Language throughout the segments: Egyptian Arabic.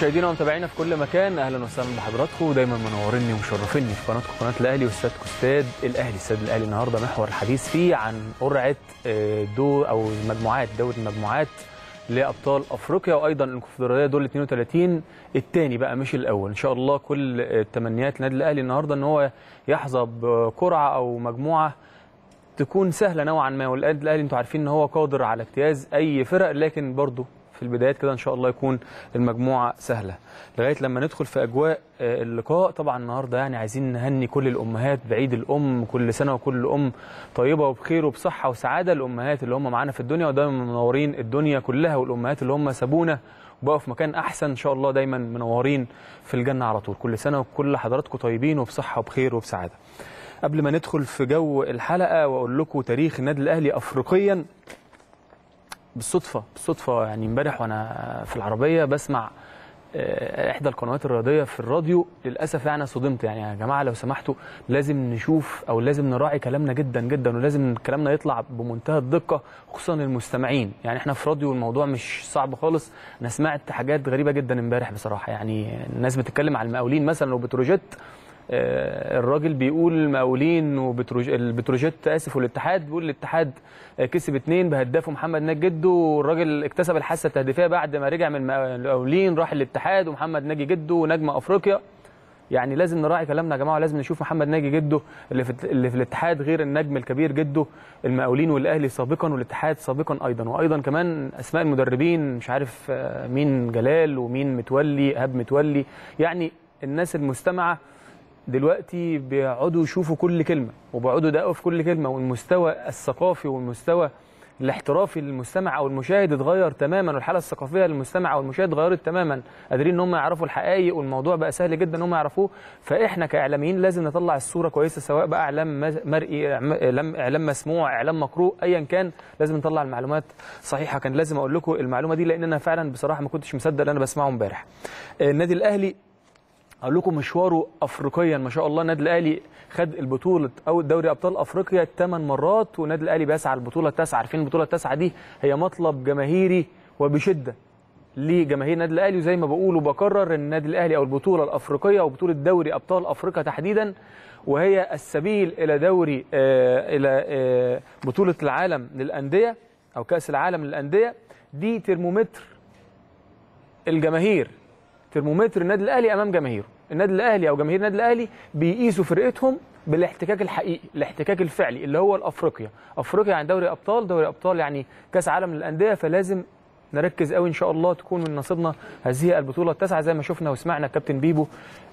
مشاهدينا ومتابعينا في كل مكان اهلا وسهلا بحضراتكم دايما منوريني ومشرفيني في قناتكم قناه الاهلي واستادكم استاد الاهلي استاد الاهلي النهارده محور الحديث فيه عن قرعه آه، دور او المجموعات دوري المجموعات لابطال افريقيا وايضا الكونفدراليه دور ال 32 الثاني بقى مش الاول ان شاء الله كل التمنيات للنادي الاهلي النهارده ان هو يحظى بقرعه او مجموعه تكون سهله نوعا ما والنادي الاهلي انتوا عارفين ان هو قادر على اجتياز اي فرق لكن برضه في البدايات كده ان شاء الله يكون المجموعه سهله لغايه لما ندخل في اجواء آه، اللقاء طبعا النهارده يعني عايزين نهني كل الامهات بعيد الام كل سنه وكل ام طيبه وبخير وبصحه وسعاده الامهات اللي هم معانا في الدنيا ودايما منورين الدنيا كلها والامهات اللي هم سابونا وبقوا في مكان احسن ان شاء الله دايما منورين في الجنه على طول كل سنه وكل حضراتكم طيبين وبصحه وبخير وبسعاده قبل ما ندخل في جو الحلقه واقول لكم تاريخ النادي الاهلي افريقيا بالصدفه بالصدفه يعني امبارح وانا في العربيه بسمع آه، احدى القنوات الرياضيه في الراديو للاسف يعني صدمت يعني يا جماعه لو سمحتوا لازم نشوف او لازم نراعي كلامنا جدا جدا ولازم كلامنا يطلع بمنتهى الدقه خصوصا المستمعين يعني احنا في راديو الموضوع مش صعب خالص انا سمعت حاجات غريبه جدا امبارح بصراحه يعني الناس بتتكلم على المقاولين مثلا وبتروجيت آه، الراجل بيقول مقاولين وبتروج البتروجيت اسف والاتحاد بيقول الاتحاد آه، كسب اتنين بهدافه محمد ناجي جده والراجل اكتسب الحاسه التهديفيه بعد ما رجع من المقاولين راح الاتحاد ومحمد ناجي جده ونجم افريقيا يعني لازم نراعي كلامنا يا جماعه ولازم نشوف محمد ناجي جده اللي في اللي في الاتحاد غير النجم الكبير جده المقاولين والاهلي سابقا والاتحاد سابقا ايضا وايضا كمان اسماء المدربين مش عارف آه، مين جلال ومين متولي ايهاب متولي يعني الناس المستمعه دلوقتي بيقعدوا يشوفوا كل كلمه وبيقعدوا يدققوا في كل كلمه والمستوى الثقافي والمستوى الاحترافي للمستمع او المشاهد اتغير تماما والحاله الثقافيه للمستمع او المشاهد اتغيرت تماما قادرين ان هم يعرفوا الحقائق والموضوع بقى سهل جدا ان هم يعرفوه فاحنا كاعلاميين لازم نطلع الصوره كويسه سواء بقى اعلام مز- مرئي اعلام اعلام مسموع اعلام مقروء ايا كان لازم نطلع المعلومات صحيحه كان لازم اقول لكم المعلومه دي لان انا فعلا بصراحه ما كنتش مصدق اللي انا بسمعه امبارح النادي الاهلي اقول لكم مشواره افريقيا ما شاء الله النادي الاهلي خد البطوله او دوري ابطال افريقيا ثمان مرات والنادي الاهلي بيسعى البطوله التاسعه عارفين البطوله التاسعه دي هي مطلب جماهيري وبشده لجماهير النادي الاهلي وزي ما بقول وبكرر ان النادي الاهلي او البطوله الافريقيه وبطوله دوري ابطال افريقيا تحديدا وهي السبيل الى دوري آه الى آه بطوله العالم للانديه او كاس العالم للانديه دي ترمومتر الجماهير ترمومتر النادي الاهلي امام جماهيره النادي الاهلي او جماهير النادي الاهلي بيقيسوا فرقتهم بالاحتكاك الحقيقي الاحتكاك الفعلي اللي هو الافريقيا افريقيا يعني دوري ابطال دوري ابطال يعني كاس عالم للانديه فلازم نركز قوي ان شاء الله تكون من نصيبنا هذه البطوله التاسعه زي ما شفنا وسمعنا الكابتن بيبو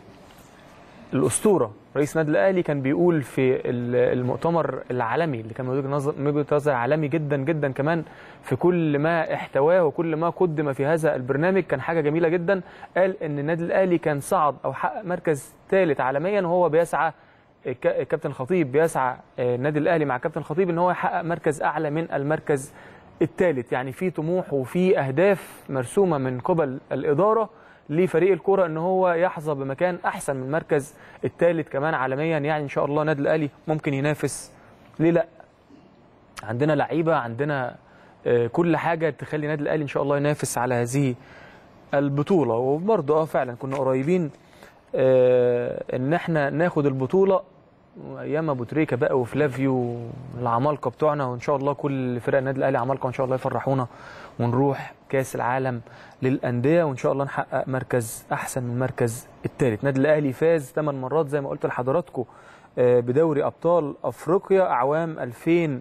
الاسطوره رئيس النادي الاهلي كان بيقول في ال- المؤتمر العالمي اللي كان من وجهه نظر من وجهه نظر عالمي جدا جدا كمان في كل ما احتواه وكل ما قدم في هذا البرنامج كان حاجه جميله جدا قال ان النادي الاهلي كان صعد او حقق مركز ثالث عالميا وهو بيسعى الك- الكابتن خطيب بيسعى آه، النادي الاهلي مع كابتن خطيب ان هو يحقق مركز اعلى من المركز الثالث يعني في طموح وفي اهداف مرسومه من قبل الاداره لفريق الكره ان هو يحظى بمكان احسن من المركز الثالث كمان عالميا يعني ان شاء الله النادي الاهلي ممكن ينافس ليه لا عندنا لعيبه عندنا آه، كل حاجه تخلي النادي الاهلي ان شاء الله ينافس على هذه البطوله وبرضه اه فعلا كنا قريبين آه، ان احنا ناخد البطوله ايام ابو تريكه بقى وفلافيو العمالقه بتوعنا وان شاء الله كل فرق النادي الاهلي عمالقه وان شاء الله يفرحونا ونروح كاس العالم للانديه وان شاء الله نحقق مركز احسن من المركز الثالث النادي الاهلي فاز 8 مرات زي ما قلت لحضراتكم آه، بدوري ابطال افريقيا اعوام 2000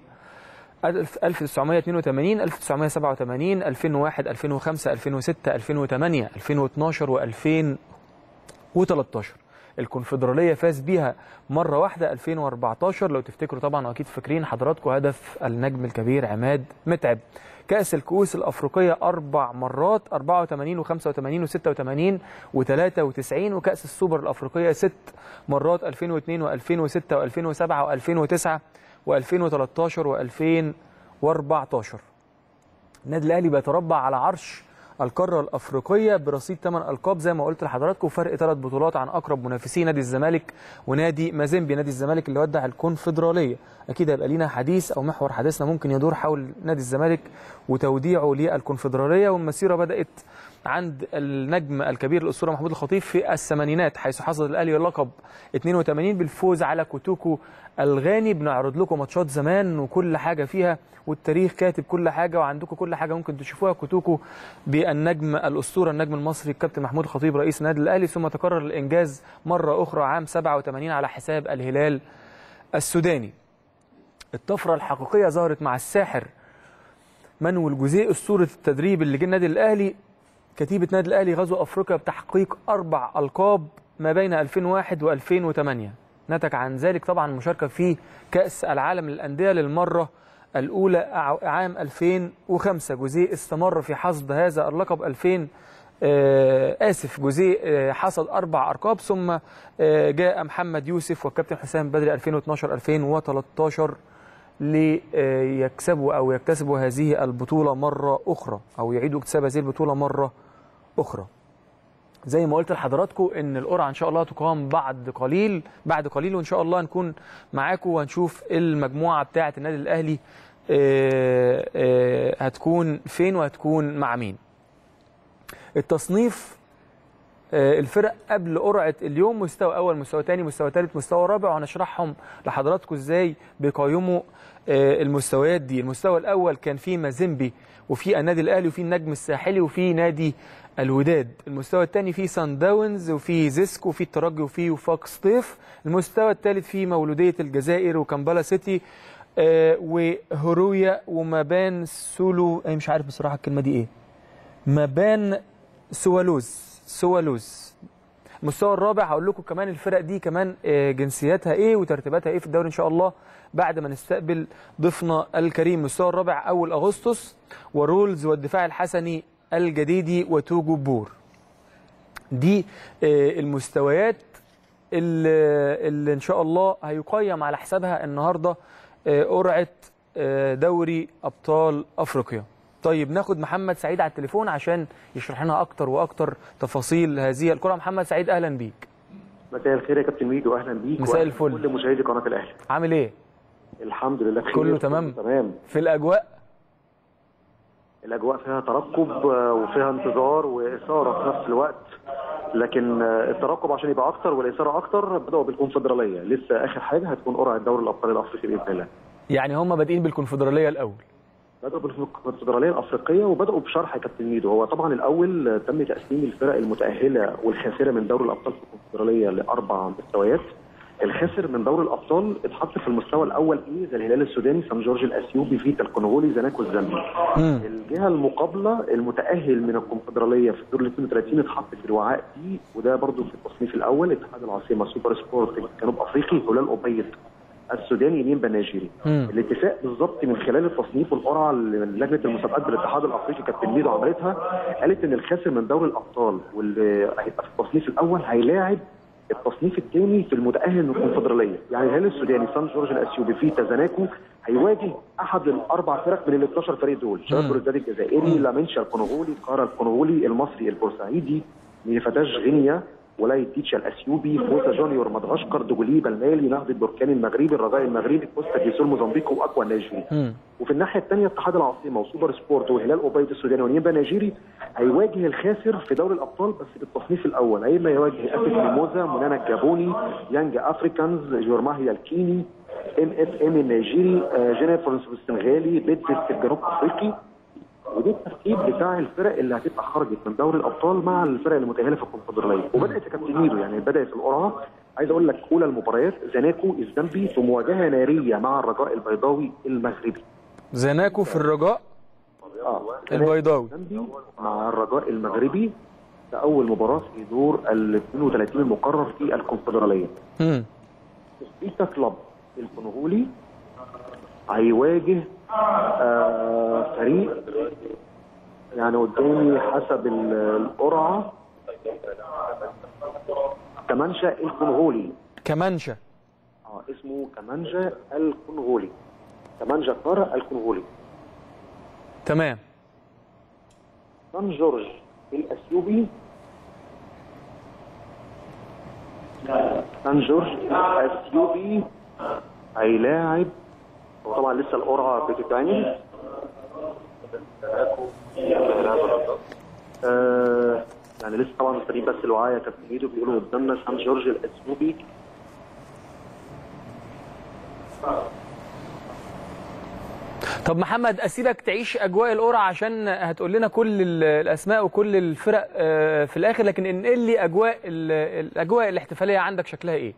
1982 1987 2001 2005 2006 2008 2012 و2013 الكونفدراليه فاز بيها مره واحده 2014 لو تفتكروا طبعا واكيد فاكرين حضراتكم هدف النجم الكبير عماد متعب كاس الكؤوس الافريقيه اربع مرات 84 و85 و86 و93 وكاس السوبر الافريقيه ست مرات 2002 و2006 و2007 و2009 و2013 و2014 النادي الاهلي بيتربع على عرش القاره الافريقيه برصيد 8 القاب زي ما قلت لحضراتكم فرق ثلاث بطولات عن اقرب منافسيه نادي الزمالك ونادي مازيمبي نادي الزمالك اللي ودع الكونفدراليه اكيد هيبقى لينا حديث او محور حديثنا ممكن يدور حول نادي الزمالك وتوديعه للكونفدراليه والمسيره بدات عند النجم الكبير الاسطوره محمود الخطيب في الثمانينات حيث حصد الاهلي اللقب 82 بالفوز على كوتوكو الغاني بنعرض لكم ماتشات زمان وكل حاجه فيها والتاريخ كاتب كل حاجه وعندكم كل حاجه ممكن تشوفوها كوتوكو بالنجم الاسطوره النجم المصري الكابتن محمود الخطيب رئيس النادي الاهلي ثم تكرر الانجاز مره اخرى عام 87 على حساب الهلال السوداني الطفره الحقيقيه ظهرت مع الساحر منوي جوزيه اسطوره التدريب اللي جه النادي الاهلي كتيبه نادي الاهلي غزو افريقيا بتحقيق اربع القاب ما بين 2001 و2008 نتج عن ذلك طبعا المشاركه في كاس العالم للانديه للمره الاولى عام 2005 جوزيه استمر في حصد هذا اللقب 2000 آه اسف جوزيه آه حصد اربع ارقام ثم آه جاء محمد يوسف والكابتن حسام بدري 2012 2013 ليكسبوا او يكتسبوا هذه البطوله مره اخرى او يعيدوا اكتساب هذه البطوله مره اخرى. زي ما قلت لحضراتكم ان القرعه ان شاء الله تقام بعد قليل بعد قليل وان شاء الله نكون معاكم وهنشوف المجموعه بتاعه النادي الاهلي هتكون فين وهتكون مع مين. التصنيف الفرق قبل قرعه اليوم مستوى اول مستوى ثاني مستوى ثالث مستوى رابع وهنشرحهم لحضراتكم ازاي بيقيموا المستويات دي المستوى الاول كان فيه مازيمبي وفي النادي الاهلي وفي النجم الساحلي وفي نادي الوداد المستوى الثاني فيه سان داونز وفي زيسكو وفي الترجي وفي وفاق سطيف المستوى الثالث فيه مولوديه الجزائر وكامبالا سيتي وهرويا ومابان سولو انا مش عارف بصراحه الكلمه دي ايه مابان سوالوز سوالوز المستوى الرابع هقول لكم كمان الفرق دي كمان جنسياتها ايه وترتيباتها ايه في الدوري ان شاء الله بعد ما نستقبل ضيفنا الكريم المستوى الرابع اول اغسطس ورولز والدفاع الحسني الجديدي وتوجو بور دي المستويات اللي, اللي ان شاء الله هيقيم على حسابها النهارده قرعه دوري ابطال افريقيا طيب ناخد محمد سعيد على التليفون عشان يشرح لنا اكتر واكتر تفاصيل هذه الكره محمد سعيد اهلا بيك مساء الخير يا كابتن ميدو اهلا بيك مساء الفل كل مشاهدي قناه الاهلي عامل ايه الحمد لله بخير كله تمام تمام في الاجواء الاجواء فيها ترقب وفيها انتظار واثاره في نفس الوقت لكن الترقب عشان يبقى اكتر والاثاره اكتر بداوا بالكونفدراليه لسه اخر حاجه هتكون قرعه دوري الابطال الافريقي باذن الله يعني هم بادئين بالكونفدراليه الاول بدأوا بالكونفدراليه الافريقيه وبداوا بشرح يا كابتن ميدو هو طبعا الاول تم تقسيم الفرق المتاهله والخاسره من دوري الابطال في الكونفدراليه لاربع مستويات الخاسر من دوري الابطال اتحط في المستوى الاول ايه زي الهلال السوداني سان جورج الاثيوبي فيتا الكونغولي زناكو الزامبي الجهه المقابله المتاهل من الكونفدراليه في الدور ال 32 اتحط في الوعاء دي وده برضو في التصنيف الاول اتحاد العاصمه سوبر سبورت جنوب افريقي هلال ابيض السوداني نيمبا نيجيري الاتفاق بالظبط من خلال التصنيف والقرعه اللي لجنه المسابقات بالاتحاد الافريقي كانت تلميذه عملتها قالت ان الخاسر من دوري الابطال واللي هيبقى في التصنيف الاول هيلاعب التصنيف الثاني في المتاهل من الكونفدراليه يعني الهلال السوداني سان جورج الاثيوبي في تزاناكو هيواجه احد الاربع فرق من ال 12 فريق دول شباب بلوزداد الجزائري لامينشا الكونغولي كارا الكونغولي المصري البورسعيدي ميفتاش غينيا ولاية تيتشا الاثيوبي فوتا جونيور مدغشقر دوجوليبا المالي نهضه بركان المغربي الرجاء المغربي كوستا جيسول موزمبيق واقوى النيجيري وفي الناحيه الثانيه اتحاد العاصمه وسوبر سبورت وهلال اوبيد السوداني ونيمبا نيجيري هيواجه الخاسر في دوري الابطال بس بالتصنيف الاول يا اما يواجه افيك ميموزا منانا الجابوني يانج افريكانز جورماهيا الكيني ام اف ام النيجيري جينيفر السنغالي بيدفست الجنوب افريقي ودي الترتيب بتاع الفرق اللي هتبقى خرجت من دوري الابطال مع الفرق المتاهله في الكونفدراليه وبدات يا كابتن ميدو يعني بدات القرعه عايز اقول لك اولى المباريات زناكو الزامبي في مواجهه ناريه مع الرجاء البيضاوي المغربي زناكو في الرجاء اه البيضاوي الزامبي مع الرجاء المغربي ده اول مباراه في دور ال 32 المقرر في الكونفدراليه امم بيتا كلوب الكونغولي هيواجه آه فريق يعني قدامي حسب القرعه كمانشا الكونغولي كمانشا اه اسمه كمانجا الكونغولي كمانجا كارا الكونغولي تمام سان جورج الاثيوبي سان جورج الاثيوبي هيلاعب هو طبعا لسه القرعه بتتعمل آه يعني لسه طبعا مستنيين بس الوعايه يا كابتن ميدو بيقولوا قدامنا سان جورج الاثيوبي طب محمد اسيبك تعيش اجواء القرعه عشان هتقول لنا كل ال- الاسماء وكل الفرق آه، في الاخر لكن انقل لي اجواء ال- الاجواء الاحتفاليه عندك شكلها ايه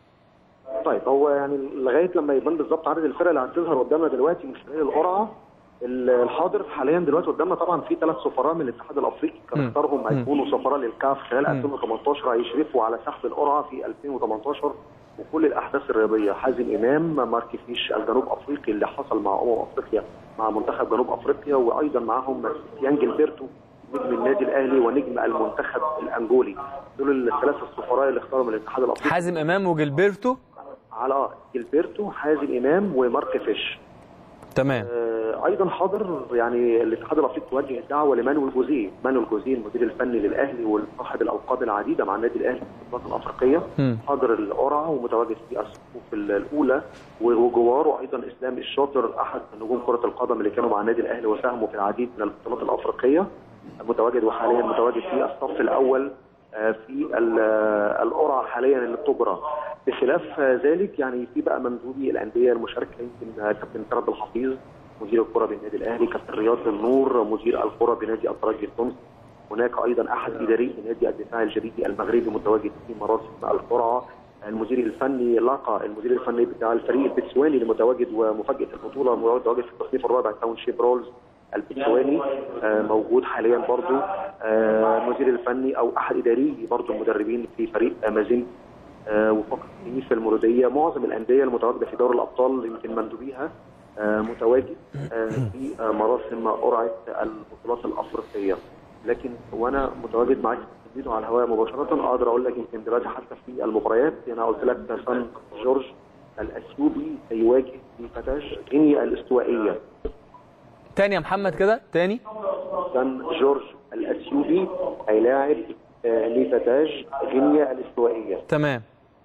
طيب هو يعني لغايه لما يبان بالظبط عدد الفرق اللي هتظهر قدامنا دلوقتي من خلال القرعه ال- الحاضر حاليا دلوقتي قدامنا طبعا في ثلاث سفراء من الاتحاد الافريقي كان اختارهم هيكونوا سفراء للكاف خلال 2018 هيشرفوا على سحب القرعه في 2018 وكل الاحداث الرياضيه حازم امام مارك فيش الجنوب افريقي اللي حصل مع امم افريقيا مع منتخب جنوب افريقيا وايضا معاهم سيان جilberto نجم النادي الاهلي ونجم المنتخب الانجولي دول الثلاثه السفراء اللي اختاروا من الاتحاد الافريقي حازم امام وجilberto على جilberto حازم امام ومارك فيش تمام آه، ايضا حاضر يعني الاتحاد الافريقي وجه الدعوه لمانويل جوزيه، مانويل جوزيه المدير الفني للاهلي وصاحب الالقاب العديده مع النادي الاهلي في البطولات الافريقيه مم. حاضر القرعه ومتواجد في الصفوف الاولى وجواره ايضا اسلام الشاطر احد نجوم كره القدم اللي كانوا مع النادي الاهلي وساهموا في العديد من البطولات الافريقيه متواجد وحاليا متواجد في الصف الاول آه، في ال- آه، القرعه حاليا اللي بتجرى بخلاف آه، ذلك يعني في بقى مندوبي الانديه المشاركه يمكن آه، كابتن فرد الحفيظ مدير الكره بالنادي الاهلي كابتن رياض النور مدير الكره بنادي الترجي التونسي هناك ايضا احد اداري نادي الدفاع الجليدي المغربي متواجد في مراسم القرعه المدير الفني لاقى المدير الفني بتاع الفريق البتسواني اللي متواجد ومفاجاه البطوله متواجد في التصنيف الرابع تاون شيب رولز البتسواني آه، موجود حاليا برضو آه، المدير الفني او احد اداري برضو المدربين في فريق امازين آه، وفقط في المولوديه معظم الانديه المتواجده في دوري الابطال يمكن مندوبيها آه، متواجد آه، في آه، مراسم قرعه البطولات الافريقيه لكن وانا متواجد معاك فيديو على الهواء مباشره اقدر اقول لك يمكن دلوقتي حتى في المباريات انا قلت لك سان جورج الاثيوبي سيواجه لفتاش غينيا الاستوائيه تاني يا محمد كده تاني سان جورج الاثيوبي هيلاعب آه، لفتاش غينيا الاستوائيه تمام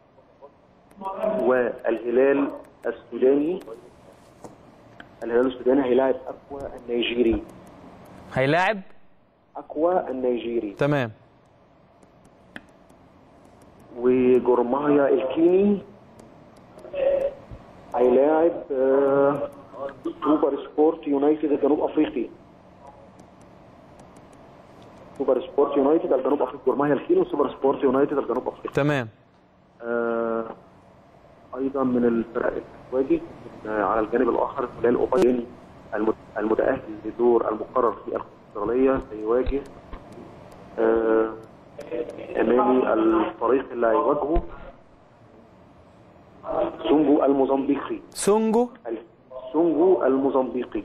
والهلال السوداني الهلال السوداني هيلاعب اقوى النيجيري هيلاعب اقوى النيجيري تمام وجورمايا الكيني هيلاعب آه، سوبر سبورت يونايتد الجنوب افريقي سوبر سبورت يونايتد الجنوب افريقي جورمايا الكيني وسوبر سبورت يونايتد الجنوب افريقي تمام آه، ايضا من الفرق اللي هتواجه آه، على الجانب الاخر هلال اوباياني المت- المتاهل لدور المقرر في الكونفدراليه سيواجه آه، امامي الفريق اللي هيواجهه سونجو الموزمبيقي سونجو سونجو الموزمبيقي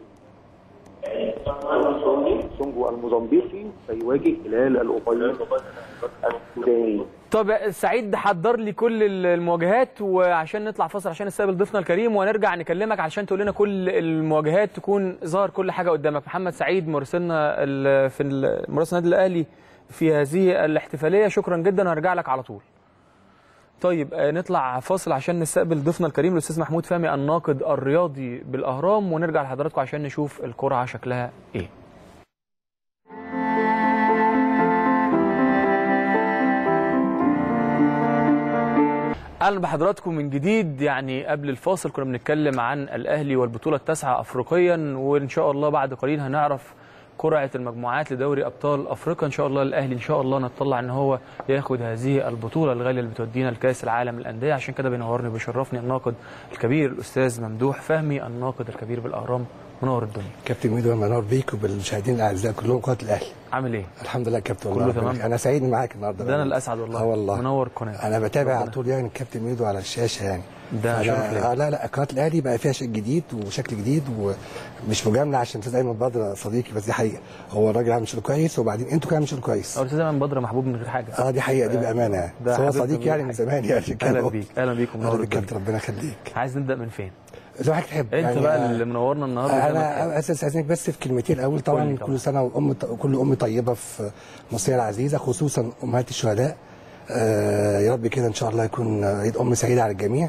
سونجو- سونجو الموزمبيقي سيواجه هلال الاوباياني السوداني طب سعيد حضر لي كل المواجهات وعشان نطلع فاصل عشان نستقبل ضيفنا الكريم ونرجع نكلمك علشان تقول لنا كل المواجهات تكون ظهر كل حاجه قدامك محمد سعيد مراسلنا ال- في ال- مراسل النادي الاهلي في هذه الاحتفاليه شكرا جدا وهرجع لك على طول طيب آه، نطلع فاصل عشان نستقبل ضيفنا الكريم الاستاذ محمود فهمي الناقد الرياضي بالاهرام ونرجع لحضراتكم عشان نشوف القرعه شكلها ايه اهلا بحضراتكم من جديد يعني قبل الفاصل كنا بنتكلم عن الاهلي والبطوله التاسعه افريقيا وان شاء الله بعد قليل هنعرف قرعه المجموعات لدوري ابطال افريقيا ان شاء الله الاهلي ان شاء الله نطلع ان هو ياخد هذه البطوله الغاليه اللي بتودينا لكاس العالم للانديه عشان كده بينورني وبيشرفني الناقد الكبير الاستاذ ممدوح فهمي الناقد الكبير بالاهرام منور الدنيا كابتن ميدو منور بيك وبالمشاهدين الاعزاء كلهم قناه الاهلي عامل ايه الحمد لله يا كابتن كله والله تمام؟ يبارك. انا سعيد معاك النهارده ده انا الاسعد والله اه والله منور القناه انا بتابع على ربنا. طول يعني الكابتن ميدو على الشاشه يعني ده فأنا- شرف ليا. آه لا لا قناه الاهلي بقى فيها شيء جديد وشكل جديد ومش مجامله عشان استاذ ايمن بدر صديقي بس دي حقيقه هو الراجل عامل شغل كويس وبعدين انتوا كمان عامل شغل كويس هو الاستاذ ايمن بدر محبوب من غير حاجه اه دي حقيقه دي بامانه يعني ده بس هو حبيبنا صديقي من يعني غير من حاجة. زمان يعني عشان كده اهلا هو- بيك اهلا بيك اهلا منور بيك الدنيا كابتن ربنا يخليك عايز نبدا من فين زي ما حضرتك تحب انت يعني بقى آه، اللي منورنا النهارده زي ما تحب. انا اساس عايزك بس في كلمتين الاول قول لي طبعا طبعا. كل سنه وام كل ام طيبه في مصرنا العزيزه خصوصا امهات الشهداء آه يا رب كده ان شاء الله يكون عيد ام سعيده على الجميع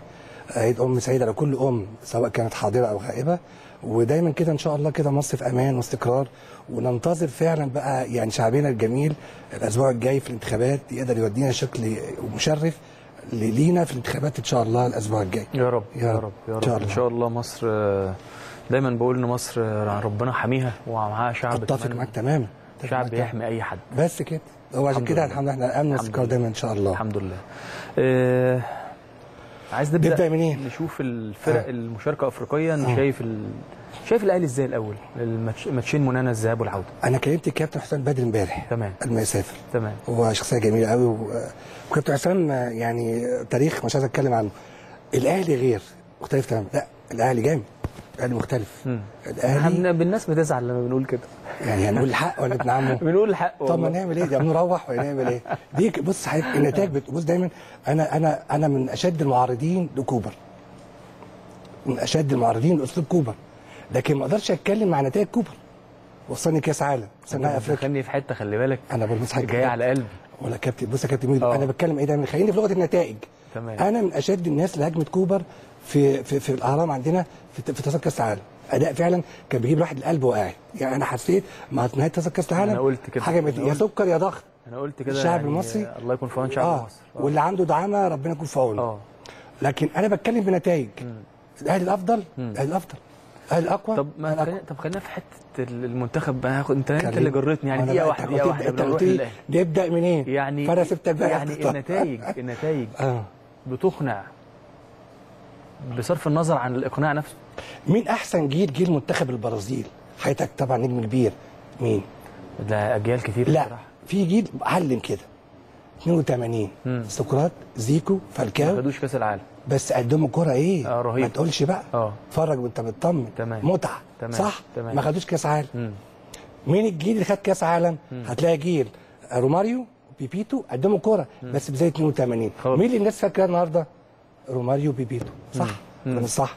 عيد ام سعيد على كل ام سواء كانت حاضره او غائبه ودايما كده ان شاء الله كده مصر في امان واستقرار وننتظر فعلا بقى يعني شعبنا الجميل الاسبوع الجاي في الانتخابات يقدر يودينا شكل مشرف لينا في الانتخابات ان شاء الله الاسبوع الجاي يا رب يا يا رب. رب يا إن شاء رب ان الله. شاء الله مصر آه، دايما بقول ان مصر آه، ربنا حاميها ومعاها شعب اتفق كمان معاك تماما أتفق شعب معاك تماماً. بيحمي اي حد بس كده هو عشان الحمد كده لله. الحمد لله احنا امن الحمد واستقرار لله. دايما ان شاء الله الحمد لله آه، عايز نبدا نبدأ منين؟ نشوف الفرق آه. المشاركه افريقيا آه. شايف ال... شايف الاهلي ازاي الاول الماتش- ماتشين منانا الذهاب والعوده انا كلمت الكابتن حسام بدري امبارح تمام قبل ما يسافر تمام هو شخصيه جميله قوي و- وكابتن حسام يعني تاريخ مش عايز اتكلم عنه الاهلي غير مختلف تماما لا الاهلي جامد الاهلي مختلف مم. الاهلي احنا بالناس بتزعل لما بنقول كده يعني هنقول الحق ولا ابن عمه بنقول الحق طب ما والله. نعمل ايه؟ ده نروح ولا نعمل ايه؟ دي ك- بص حضرتك النتائج بت- بص دايما انا انا انا من اشد المعارضين لكوبر. من اشد المعارضين لاسلوب كوبر. لكن ما اقدرش اتكلم مع نتائج كوبر. وصلني كاس عالم، وصلني نهائي افريقيا. خلني في حته خلي بالك انا بقول بص حضرتك جاي على قلبي ولا كابتن بص يا كابتن ميدو آه. انا بتكلم ايه دايما خليني في لغه النتائج. تمام انا من اشد الناس اللي هاجمت كوبر في في, في الاهرام عندنا في في تصفيات كاس العالم اداء فعلا كان بيجيب الواحد القلب وقاعد يعني انا حسيت مع نهايه تصفيات كاس العالم أنا قلت كده. حاجه مت- أنا يا قلت- سكر يا ضغط انا قلت كده الشعب يعني المصري آه، الله يكون في عون شعب اه مصر آه. واللي عنده دعامه ربنا يكون في عونه اه لكن انا بتكلم بنتائج الاهلي الافضل الاهلي الافضل الاهلي الاقوى طب ما الأقوى. خلينا طب خلينا في حته المنتخب بقى هاخد انت انت كلمني. اللي جريتني يعني أنا دقيقه بقى- واحده أنت دقيقه قلت- واحده انت قبل ما قلت نروح لي للاهلي نبدا منين يعني فانا سبتك بقى يعني النتائج النتائج اه بتقنع بصرف النظر عن الاقناع نفسه مين احسن جيل جيل منتخب البرازيل حياتك طبعا نجم كبير مين ده اجيال كتير لا بصراحه في جيل علم كده 82 مم. سقراط زيكو ما فالكاو خدوش كاس العالم بس قدموا كرة ايه آه، رهيب. ما تقولش بقى اه اتفرج وانت مطمن تمام. متعه تمام. صح تمام. ما خدوش كاس عالم مم. مين الجيل اللي خد كاس عالم هتلاقي جيل روماريو بيبيتو قدموا كرة بس بزي 82 خالص. مين اللي الناس فاكره النهارده روماريو بيبيتو صح مم. ولا مش صح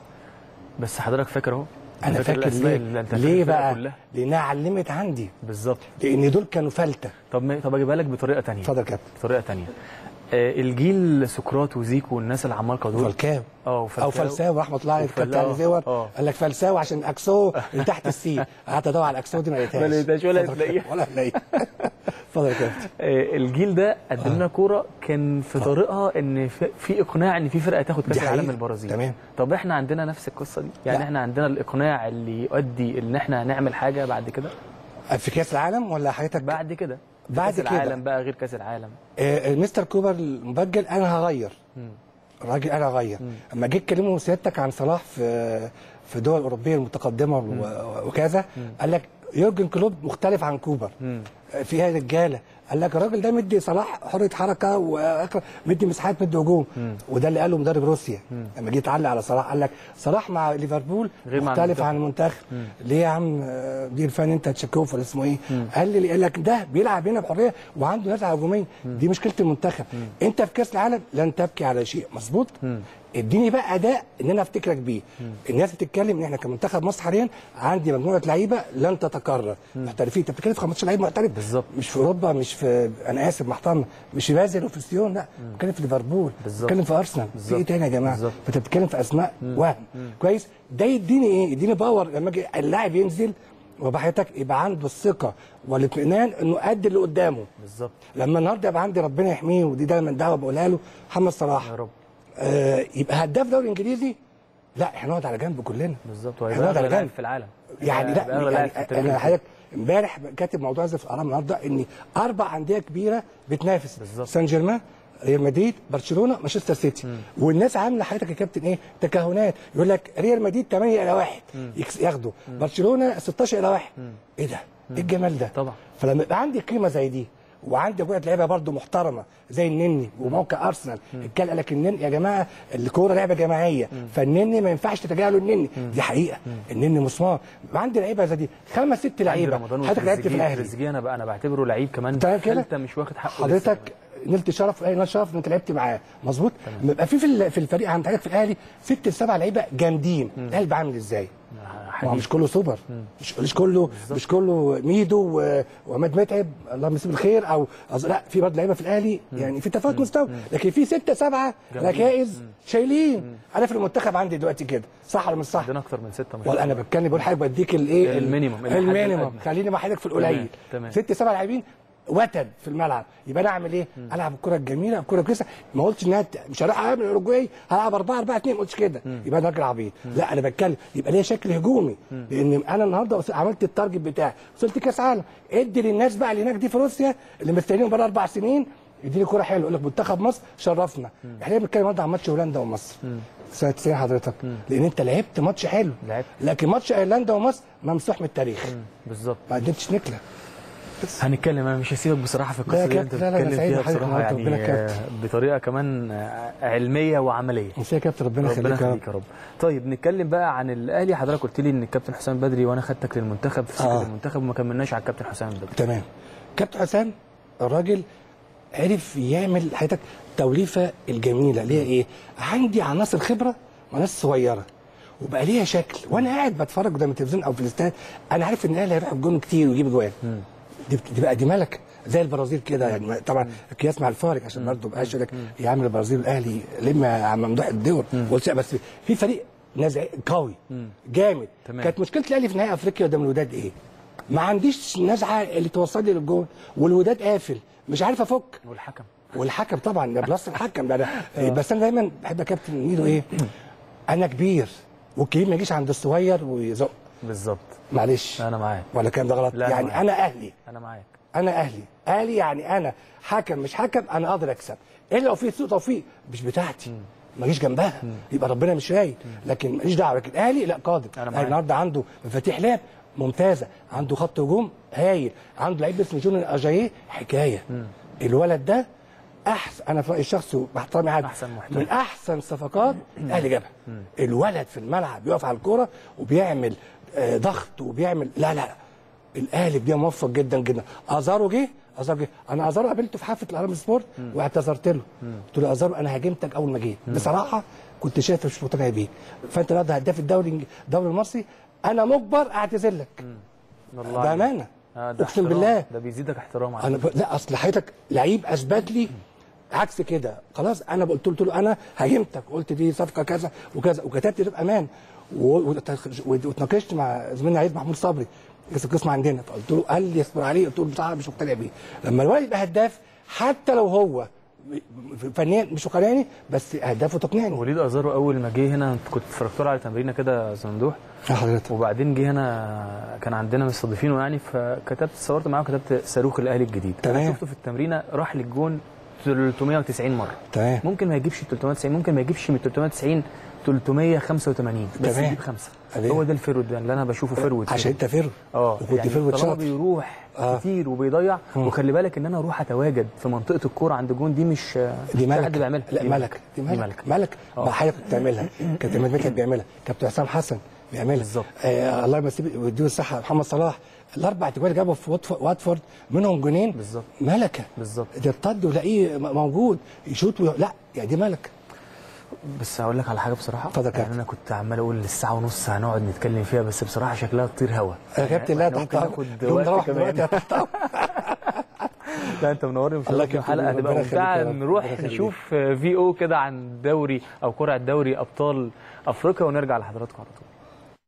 بس حضرتك فاكر اهو انا فاكر الأسماء ليه اللي انت فاكر ليه الفرقة بقى كلها. لانها علمت عندي بالظبط لان دول كانوا فلته طب ما... طب اجيبها لك بطريقه تانية اتفضل يا كابتن بطريقه تانية آه الجيل سقراط وزيكو والناس العمالقه دول فالكاو اه او فلساو رحمه الله عليه وفلاو. كابتن علي زور اه. قال لك فلساو عشان اكسو اللي تحت السين قعدت ادور على الاكسو دي ما لقيتهاش ما لقيتهاش ولا اتفضل. هتلاقيها. ولا هتلاقيها اتفضل يا كابتن آه، الجيل ده قدم لنا كوره كان في طريقها ان في, في اقناع ان في فرقه تاخد كاس دي العالم حقيقة. من البرازيل تمام. طب احنا عندنا نفس القصه دي يعني لا. احنا عندنا الاقناع اللي يؤدي ان احنا نعمل حاجه بعد كده في كاس العالم ولا حضرتك بعد كده في بعد كاس كده. العالم بقى غير كاس العالم آه، مستر كوبر المبجل انا هغير الراجل انا هغير اما جيت كلمه سيادتك عن صلاح في في دول اوروبيه المتقدمه و- وكذا قال لك يورجن كلوب مختلف عن كوبر مم. آه، فيها رجاله قال لك الراجل ده مدي صلاح حريه حركه وأكرم- مدي مساحات مدي هجوم وده اللي قاله مدرب روسيا لما جه يتعلق على صلاح قال لك صلاح مع ليفربول غير مع مختلف المنتخب. عن المنتخب ليه يا عم آه، مدير فني انت تشكوف ولا اسمه ايه قال لي قال لك ده بيلعب هنا بحريه وعنده نزعه هجوميه دي مشكله المنتخب انت في كاس العالم لن تبكي على شيء مظبوط اديني بقى اداء ان انا افتكرك بيه الناس بتتكلم ان احنا كمنتخب مصر حاليا عندي مجموعه لعيبه لن تتكرر محترفين انت بتتكلم في 15 لعيب محترف بالظبط. مش في اوروبا مش في انا اسف محترم مش في بازل وفي سيون لا بتكلم في ليفربول بالظبط. بتكلم في ارسنال في بالظبط. ايه تاني يا جماعه بالظبط. فانت بتتكلم في اسماء وهم كويس ده يديني ايه يديني باور لما اجي اللاعب ينزل وبحياتك يبقى عنده الثقه والاطمئنان انه قد اللي قدامه بالظبط لما النهارده يبقى عندي ربنا يحميه ودي دايما دعوه بقولها له محمد صلاح يا رب آه يبقى هداف دوري انجليزي لا احنا نقعد على جنب كلنا بالظبط احنا وهيبقى نقعد اغلى على لاعب جنب في العالم يعني لا هيبقى اغلى لاعب في يعني التاريخ انا حضرتك امبارح كاتب موضوع زي في الاهرام النهارده ان اربع انديه كبيره بتنافس بالظبط. سان جيرمان ريال مدريد برشلونه مانشستر سيتي والناس عامله حضرتك يا كابتن ايه تكهنات يقول لك ريال مدريد 8 الى 1 يكس- ياخدوا برشلونه 16 الى 1 ايه ده ايه الجمال ده طبعا. فلما يبقى عندي قيمه زي دي وعندي مجموعه لعيبه برضو محترمه زي النني وموقع ارسنال اتكلم قال لك النني يا جماعه الكوره لعبه جماعيه فالنني ما ينفعش تتجاهلوا النني دي حقيقه النني مسمار عندي لعيبه زي دي خمس ست عندي لعيبه رمضان حضرتك لعبت في وتريزيجيه- الاهلي تريزيجيه انا بقى انا بعتبره لعيب كمان تمام كده؟ فلتة مش واخد حقه لسه حضرتك كمان. نلت شرف ايه نلت شرف ان انت لعبت معاه مظبوط يبقى في في ال- في الفريق عندك في الاهلي ست سبع لعيبه جامدين الاهلي بيبقى عامل ازاي ما هو مش كله سوبر مش مش كله مش كله ميدو و- وعماد متعب الله يمسيه بالخير او أظ- لا في برضه لعيبه في الاهلي يعني في تفاوت مستوى لكن في سته سبعه ركائز شايلين انا في المنتخب عندي دلوقتي كده صح ولا مش صح؟ عندنا اكتر من سته مش ولا انا بتكلم بقول حضرتك بديك الايه المينيموم، الحد المينيموم الأدنى. خليني مع حضرتك في القليل تمام، تمام. ست سبع لاعبين وتد في الملعب يبقى انا اعمل ايه؟ العب الكره الجميله الكره كويسه ما قلتش انها ت- مش هروح اعمل الاوروجواي هلعب 4 4 2 ما قلتش كده يبقى انا راجل عبيط لا انا بتكلم يبقى ليا شكل هجومي لان انا النهارده وص- عملت التارجت بتاعي وصلت كاس عالم ادي للناس بقى اللي هناك دي في روسيا اللي مستنيهم بقى اربع سنين اديني كوره حلوه يقول لك منتخب مصر شرفنا احنا بنتكلم النهارده عن ماتش هولندا ومصر سنه 90 حضرتك لان انت لعبت ماتش حلو لعبت. لكن ماتش ايرلندا ومصر ممسوح من التاريخ بالظبط ما قدرتش نكله بس هنتكلم انا مش هسيبك بصراحه في القصه لا يا دي انت كابتن، لا، لا، أنا بتتكلم سعيد فيها بحضرتك بصراحه النهاردة، يعني ربنا يكرمك. آه، بطريقه كمان آه، علميه وعمليه مش يا كابتن ربنا ربنا يخليك يا رب يخليك يا رب طيب نتكلم بقى عن الاهلي حضرتك قلت لي ان الكابتن حسام بدري وانا خدتك للمنتخب في سكه آه. المنتخب وما كملناش على الكابتن حسام بدري تمام كابتن حسام الراجل عرف يعمل حياتك توليفه الجميله اللي هي ايه؟ عندي عناصر خبره وناس صغيره وبقى ليها شكل وانا قاعد بتفرج قدام التلفزيون او في الاستاد انا عارف ان الاهلي هيروح الجون كتير ويجيب جوان دي, دي بقى دي ملكه زي البرازيل كده يعني طبعا القياس مع الفارق عشان برضه بقاش يقول لك يا عم البرازيل الاهلي لم يا عم ممدوح الدور قلت لا، بس في فريق نازع قوي جامد تمام. كانت مشكله الاهلي في نهائي افريقيا قدام الوداد ايه؟ ما عنديش نزعه اللي توصل لي للجول والوداد قافل مش عارف افك والحكم والحكم طبعا ده بلس الحكم ده أنا- بس انا دايما بحب يا كابتن ميدو ايه انا كبير والكبير ما يجيش عند الصغير ويزق بالظبط معلش انا معاك ولا الكلام ده غلط لا، أنا يعني معاك. انا اهلي انا معاك انا اهلي اهلي يعني انا حكم مش حكم انا اقدر اكسب الا لو في سوء توفيق مش بتاعتي ما اجيش جنبها يبقى ربنا مش رايد لكن ماليش دعوه لكن اهلي لا قادر أنا معاك. اهلي النهارده عنده مفاتيح لعب ممتازه عنده خط هجوم هايل عنده لعيب اسمه جون اجاييه حكايه الولد ده احسن انا في رايي الشخصي باحترامي حد أحسن محترف. من احسن صفقات الاهلي جابها الولد في الملعب بيقف على الكوره وبيعمل آه، ضغط وبيعمل لا لا الاهلي بيبقى موفق جدا جدا ازارو جه ازارو جه انا ازارو قابلته في حفله الاهرام سبورت واعتذرت له قلت له ازارو انا هاجمتك اول ما جيت بصراحه كنت شايف مش مقتنع بيك فانت النهارده هداف الدوري الدوري المصري انا مجبر اعتذر لك والله بامانه آه، ده اقسم احترام. بالله ده بيزيدك احترام على انا ب... لا اصل حضرتك لعيب اثبت لي عكس كده خلاص انا قلت قلت له انا هاجمتك قلت دي صفقه كذا وكذا وكتبت ده بامان و- وت- واتناقشت مع زميلنا عيد محمود صبري رئيس القسم عندنا فقلت له قال لي اصبر عليه قلت له بصراحه مش مقتنع بيه لما الولد يبقى هداف حتى لو هو فنيا مش مقنعني بس اهدافه تقنعني وليد ازارو اول ما جه هنا أنت كنت اتفرجت له على تمرينه كده يا زندوح يا حضرتك وبعدين جه هنا كان عندنا مستضيفينه يعني فكتبت صورت معاه وكتبت صاروخ الاهلي الجديد تمام. أنا شفته في التمرينه راح للجون 390 مره تمام ممكن ما يجيبش 390 ممكن ما يجيبش من 390 385 بس تمام. يجيب خمسه تمام. هو ده الفيرود ده اللي انا بشوفه فيرود عشان انت فيرو اه وكنت يعني فيرو طالما شاطر بيروح آه. كتير وبيضيع وخلي بالك ان انا اروح اتواجد في منطقه الكوره عند الجون دي مش دي مش حد ملكه بيعملها لا دي ملكه دي دي ملكه ملكه ملكه آه. ما حضرتك كنت بتعملها كابتن مهدي كان بيعملها كابتن حسام حسن بيعملها بالظبط. آه الله يمسيه ويديه الصحه محمد صلاح الاربع تجوال جابوا في واتف- واتفورد منهم جونين بالظبط. ملكه بالظبط. ده الطد ولاقيه م- موجود يشوط وي... لا يعني دي ملكه بس هقول لك على حاجه بصراحه اتفضل يا يعني كابتن. انا كنت عمال اقول الساعه ونص هنقعد نتكلم فيها بس بصراحه شكلها تطير هوا يا كابتن لا إحنا تحت ممكن أمرك. ناخد يوم وقت نروح كمان. دلوقتي تحت أمرك. لا انت منورني الله ومشرفني يخليك، الحلقه هتبقى ربنا يخليك ممتعه يا رب، نروح ربنا يخليك. نشوف في او كده عن دوري او قرعه دوري ابطال افريقيا ونرجع لحضراتكم على طول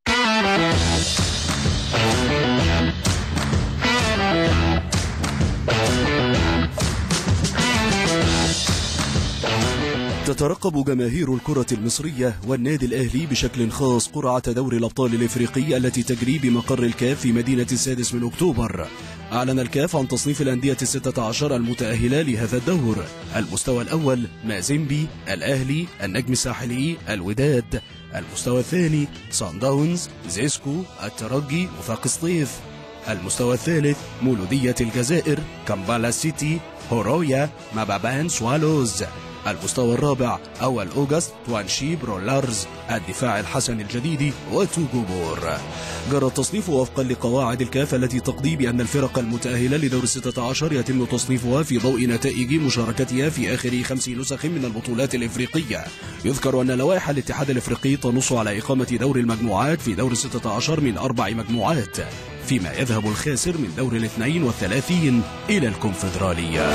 تترقب جماهير الكرة المصرية والنادي الأهلي بشكل خاص قرعة دوري الأبطال الإفريقي التي تجري بمقر الكاف في مدينة السادس من أكتوبر أعلن الكاف عن تصنيف الأندية الستة عشر المتأهلة لهذا الدور المستوى الأول مازيمبي الأهلي النجم الساحلي الوداد المستوى الثاني صن داونز زيسكو الترجي وفاق سطيف المستوى الثالث مولودية الجزائر كامبالا سيتي هورويا مابابان سوالوز المستوى الرابع أول أوغست توانشي برولارز الدفاع الحسن الجديد وتوغوبور جرى التصنيف وفقا لقواعد الكاف التي تقضي بأن الفرق المتأهلة لدور الستة عشر يتم تصنيفها في ضوء نتائج مشاركتها في آخر خمس نسخ من البطولات الإفريقية يذكر أن لوائح الاتحاد الإفريقي تنص على إقامة دور المجموعات في دور الستة عشر من أربع مجموعات فيما يذهب الخاسر من دور الاثنين والثلاثين إلى الكونفدرالية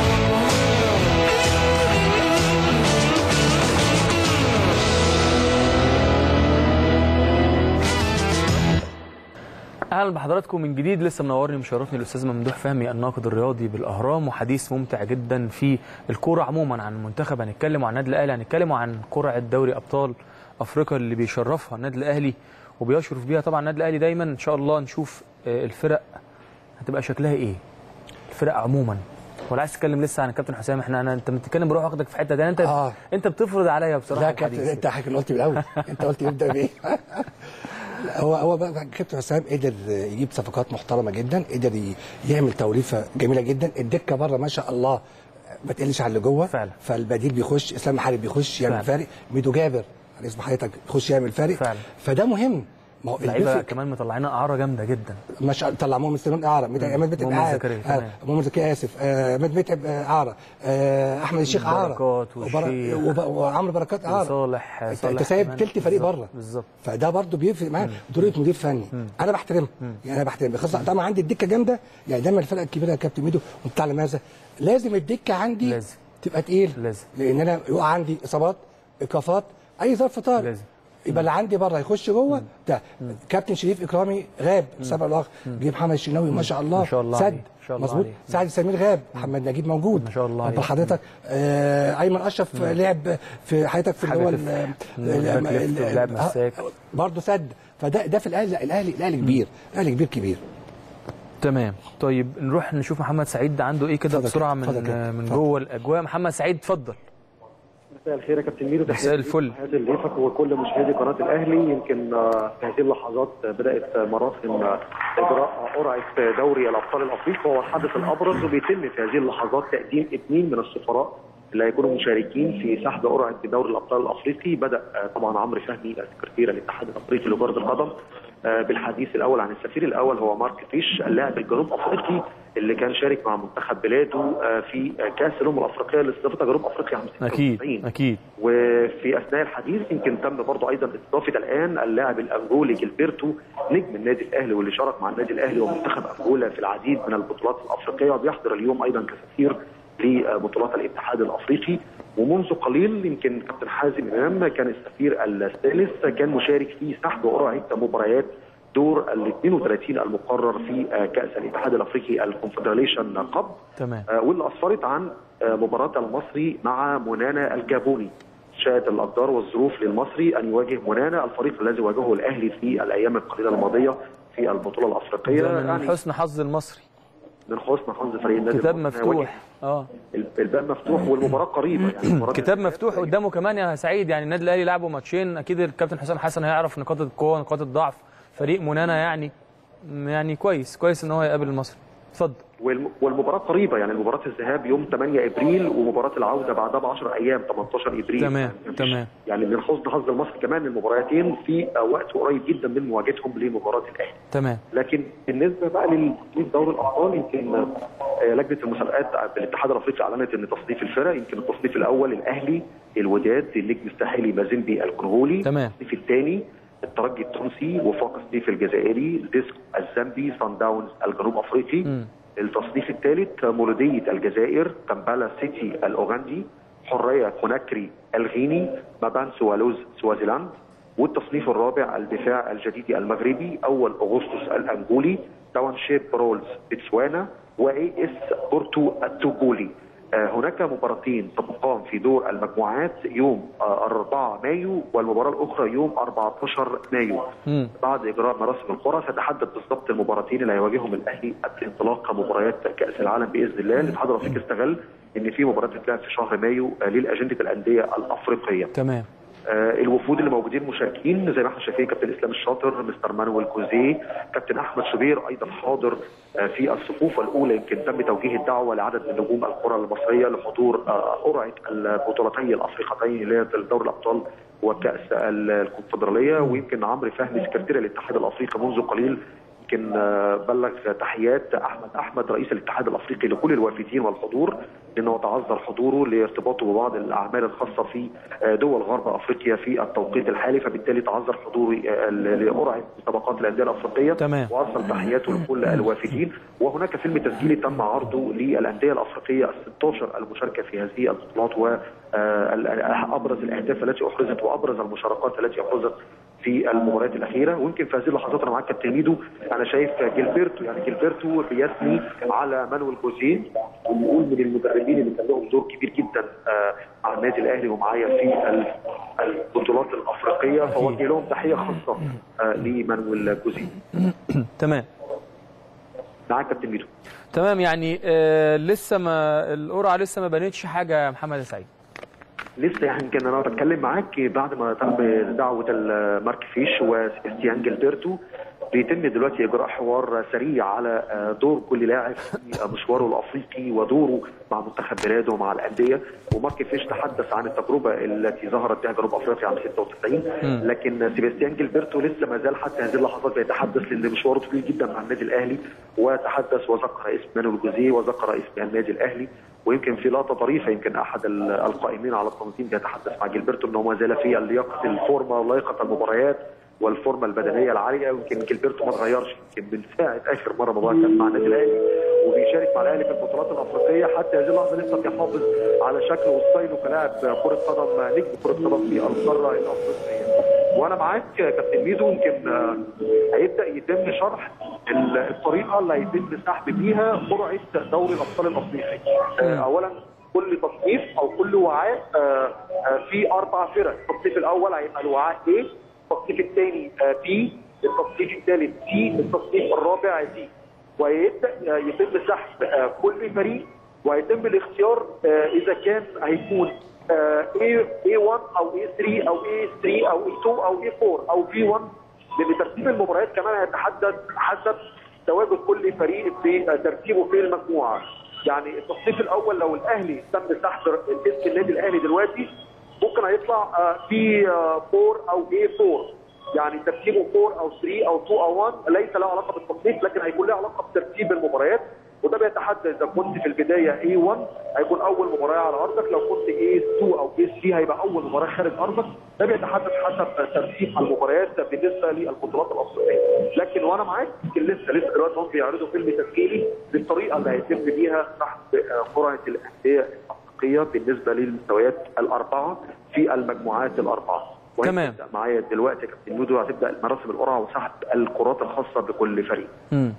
اهلا بحضراتكم من جديد لسه منورني مشرفني الاستاذ ممدوح فهمي الناقد الرياضي بالاهرام وحديث ممتع جدا في الكوره عموما عن المنتخب هنتكلم عن النادي الاهلي هنتكلم عن قرعه دوري ابطال افريقيا اللي بيشرفها النادي الاهلي وبيشرف بيها طبعا النادي الاهلي دايما ان شاء الله نشوف آه، الفرق هتبقى شكلها ايه الفرق عموما ولا عايز تتكلم لسه عن الكابتن حسام احنا انا انت بتتكلم بروح واخدك في حته تانية انت آه. انت بتفرض عليا بصراحه لا كابتن الحديث. انت حضرتك قلت من الاول انت قلت نبدا بايه لا، هو هو بقى كابتن حسام قدر يجيب صفقات محترمه جدا قدر ي- يعمل توليفه جميله جدا الدكه بره ما شاء الله ما تقلش على اللي جوه فعلا. فالبديل بيخش اسلام حارب بيخش يعمل فعلا. فارق ميدو جابر على اسم حضرتك بيخش يعمل فارق فعلا. فده مهم ما هو لعيبه البيفك كمان مطلعين اعاره جامده جدا ما شاء الله طلع مؤمن سليمان اعاره مت- عماد متعب مؤمن اعاره زكريا آه، تمام. مؤمن زكريا اسف آه، عماد متعب آه، اعاره آه، احمد الشيخ اعاره بركات وبر- والشيخ. وب- وعمرو بركات اعاره صالح انت صالح انت سايب كمان. تلت فريق بالظبط، بره بالظبط فده برضه بيفرق معاه دوريه مدير فني انا بحترمها يعني انا بحترمها خاصه طبعا عندي الدكه جامده يعني دايما الفرقه الكبيره يا كابتن ميدو وبتاع ماذا لازم الدكه عندي لازم. تبقى تقيل لازم. لان انا يقع عندي اصابات ايقافات اي ظرف طارئ لازم. يبقى اللي عندي بره يخش جوه ده كابتن شريف اكرامي غاب سبع الاخر جه محمد الشناوي ما شاء الله ما شاء الله سد عليه. ما شاء الله مظبوط عليه. سعد سمير غاب محمد نجيب موجود ما شاء الله طب عليه. حضرتك آه ايمن اشرف لعب في حياتك في اللي حاجة هو تفرق. ال- مم. ال- باك ليفت ال- ولعب آه، مساك. برضه سد فده ده في الاهلي لا الاهلي الاهلي كبير الاهلي كبير كبير تمام طيب نروح نشوف محمد سعيد عنده ايه كده اتفضل بسرعه كده، اتفضل من كده، من اتفضل. جوه الاجواء محمد سعيد اتفضل مساء الخير يا كابتن ميدو مساء الفل. هذا الليفك وكل مشاهدي قناه الاهلي يمكن آه، في هذه اللحظات آه، بدات مراسم آه، اجراء قرعه دوري الابطال الافريقي وهو الحدث الابرز وبيتم في هذه اللحظات تقديم اثنين من السفراء اللي هيكونوا مشاركين في سحب قرعه دوري الابطال الافريقي بدا آه، طبعا عمرو فهمي سكرتير الاتحاد الافريقي لكره القدم آه، بالحديث الاول عن السفير الاول هو مارك فيش اللاعب الجنوب افريقي اللي كان شارك مع منتخب بلاده آه، في آه، كاس الامم الافريقيه اللي استضافتها جنوب افريقيا عام 96 اكيد اكيد وفي اثناء الحديث يمكن تم برضه ايضا استضافه الان اللاعب الانجولي جilberto نجم النادي الاهلي واللي شارك مع النادي الاهلي ومنتخب انجولا في العديد من البطولات الافريقيه وبيحضر اليوم ايضا كسفير لبطولات الاتحاد الافريقي ومنذ قليل يمكن كابتن حازم امام كان السفير الثالث كان مشارك في سحب قرعه مباريات دور ال 32 المقرر في آه، كاس الاتحاد الافريقي الكونفدراليشن كاب تمام آه، واللي اسفرت عن آه، مباراه المصري مع منانا الجابوني شاءت الاقدار والظروف للمصري ان يواجه منانا الفريق الذي واجهه الاهلي في الايام القليله الماضيه في البطوله الافريقيه ده من يعني حسن حظ المصري من حسن حظ فريق النادي كتاب المصري يواجه مفتوح اه الباب مفتوح والمباراه قريبه يعني المباراة كتاب مفتوح قدامه كمان يا سعيد يعني النادي الاهلي لعبوا ماتشين اكيد الكابتن حسام حسن هيعرف نقاط القوه ونقاط الضعف فريق منانا يعني يعني كويس كويس ان هو يقابل المصري اتفضل والم- والمباراه قريبه يعني مباراه الذهاب يوم 8 ابريل ومباراه العوده بعدها ب 10 ايام 18 ابريل تمام، يعني مفيش- تمام. يعني من حسن حظ المصري كمان المباراتين في وقت قريب جدا من مواجهتهم لمباراه الاهلي تمام لكن بالنسبه بقى لتصنيف دوري الابطال يمكن آه، لجنه المسابقات بالاتحاد الافريقي اعلنت ان تصنيف الفرق يمكن التصنيف الاول الاهلي الوداد النجم الساحلي مازيمبي الكونغولي تمام. التصنيف الثاني الترجي التونسي وفاق السيف الجزائري ديسكو الزامبي سان داونز الجنوب افريقي مم. التصنيف الثالث مولودية الجزائر كامبالا سيتي الاوغندي حريه كوناكري الغيني مابان سوالوز سوازيلاند والتصنيف الرابع الدفاع الجديدي المغربي اول اغسطس الانجولي تاونشيب برولز بتسوانا واي اس بورتو التوغولي آه، هناك مباراتين ستقام في دور المجموعات يوم آه، 4 مايو والمباراه الاخرى يوم 14 مايو مم. بعد اجراء مراسم القرى ستحدد بالضبط المباراتين اللي هيواجههم الاهلي قبل انطلاق مباريات كاس العالم باذن الله الاتحاد الافريقي استغل ان في مباراه تتلعب في شهر مايو آه، للاجنده الانديه الافريقيه تمام آه، الوفود اللي موجودين مشاركين زي ما احنا شايفين كابتن اسلام الشاطر مستر مانويل كوزيه كابتن احمد شوبير ايضا حاضر آه، في الصفوف الاولى يمكن تم توجيه الدعوه لعدد من نجوم الكره المصريه لحضور آه، قرعه البطولتين الافريقتين اللي هي دوري الابطال وكاس الكونفدراليه ويمكن عمرو فهمي سكرتير الاتحاد الافريقي منذ قليل يمكن آه، بلغ تحيات احمد احمد رئيس الاتحاد الافريقي لكل الوافدين والحضور لانه تعذر حضوره لارتباطه ببعض الاعمال الخاصه في آه، دول غرب افريقيا في التوقيت الحالي فبالتالي تعذر حضوره آه، لقرعه مسابقات الانديه الافريقيه تمام. وارسل تحياته لكل الوافدين وهناك فيلم تسجيلي تم عرضه للانديه الافريقيه ال 16 المشاركه في هذه البطولات وابرز الاهداف التي احرزت وابرز المشاركات التي احرزت في المباريات الاخيره ويمكن في هذه اللحظات انا معاك كابتن ميدو انا شايف جilberto يعني جilberto بيثني على مانويل جوزيه وبيقول من المدربين اللي كان لهم دور كبير جدا آه، مع النادي الاهلي ومعايا في ال- البطولات الافريقيه فوجه لهم تحيه خاصه آه، لمانويل جوزيه تمام معاك كابتن ميدو تمام يعني آه لسه ما القرعه لسه ما بنتش حاجه يا محمد يا سعيد لسه يعني يمكن انا بتكلم معاك بعد ما تم دعوه المارك فيش وسباستيان جilberto بيتم دلوقتي اجراء حوار سريع على دور كل لاعب في مشواره الافريقي ودوره مع منتخب بلاده ومع الانديه ومارك فيش تحدث عن التجربه التي ظهرت بها جنوب افريقيا عام 96 لكن سيباستيان جilberto لسه ما زال حتى هذه اللحظات بيتحدث لان مشواره طويل جدا مع النادي الاهلي وتحدث وذكر اسم مانويل جوزيه وذكر اسم النادي الاهلي ويمكن في لقطه طريفه يمكن احد ال- القائمين على التنظيم بيتحدث مع جilberto انه ما زال في اللياقه الفورمه ولياقه المباريات والفورمه البدنيه العاليه ويمكن جilberto ما اتغيرش يمكن من ساعه اخر مره مباراه كان مع النادي الاهلي وبيشارك مع الاهلي في البطولات الافريقيه حتى هذه اللحظه لسه بيحافظ على شكله وستايله كلاعب كره قدم نجم كره قدم في القاره الافريقيه وانا معاك يا كابتن ميدو يمكن آه، هيبدا يتم شرح ال- الطريقه اللي هيتم سحب بيها قرعه دوري الابطال الافريقي آه، اولا كل تصنيف او كل وعاء آه، آه، في اربع فرق التصنيف الاول هيبقى الوعاء A التصنيف الثاني B التصنيف الثالث C التصنيف الرابع D ويبدا آه، يتم سحب آه، كل فريق ويتم الاختيار آه، اذا كان هيكون آه، A A1 او A3 او A3 او A2 او A4 او V1 لان ترتيب المباريات كمان هيتحدد حسب تواجد كل فريق في آه، ترتيبه في المجموعه يعني التصنيف الاول لو الاهلي تم سحب اسم النادي الاهلي دلوقتي ممكن هيطلع آه، في آه، 4 او A4 يعني ترتيبه 4 او 3 او 2 او 1 ليس له علاقه بالتصنيف لكن هيكون له علاقه بترتيب المباريات وده بيتحدد اذا كنت في البدايه A1 هيكون اول مباراه على ارضك لو كنت A2 او A3 هيبقى اول مباراه خارج ارضك ده بيتحدد حسب ترتيب المباريات بالنسبه للبطولات الافريقيه لكن وانا معاك يمكن لسه لسه دلوقتي هم بيعرضوا فيلم تسجيلي بالطريقه اللي هيتم بيها سحب آه، قرعه الانديه الافريقيه بالنسبه للمستويات الاربعه في المجموعات الاربعه تمام. وهتبدأ معايا دلوقتي يا كابتن مودو هتبدا مراسم القرعه وسحب الكرات الخاصه بكل فريق مم.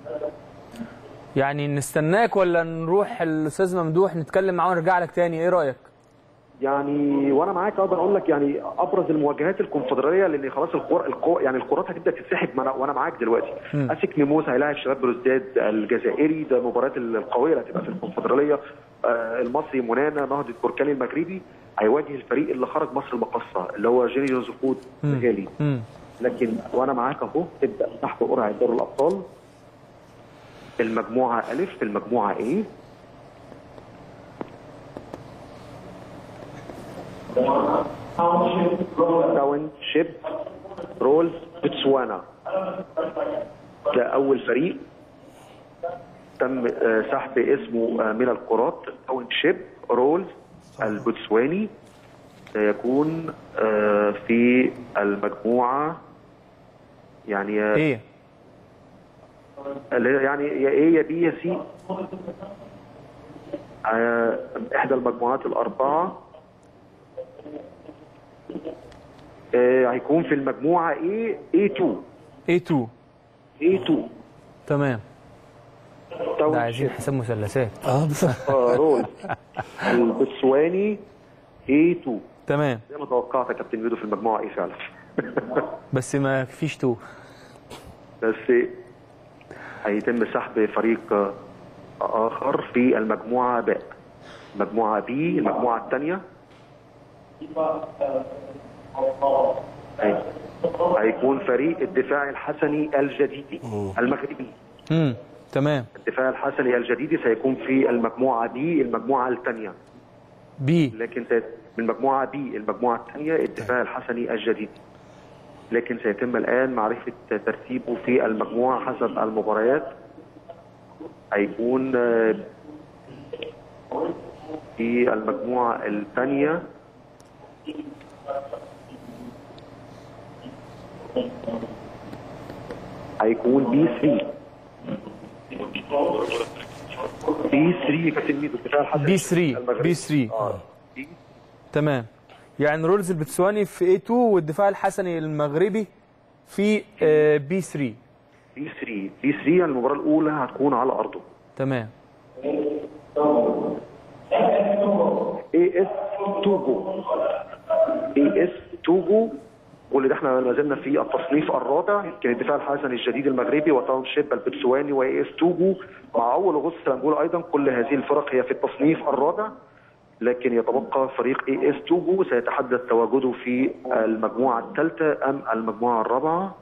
يعني نستناك ولا نروح الاستاذ ممدوح نتكلم معاه ونرجع لك تاني ايه رايك يعني وانا معاك اقدر اقول لك يعني ابرز المواجهات الكونفدراليه لان خلاص الكور الكو يعني الكرات هتبدا تتسحب ما أنا- وانا معاك دلوقتي اسك ميموس هيلاعب شباب بلوزداد الجزائري ده المباريات القويه اللي هتبقى في الكونفدراليه آه المصري منانا نهضه بركان المغربي هيواجه الفريق اللي خرج مصر المقصه اللي هو جيني جوزيفود الغالي مم. لكن وانا معاك اهو تبدا تحت قرعه دوري الابطال المجموعه الف المجموعه ايه تاون شيب رولز بتسوانا ده اول فريق تم آه، سحب اسمه آه، من الكرات تاون شيب رولز البوتسواني سيكون آه، في المجموعه يعني يا- ايه اللي هي يعني يا ايه يا بي يا سي آه، احدى المجموعات الاربعه آه، هيكون في المجموعه ايه A2 A2 A2 تمام تاون ده عايزين حساب مثلثات اه بالظبط آه، رول البتسواني A2 تمام زي ما توقعت يا كابتن ميدو في المجموعه ايه فعلا بس ما فيش تو بس هيتم سحب فريق آه، اخر في المجموعه باء مجموعه بي المجموعه الثانيه هي- هيكون فريق الدفاع الحسني الجديدي المغربي امم تمام الدفاع الحسني الجديدي سيكون في المجموعة بي المجموعة الثانية بي لكن سيت... من مجموعة بي المجموعة الثانية الدفاع الحسني الجديد لكن سيتم الآن معرفة ترتيبه في المجموعة حسب المباريات هيكون آه، في المجموعة الثانية هيكون بي 3 بي 3 كابتن ميدو الدفاع الحسني بي 3 المغربي. بي 3 اه بي تمام يعني رولز البتسواني في A2 والدفاع الحسني المغربي في آه، بي 3 بي 3 بي 3 المباراة الأولى هتكون على أرضه تمام اي اس توجو اي اس توجو واللي احنا ما زلنا في التصنيف الرابع كان الدفاع الحسني الجديد المغربي وتاون شيب البتسواني واي اس توجو مع اول اغسطس الانجولا ايضا كل هذه الفرق هي في التصنيف الرابع لكن يتبقى فريق اي اس توجو سيتحدد تواجده في المجموعه الثالثه ام المجموعه الرابعه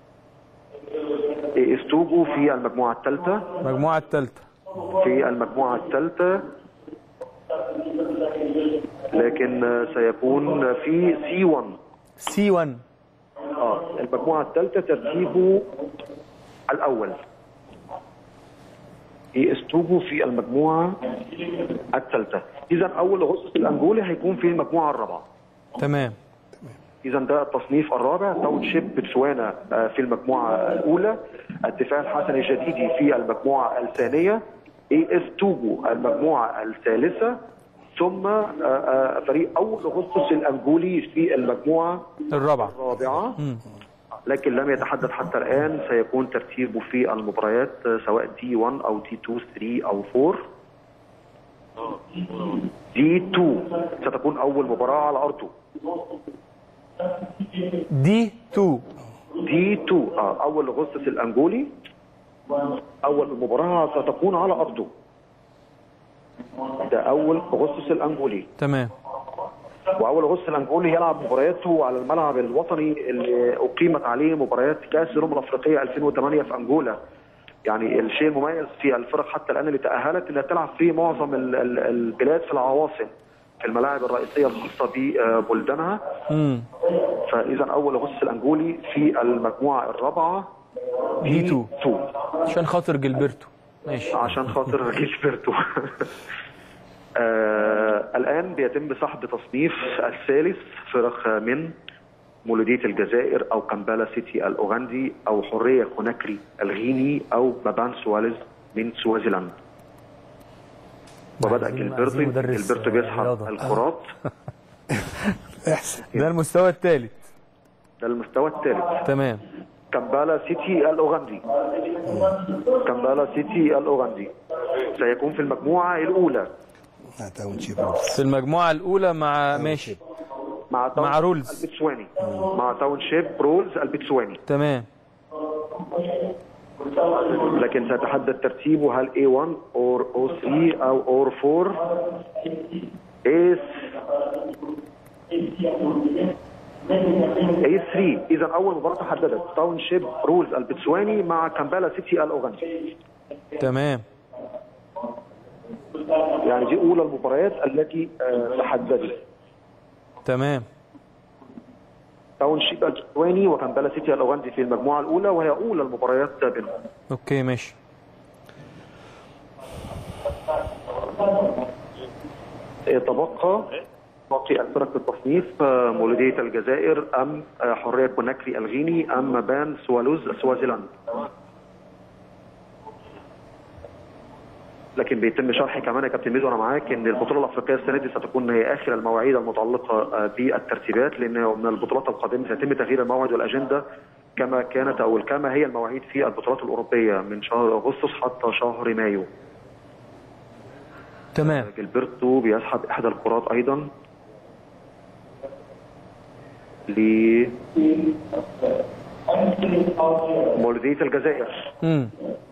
اي اس توجو في المجموعه الثالثه المجموعة الثالثة في المجموعة الثالثة لكن سيكون في سي 1 سي 1 اه المجموعة الثالثة ترتيبه الأول اي اس توجو في المجموعة الثالثة إذا أول أغسطس الأنجولي هيكون في المجموعة الرابعة تمام اذا ده التصنيف الرابع تاون شيب بتسوانا آه، في المجموعه الاولى الدفاع الحسني الجديدي في المجموعه الثانيه اي اس توجو المجموعه الثالثه ثم آه، آه، فريق اول اغسطس الانجولي في المجموعه الرابعة الرابعه لكن لم يتحدد حتى الان سيكون ترتيبه في المباريات آه، سواء دي 1 او دي 2 3 او 4 دي 2 ستكون اول مباراه على ارضه دي 2 دي 2 آه اول اغسطس الانجولي اول مباراه ستكون على ارضه ده اول اغسطس الانجولي تمام واول اغسطس الانجولي يلعب مبارياته على الملعب الوطني اللي اقيمت عليه مباريات كاس الامم الافريقيه 2008 في انجولا يعني الشيء المميز في الفرق حتى الان اللي تاهلت انها تلعب في معظم ال- ال- البلاد في العواصم في الملاعب الرئيسيه الخاصه ببلدانها امم فاذا اول اغسطس الانجولي في المجموعه الرابعه دي 2 2 عشان خاطر جilberto ماشي عشان خاطر جيلبرتو آه الان بيتم سحب تصنيف الثالث فرق من مولودية الجزائر او كامبالا سيتي الاوغندي او حريه كوناكري الغيني او مابان سواليز من سوازيلاند وبدا عايزين- جيلبرتو عايزين مدرس جيلبرتو بيسحب رياضة. الكرات احسن ده المستوى الثالث ده المستوى الثالث تمام كامبالا سيتي الاوغندي كامبالا سيتي الاوغندي سيكون في المجموعه الاولى تاون شيب في المجموعة الأولى مع ماشي مع تاون مع رولز. البتسواني مع تاون شيب رولز البتسواني تمام لكن سيتحدد ترتيبه هل A1 or O3 او or 4 اس A3 اذا اول مباراه تحددت تاون شيب رولز البتسواني مع كامبالا سيتي الاوغندي تمام يعني دي اولى المباريات التي آه، تحددت تمام تاون شيب البتسواني وكامبالا سيتي الاوغندي في المجموعه الاولى وهي اولى المباريات بينهم اوكي ماشي تبقى باقي الفرق في التصنيف آه، مولودية الجزائر أم آه، حرية كوناكري الغيني أم مبان سوالوز سوازيلاند لكن بيتم شرح كمان يا كابتن ميزو انا معاك ان البطوله الافريقيه السنه دي ستكون هي اخر المواعيد المتعلقه آه، بالترتيبات لان من البطولات القادمه سيتم تغيير الموعد والاجنده كما كانت او كما هي المواعيد في البطولات الاوروبيه من شهر اغسطس حتى شهر مايو تمام جilberto بيسحب احدى الكرات ايضا ل مولودية الجزائر امم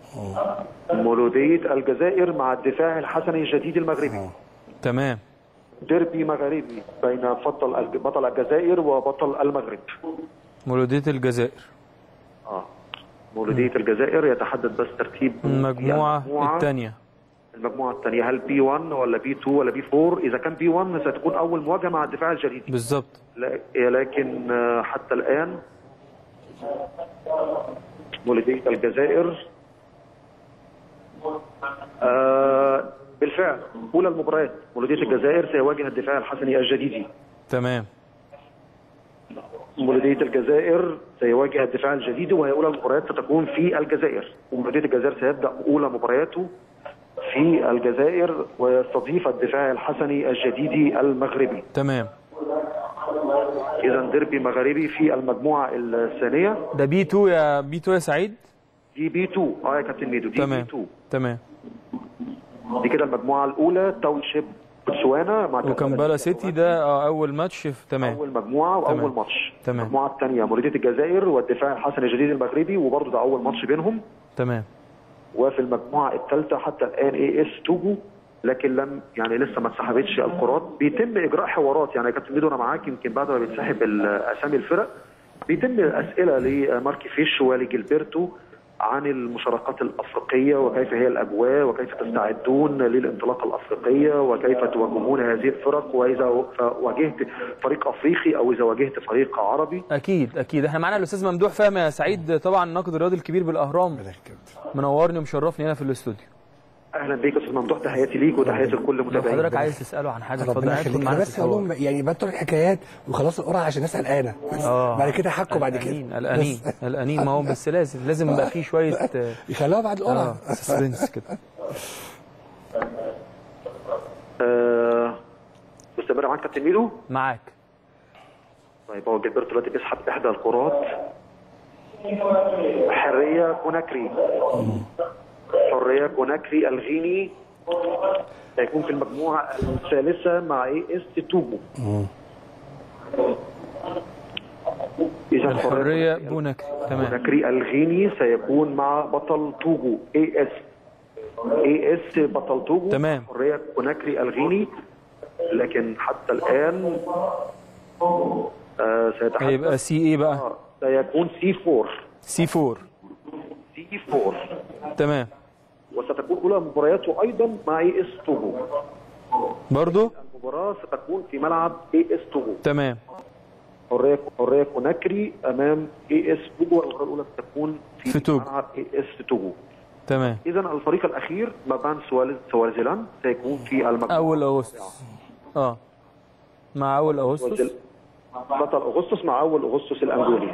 مولودية الجزائر مع الدفاع الحسني الجديد المغربي تمام ديربي مغربي بين بطل بطل الجزائر وبطل المغرب مولوديه الجزائر اه مولودية الجزائر يتحدد بس ترتيب المجموعه المجموعة- الثانيه المجموعة الثانية هل بي 1 ولا بي 2 ولا بي 4 إذا كان بي 1 ستكون أول مواجهة مع الدفاع الجديدي بالظبط لا- لكن آه، حتى الآن مولودية الجزائر آه، بالفعل أولى المباريات مولودية الجزائر سيواجه الدفاع الحسني الجديدي تمام مولودية الجزائر سيواجه الدفاع الجديد وهي أولى المباريات ستكون في الجزائر ومولودية الجزائر سيبدأ أولى مبارياته في الجزائر ويستضيف الدفاع الحسني الجديدي المغربي تمام إذا ديربي مغربي في المجموعة الثانية ده بي 2 يا بي 2 يا سعيد دي بي 2 اه يا كابتن ميدو دي تمام بي 2 تمام دي كده المجموعة الأولى تاونشيب بوتسوانا مع وكامبالا سيتي ده آه، اول ماتش في تمام أول مجموعة وأول تمام. ماتش تمام. المجموعة الثانية مولودية الجزائر والدفاع الحسني الجديد المغربي وبرضه ده أول ماتش بينهم تمام وفي المجموعه الثالثه حتى الان اي اس توجو لكن لم يعني لسه ما اتسحبتش القرات بيتم اجراء حوارات يعني يا كابتن ميدو انا معاك يمكن بعد ما بيتسحب ال- اسامي الفرق بيتم اسئله لماركي فيش ولجilberto عن المشاركات الافريقيه وكيف هي الاجواء وكيف تستعدون للانطلاقه الافريقيه وكيف تواجهون هذه الفرق واذا واجهت فريق افريقي او اذا واجهت فريق عربي اكيد اكيد احنا معانا الاستاذ ممدوح فهمي يا سعيد طبعا الناقد الرياضي الكبير بالاهرام منورني ومشرفني هنا في الاستوديو اهلا بيك يا استاذ ممدوح تحياتي ليك وتحياتي لكل لو متابعينك حضرتك عايز تساله عن حاجه اتفضل ربنا قاعد يخليك معانا أنا في بس اقول الحوار. لهم يعني بطل الحكايات وخلاص القرعه عشان الناس قلقانه بس اه بعد كده حكوا بعد كده قلقانين قلقانين قلقانين ما هو بس لازم لازم يبقى فيه شويه آه، يخلوها بعد اه القرعه سسبنس كده آه، مستمر معاك كابتن ميدو معاك طيب هو جilberto دلوقتي بيسحب احدى الكرات حريه كوناكري حريه كوناكري الغيني سيكون في المجموعه الثالثه مع اي اس توجو اذا الحريه بونكري تمام كوناكري الغيني سيكون مع بطل توجو اي اس اي اس بطل توجو تمام. حريه كوناكري الغيني لكن حتى الان آه سيتحدث هيبقى سي ايه بقى آه، سيكون سي 4 سي 4 سي 4 تمام وستكون اولى مبارياته ايضا مع اي اس توجو برضو المباراه ستكون في ملعب اي اس توجو تمام حريه حريه كوناكري امام اي اس توجو والمباراه الاولى ستكون في, في توجو. ملعب اي اس توجو تمام اذا الفريق الاخير مبان سوالز سوازيلاند سيكون في المجموعه اول اغسطس اه مع اول اغسطس وزل- بطل اغسطس مع اول اغسطس الانجولي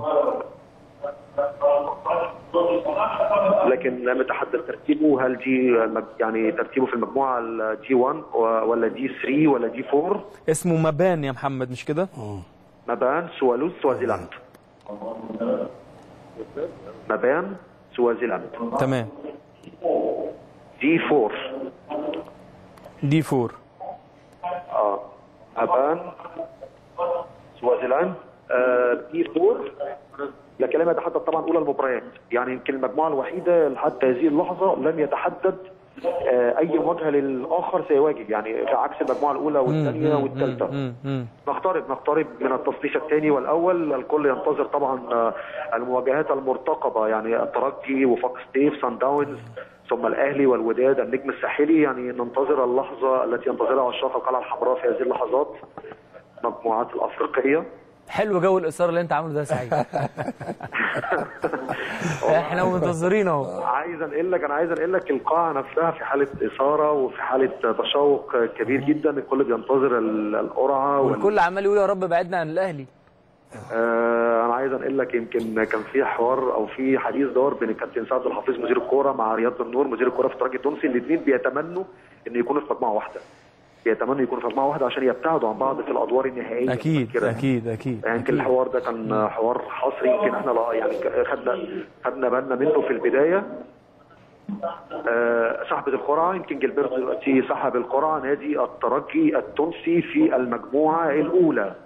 لكن لم يتحدد ترتيبه هل دي المج- يعني ترتيبه في المجموعه الدي 1 ولا دي 3 ولا دي 4 اسمه مبان يا محمد مش كده مبان سوالوز سوازيلاند مبان سوازيلاند تمام دي 4 دي 4 اه مبان سوازيلاند آه دي 4 لكن لم يتحدد طبعا اولى المباريات يعني يمكن المجموعه الوحيده حتى هذه اللحظه لم يتحدد آه اي مواجهه للاخر سيواجه يعني عكس المجموعه الاولى والثانيه والثالثه مم، مم. نقترب نقترب من التصنيف الثاني والاول الكل ينتظر طبعا آه، المواجهات المرتقبه يعني الترجي وفاق ستيف سان داونز ثم الاهلي والوداد النجم الساحلي يعني ننتظر اللحظه التي ينتظرها عشاق القلعه الحمراء في هذه اللحظات المجموعات الافريقيه حلو جو الاثاره اللي انت عامله ده يا سعيد احنا منتظرين اهو عايز انقل لك انا عايز انقل لك القاعه نفسها في حاله اثاره وفي حاله تشوق كبير جدا الكل بينتظر ال- القرعه وال- والكل عمال يقول يا رب بعدنا عن الاهلي آه، انا عايز انقل لك يمكن كان في حوار او في حديث دار بين الكابتن سعد الحفيظ مدير الكوره مع رياض النور مدير الكوره في الترجي التونسي الاثنين بيتمنوا ان يكونوا في مجموعه واحده بيتمنوا يكونوا في مجموعه واحده عشان يبتعدوا عن بعض في الادوار النهائيه اكيد المبكرة. اكيد اكيد يعني يمكن أكيد. الحوار ده كان حوار حصري يمكن احنا لا- يعني خدنا خدنا بالنا منه في البدايه آه، سحبة القرعة يمكن جilberto دلوقتي سحب القرعة نادي الترجي التونسي في المجموعة الأولى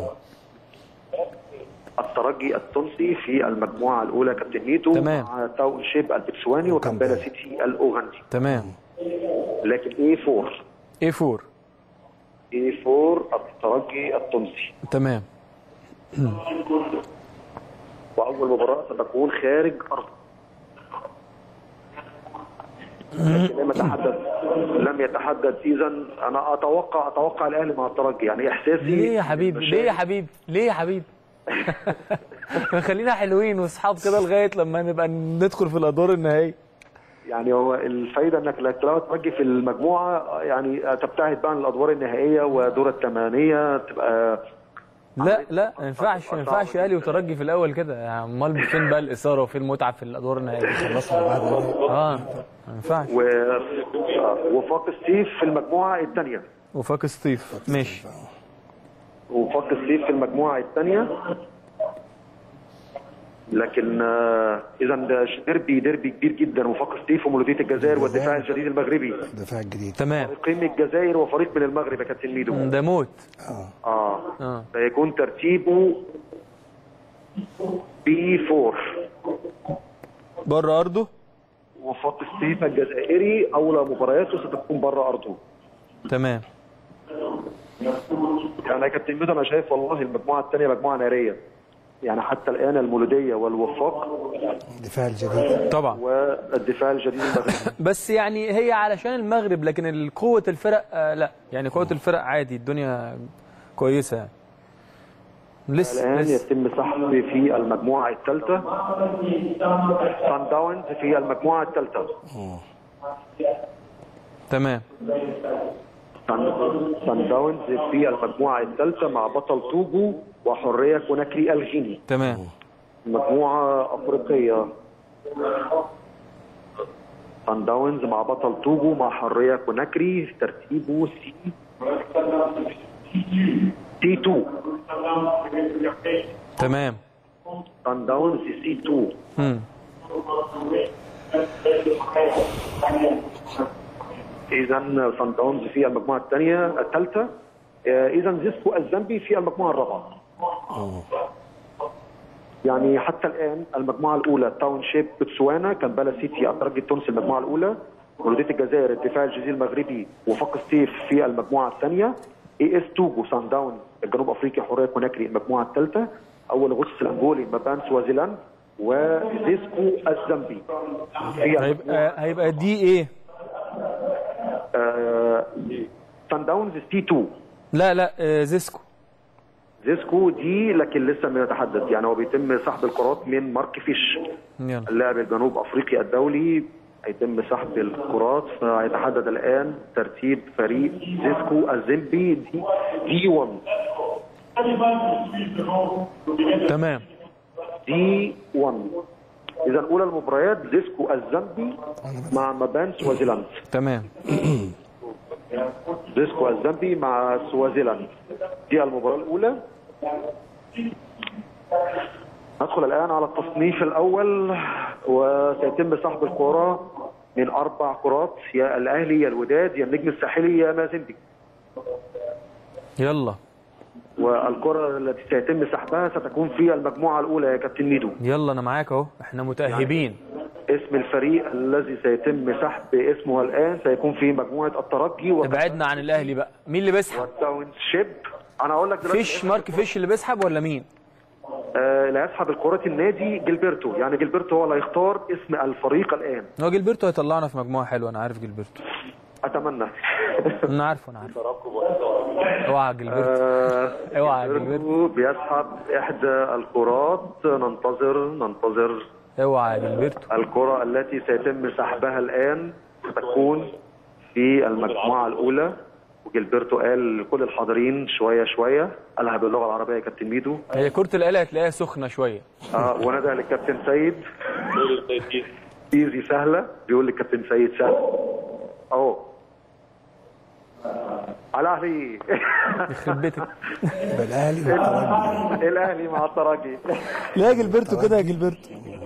الترجي التونسي في المجموعة الأولى كابتن ميتو تمام. مع تاون شيب البتسواني وكامبالا سيتي الأوغندي تمام لكن ايه 4 اي 4 اي 4 الترجي التونسي تمام واول مباراه ستكون خارج ارض لكن لم يتحدد لم يتحدد اذا انا اتوقع اتوقع الاهلي مع الترجي يعني احساسي ليه يا حبيبي ليه يا حبيبي ليه يا حبيبي خلينا حلوين واصحاب كده لغايه لما نبقى ندخل في الادوار النهائيه يعني هو الفايده انك لو ترجي في المجموعه يعني تبتعد بقى عن الادوار النهائيه ودور الثمانيه تبقى لا لا ما ينفعش ما ينفعش اهلي وترجي في الاول كده يعني امال فين بقى الاثاره وفين المتعه في الادوار النهائيه خلصنا بعد اه ما ينفعش و... وفاق السيف في المجموعه الثانيه وفاك سطيف ماشي وفاق السيف في المجموعه الثانيه لكن آه، اذا ده ديربي ديربي كبير جدا وفاق السيف ومولوديه الجزائر والدفاع الجديد المغربي الدفاع الجديد تمام فريقين من الجزائر وفريق من المغرب يا كابتن ميدو ده موت اه اه اه سيكون ترتيبه بي 4 بره ارضه وفاق السيف الجزائري اولى مبارياته ستكون بره ارضه تمام يعني يا كابتن ميدو انا شايف والله المجموعه الثانيه مجموعه ناريه يعني حتى الان المولوديه والوفاق الدفاع الجديد طبعا والدفاع الجديد المغربي بس يعني هي علشان المغرب لكن قوه الفرق آه لا يعني قوه الفرق عادي الدنيا كويسه يعني لسه الان لسه يتم سحب في المجموعه الثالثه سان داونز في المجموعه الثالثه تمام سان سان داونز في المجموعه الثالثه مع بطل توجو وحريه كوناكري الغيني تمام مجموعه افريقيه سان داونز مع بطل توجو مع حريه كوناكري ترتيبه سي سي 2 تمام سان داونز سي 2 مم. اذا سان داونز في المجموعه الثانيه الثالثه اذا زيسكو الزامبي في المجموعه الرابعه يعني حتى الان المجموعه الاولى تاون شيب بتسوانا كان بالا سيتي الترجي التونسي المجموعه الاولى مولوديه الجزائر الدفاع الجزيري المغربي وفاق السيف في المجموعه الثانيه اي اس توجو سان داون الجنوب افريقي حريه كوناكري المجموعه الثالثه اول غطس الانجولي مبان سوازيلاند وزيسكو الزامبي في هيبقى هيبقى دي ايه آه سان داونز سي 2 لا لا آه زيسكو زيسكو دي لكن لسه ما يتحدد يعني هو بيتم سحب الكرات من مارك فيش يلا اللاعب الجنوب افريقي الدولي هيتم سحب الكرات فهيتحدد الان ترتيب فريق زيسكو الزمبي دي دي 1 تمام دي 1 اذا اولى المباريات زيسكو الزمبي مع مبان سوازيلاند تمام زيسكو الزمبي مع سوازيلاند دي المباراه الاولى ندخل الان على التصنيف الاول وسيتم سحب الكره من اربع كرات يا الاهلي يا الوداد يا النجم الساحلي يا مازندي يلا والكره التي سيتم سحبها ستكون في المجموعه الاولى يا كابتن ميدو يلا انا معاك اهو احنا متاهبين اسم الفريق الذي سيتم سحب اسمه الان سيكون في مجموعه الترجي ابعدنا عن الاهلي بقى مين اللي بيسحب والتاون شيب انا هقول لك دلوقتي فيش مارك فيش اللي بيسحب ولا مين آه اللي هيسحب الكرة النادي جilberto يعني جilberto هو اللي هيختار اسم الفريق الان هو جilberto هيطلعنا في مجموعه حلوه انا عارف جilberto اتمنى انا عارفه انا عارفه اوعى جilberto آه اوعى يا جilberto بيسحب احدى الكرات ننتظر ننتظر اوعى يا جilberto الكرة التي سيتم سحبها الان ستكون في المجموعة الاولى وجilberto قال لكل الحاضرين شوية شوية قالها باللغة العربية يا كابتن ميدو هي كره الآلة هتلاقيها سخنه شويه اه وندى للكابتن سيد ايزي سهله بيقول للكابتن سيد سهله اهو على اهلي يخرب بيتك يبقى الاهلي والترجي الاهلي مع الترجي لا جilberto كده يا جilberto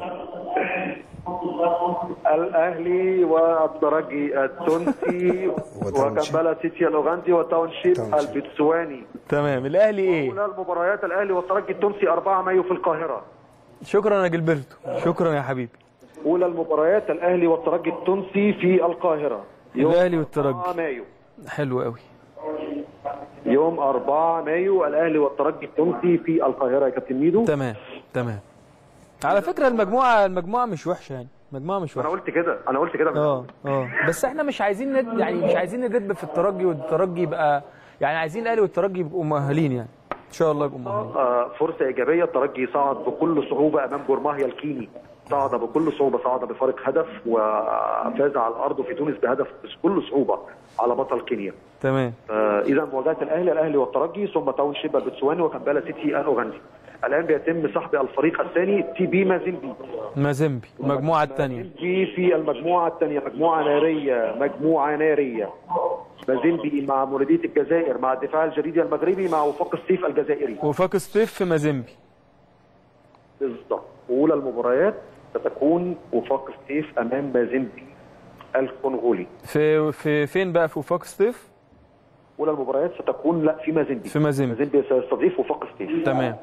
الاهلي والترجي التونسي وتاونشيب. وكمبالا سيتي الاوغندي وتاونشيب تاونشيب. البتسواني تمام الاهلي ايه اولى المباريات الاهلي والترجي التونسي 4 مايو في القاهره شكرا يا جilberto شكرا يا حبيبي اولى المباريات الاهلي والترجي التونسي في القاهره يوم الاهلي والترجي 4 مايو حلو قوي يوم 4 مايو الاهلي والترجي التونسي في القاهره يا كابتن ميدو تمام تمام على فكره المجموعه المجموعه مش وحشه يعني مجموعه مش انا وحشه قلت كده انا قلت كده من اه اه بس احنا مش عايزين ند يعني مش عايزين ندب في الترجي والترجي يبقى يعني عايزين الاهلي والترجي يبقوا مؤهلين يعني ان شاء الله يبقوا مؤهلين آه، فرصه ايجابيه الترجي صعد بكل صعوبه امام جورماهيا الكيني صعد بكل صعوبه صعد بفارق هدف وفاز على الارض في تونس بهدف بكل صعوبه على بطل كينيا تمام آه، اذا مواجهه الاهلي الاهلي والترجي ثم تاون شيب البتسواني وكمبالا سيتي الاوغندي الان بيتم سحب الفريق الثاني تي بي مازيمبي مازيمبي المجموعه الثانيه مازيمبي في المجموعه الثانيه مجموعه ناريه مجموعه ناريه مازيمبي مع مولوديه الجزائر مع الدفاع الجديد المغربي مع وفاق السيف الجزائري وفاق سطيف في مازيمبي بالضبط اولى المباريات ستكون وفاق السيف امام مازيمبي الكونغولي في في فين بقى في وفاق سطيف اولى المباريات ستكون لا في مازيمبي في مازيمبي مازيمبي سيستضيف وفاق السيف تمام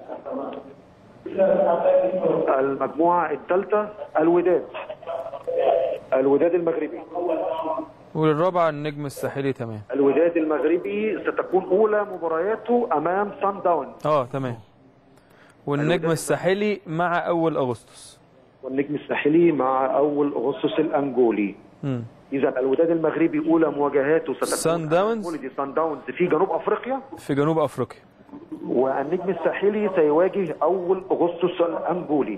المجموعه الثالثه الوداد الوداد المغربي والرابعه النجم الساحلي تمام الوداد المغربي ستكون اولى مبارياته امام سان داون اه تمام والنجم الساحلي مع اول اغسطس والنجم الساحلي مع اول اغسطس الانجولي امم اذا الوداد المغربي اولى مواجهاته ستكون سان داونز. الأنجولي دي سان داونز في جنوب افريقيا في جنوب افريقيا والنجم الساحلي سيواجه اول اغسطس الانجولي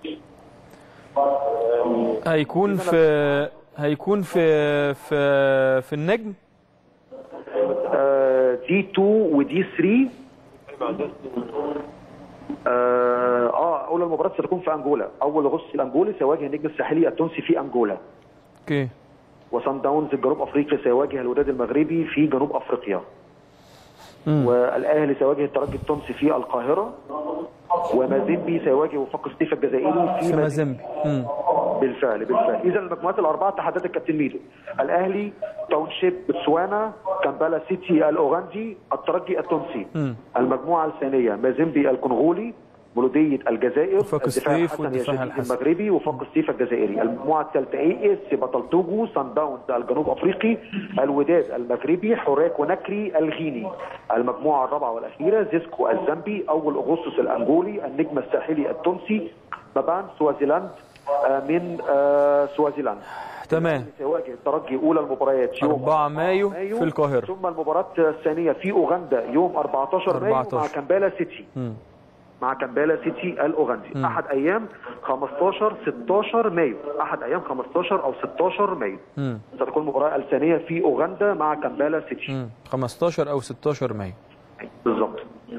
هيكون في هيكون في في في النجم آه، دي 2 ودي 3 اه آه، اول المباراه ستكون في انجولا اول اغسطس الانجولي سيواجه النجم الساحلي التونسي في انجولا اوكي وسان داونز الجنوب افريقيا سيواجه الوداد المغربي في جنوب افريقيا مم. والاهلي سيواجه الترجي التونسي في القاهره ومازيمبي سيواجه وفاق السيف الجزائري في في مازيمبي مازيمبي امم بالفعل بالفعل اذا المجموعات الاربعه تحدث الكابتن ميدو الاهلي تاونشيب بتسوانا كامبالا سيتي الاوغندي الترجي التونسي مم. المجموعه الثانيه مازيمبي الكونغولي مولودية الجزائر وفاق الدفاع السيف الحسن والدفاع يا شديد الحسن. المغربي وفاق السيف الجزائري المجموعه الثالثه اي اس بطل توجو سان داونز الجنوب افريقي الوداد المغربي حراك ونكري الغيني المجموعه الرابعه والاخيره زيسكو الزامبي اول اغسطس الانجولي النجم الساحلي التونسي مبان سوازيلاند آه، من آه، سوازيلاند تمام سيواجه الترجي اولى المباريات يوم 4 مايو في القاهره ثم المباراه الثانيه في اوغندا يوم 14 مايو 14. مع كامبالا سيتي مم. مع كامبالا سيتي الاوغندي احد ايام 15 16 مايو احد ايام 15 او 16 مايو مم. ستكون المباراه الثانيه في اوغندا مع كامبالا سيتي مم. 15 او 16 مايو بالظبط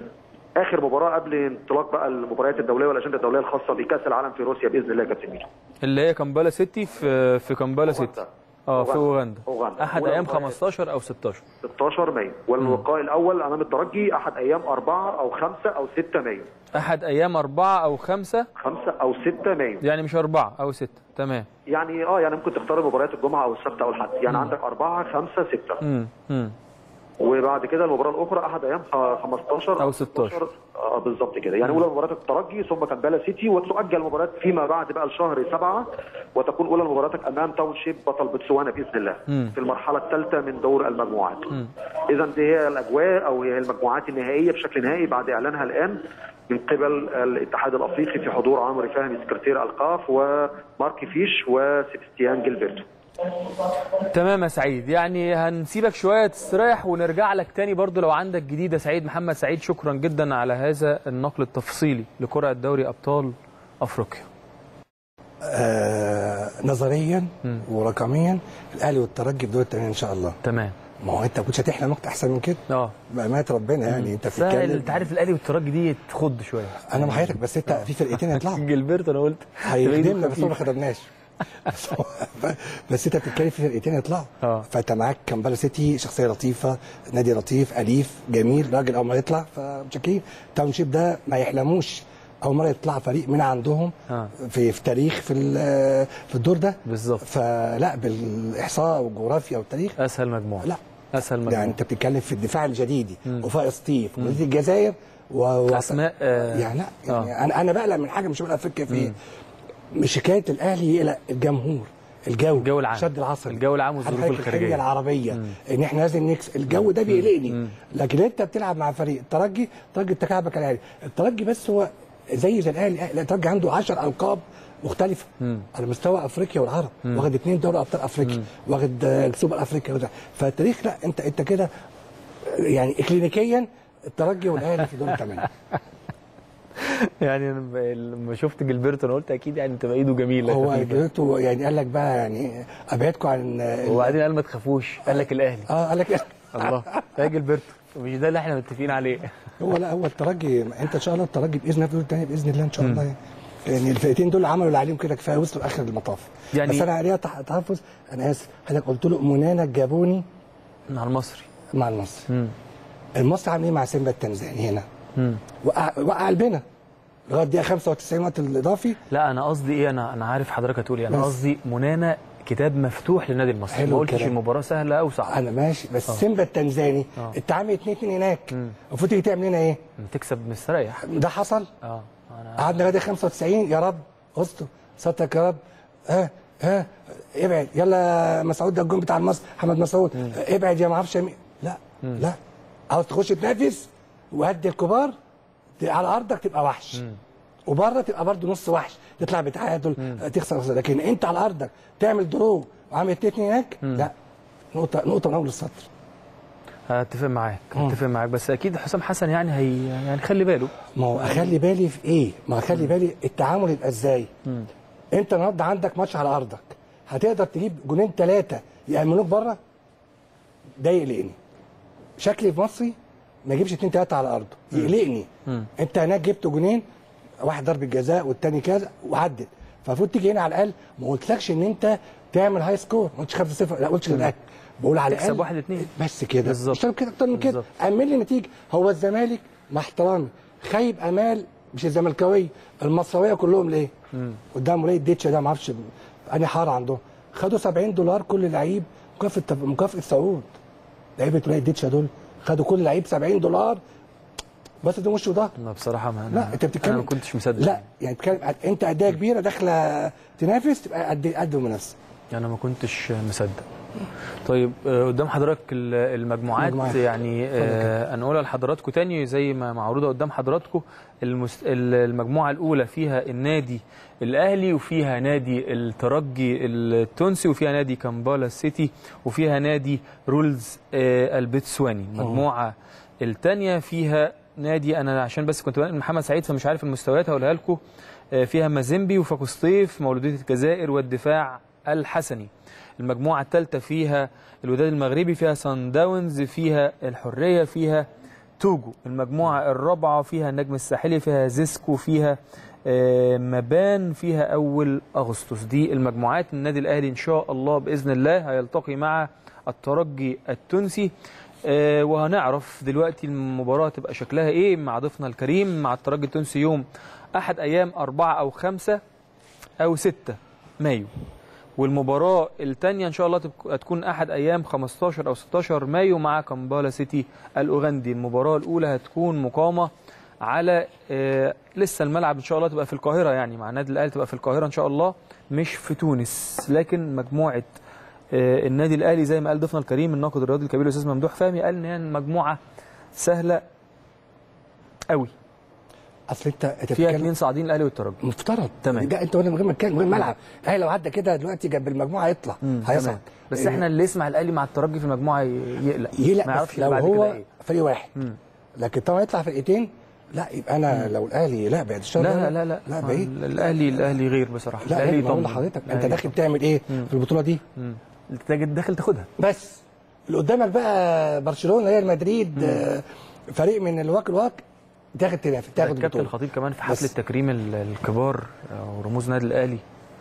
اخر مباراه قبل انطلاق بقى المباريات الدوليه والاجنده الدوليه الخاصه بكاس العالم في روسيا باذن الله يا كابتن ميدو اللي هي كامبالا سيتي في في كامبالا سيتي اه في اوغندا أوغندا. احد أولى ايام مباريات. 15 او 16 16 مايو واللقاء الاول امام الترجي احد ايام 4 او 5 او 6 مايو احد ايام 4 او 5 5 او 6 مايو يعني مش 4 او 6 تمام يعني اه يعني ممكن تختار مباريات الجمعه او السبت او الحد يعني عندك 4 5 6 امم امم وبعد كده المباراه الاخرى احد ايام خ- 15 أو 16. اه بالظبط كده يعني اولى مباراه الترجي ثم كامبالا سيتي وتؤجل المباريات فيما بعد بقى لشهر سبعه وتكون اولى مباراتك امام تاون شيب بطل بتسوانا باذن الله مم. في المرحله الثالثه من دور المجموعات اذا دي هي الاجواء او هي المجموعات النهائيه بشكل نهائي بعد اعلانها الان من قبل الاتحاد الافريقي في حضور عمرو فهمي سكرتير القاف ومارك فيش وسيبستيان جilberto تمام يا سعيد يعني هنسيبك شويه تستريح ونرجع لك تاني برضو لو عندك جديد يا سعيد محمد سعيد شكرا جدا على هذا النقل التفصيلي لقرعه دوري ابطال افريقيا آه نظريا ورقميا الاهلي والترجي في دور الثمانيه ان شاء الله تمام ما هو انت كنتش هتحلم نقطه احسن من كده اه بأمانة ربنا يعني انت سهل بتتكلم انت عارف الاهلي والترجي دي تخض شويه انا مع حضرتك بس انت في فرقتين هيطلعوا جilberto انا قلت هيخدمنا بس هو ما خدمناش بس هو- بس انت بتتكلم في فرقتين يطلعوا اه. فانت معاك كامبالا سيتي شخصيه لطيفه نادي لطيف اليف جميل راجل اول ما يطلع فمتشكرين تاون شيب ده ما يحلموش اول مره يطلع فريق من عندهم اه. في في تاريخ في ال- في الدور ده بالظبط. فلا بالاحصاء والجغرافيا والتاريخ اسهل مجموعه لا اسهل مجموعه يعني انت بتتكلم في الدفاع الجديدي وفاء سطيف ونادي الجزائر و... و... اسماء آه يعني لا يعني انا انا بقلق من حاجه مش بقلق فكره في إيه؟ مش حكايه الاهلي الى الجمهور الجو الجو العام. شد العصبي الجو العام والظروف عارف حضرتك الخارجية. الحمية العربيه ان احنا لازم نكسب الجو ده بيقلقني لكن انت بتلعب مع فريق الترجي الترجي انت كعبك الاهلي الترجي بس هو زي زي الاهلي لا، الترجي عنده 10 القاب مختلفه على مستوى افريقيا والعرب واخد اثنين دوري ابطال افريقيا واخد آه، سوبر افريقيا وده. فالتاريخ لا انت انت كده يعني كلينيكيا الترجي والاهلي في دور الثمانيه يعني أنا ب- لما شفت جilberto انا قلت اكيد يعني تبقى ايده جميله هو خفيفة. جلته يعني قال لك بقى يعني ابعدكم عن ال- وبعدين قال ما تخافوش قال لك الاهلي اه قال لك الله يا جilberto مش ده اللي احنا متفقين عليه هو لا هو الترجي انت ان شاء الله الترجي باذن الله في الدور الثاني باذن الله ان شاء الله يعني. يعني الفرقتين دول عملوا اللي عليهم كده كفايه وصلوا لاخر المطاف يعني- بس انا عليها تح- تحفظ انا اسف حضرتك قلت له منانا الجابوني مع المصري مع المصري المصري عامل ايه مع سيمبا التنزاني هنا وقع وقع قلبنا لغايه دقيقه 95 وقت الاضافي لا انا قصدي ايه انا انا عارف حضرتك هتقول ايه انا بس. قصدي منانا كتاب مفتوح للنادي المصري حلو ما قلتش الكلام. المباراه سهله او صعبه انا ماشي بس سيمبا التنزاني آه. انت عامل 2 2 هناك المفروض تيجي تعمل هنا ايه؟ تكسب مستريح ده حصل اه انا قعدنا لغايه 95 يا رب استر سترك يا رب ها ها ابعد يلا مسعود ده الجون بتاع مصر محمد مسعود ابعد يا ما اعرفش مين لا لا عاوز تخش تنافس وقد الكبار ت- على ارضك تبقى وحش وبره تبقى برضه نص وحش تطلع بتعادل تخسر لكن انت على ارضك تعمل درو وعامل اتنين اتنين هناك لا نقطه نقطه من اول السطر هتفق معاك هتفق معاك بس اكيد حسام حسن يعني هي يعني خلي باله ما هو اخلي بالي في ايه؟ ما اخلي بالي التعامل يبقى ازاي؟ انت النهارده عندك ماتش على ارضك هتقدر تجيب جونين ثلاثه يأمنوك بره؟ ده يقلقني. شكلي في مصري ما يجيبش اثنين ثلاثه على ارضه يقلقني. انت هناك جبت جونين واحد ضربه جزاء والتاني كذا وعدت فالمفروض تيجي هنا على الاقل ما قلتلكش ان انت تعمل هاي سكور ما قلتش 5 0 لا قلتش الاكل بقول على تكسب الاقل واحد اتنين. بس كده بالظبط. مش كده اكتر من كده بالظبط. امن لي نتيجه هو الزمالك مع احترامي خايب امال مش الزملكاويه المصراويه كلهم ليه؟ قدام وليه الديتشا ده ما اعرفش انهي حاره عندهم خدوا 70 دولار كل لعيب مكافاه مكافاه صعود لعيبه وليه الديتشا دول خدوا كل لعيب 70 دولار بس ده مش وده انا بصراحه ما أنا لا انت بتتكلم انا ما كنتش مصدق لا يعني بتتكلم انت اداه كبيره داخله تنافس تبقى قد قد المنافسه انا ما كنتش مصدق طيب آه، قدام حضرتك ال- المجموعات المجموعات. يعني آه، انا اقولها لحضراتكم تاني زي ما معروضه قدام حضراتكم المس... ال- المجموعه الاولى فيها النادي الاهلي وفيها نادي الترجي التونسي وفيها نادي كامبالا سيتي وفيها نادي رولز آه، البتسواني المجموعه الثانيه فيها نادي انا عشان بس كنت بنقل محمد سعيد فمش عارف المستويات هقولها لكم آه، فيها مازيمبي وفاكوستيف مولوديه الجزائر والدفاع الحسني المجموعة الثالثة فيها الوداد المغربي فيها سان داونز فيها الحرية فيها توجو المجموعة الرابعة فيها النجم الساحلي فيها زيسكو فيها آه، مبان فيها أول أغسطس دي المجموعات النادي الأهلي إن شاء الله بإذن الله هيلتقي مع الترجي التونسي آه، وهنعرف دلوقتي المباراة تبقى شكلها إيه مع ضيفنا الكريم مع الترجي التونسي يوم أحد أيام أربعة أو خمسة أو ستة مايو والمباراة الثانية إن شاء الله تبك- هتكون أحد أيام 15 أو 16 مايو مع كامبالا سيتي الأوغندي المباراة الأولى هتكون مقامة على آه لسه الملعب إن شاء الله تبقى في القاهرة يعني مع النادي الأهلي تبقى في القاهرة إن شاء الله مش في تونس لكن مجموعة آه النادي الأهلي زي ما قال ضيفنا الكريم الناقد الرياضي الكبير الأستاذ ممدوح فهمي قال إن هي مجموعة سهلة قوي اصل انت انت فيها بتتكلم- اثنين صاعدين الأهلي والترجي مفترض تمام. ده انت من غير ما تتكلم من غير ملعب الاهلي لو عدى كده دلوقتي جنب المجموعه يطلع هيصعد تمام. بس احنا اللي يسمع الاهلي مع الترجي في المجموعه ي- يقلق يقلق ما بس يعرفش لو بعد هو كده ايه فريق واحد لكن طبعا يطلع فرقتين لا يبقى انا لو الاهلي لا بعد الشر لا لا لا لا لا بعيد الاهلي الاهلي غير بصراحه لا الاهلي ما بقول يطمن. لحضرتك انت الأهلي داخل يطمن. تعمل ايه في البطوله دي مم. انت داخل تاخدها بس اللي قدامك بقى برشلونه ريال مدريد آه، فريق من الواك الواك تاخد تنافس تاخد الكابتن البطوله الخطيب كمان في حفل بس. التكريم ال- الكبار ورموز النادي الاهلي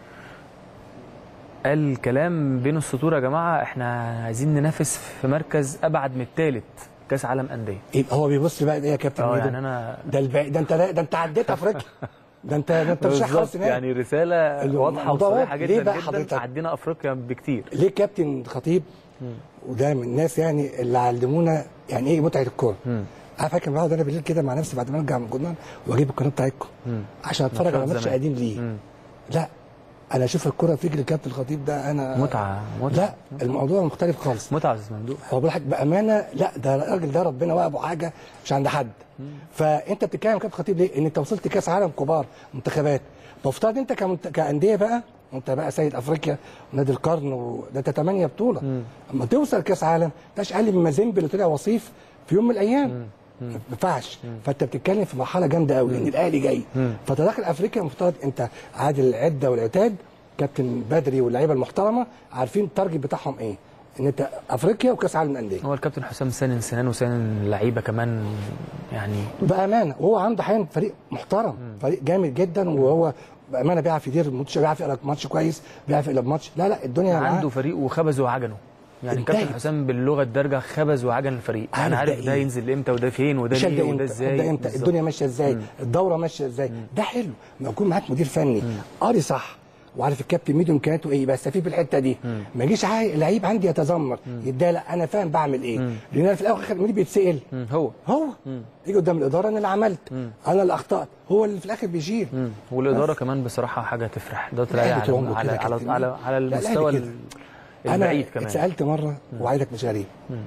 قال كلام بين السطور يا جماعه احنا عايزين ننافس في مركز ابعد من الثالث كاس عالم انديه يبقى هو بيبص بقى ايه يا كابتن اه ميدو؟ يعني انا ده البع... ده انت ده انت عديت افريقيا ده انت ده انت مش رايح خالص بالظبط هناك يعني رساله الموضوع واضحه وصريحه ليه جدا بقى جدا حضرتك؟ عدينا افريقيا بكتير ليه كابتن خطيب وده من الناس يعني اللي علمونا يعني ايه متعه الكوره انا فاكر بقعد انا بالليل كده مع نفسي بعد ما ارجع من الجنان واجيب القناه بتاعتكم عشان اتفرج على ماتشات ماتش زمان. قديم ليه مم. لا انا اشوف الكره في رجل الكابتن الخطيب ده انا متعه متعه لا الموضوع مختلف خالص متعه يا استاذ ممدوح هو بقول لك بامانه لا ده الراجل ده ربنا وهبه حاجه مش عند حد فانت بتتكلم كابتن خطيب ليه؟ ان انت وصلت كاس عالم كبار منتخبات مفترض انت كمنت... كانديه بقى انت بقى سيد افريقيا ونادي القرن وده انت 8 بطوله اما توصل كاس عالم مش اقل من مازيمبي اللي طلع وصيف في يوم من الايام ما ينفعش فانت بتتكلم في مرحله جامده قوي لان الاهلي جاي فانت داخل افريقيا المفترض انت عادل العده والعتاد كابتن بدري واللعيبه المحترمه عارفين التارجت بتاعهم ايه ان انت افريقيا وكاس عالم الانديه هو الكابتن حسام سنن سنان وسنن اللعيبه كمان يعني بامانه وهو عنده حين فريق محترم فريق جامد جدا وهو بامانه بيعرف يدير الماتش بيعرف يقلب ماتش كويس بيعرف يقلب ماتش لا لا الدنيا معاه. عنده فريق وخبز وعجنه يعني انتهت. كابتن حسام باللغه الدارجه خبز وعجن الفريق عارف انا عارف ده ده ايه؟ ينزل امتى وده فين وده شد ليه وده امتى ازاي ده امتى بالظبط. الدنيا ماشيه ازاي الدوره ماشيه ازاي ده حلو ما يكون معاك مدير فني قاري صح وعارف الكابتن ميدو امكانياته ايه بس في الحته دي ما يجيش عاي- لعيب عندي يتذمر يديها لا انا فاهم بعمل ايه لان أنا في الاول والاخر مين بيتسال مم، هو هو يجي قدام الاداره انا اللي عملت انا اللي اخطات هو اللي في الاخر بيشيل مم. والاداره كمان بصراحه حاجه تفرح ده تلاقي الأهلي طول على عمره على كده على, كابتن. على, على لا، الأهلي المستوى كده. ال- البعيد انا كمان اتسالت مره وعايزك مش غريب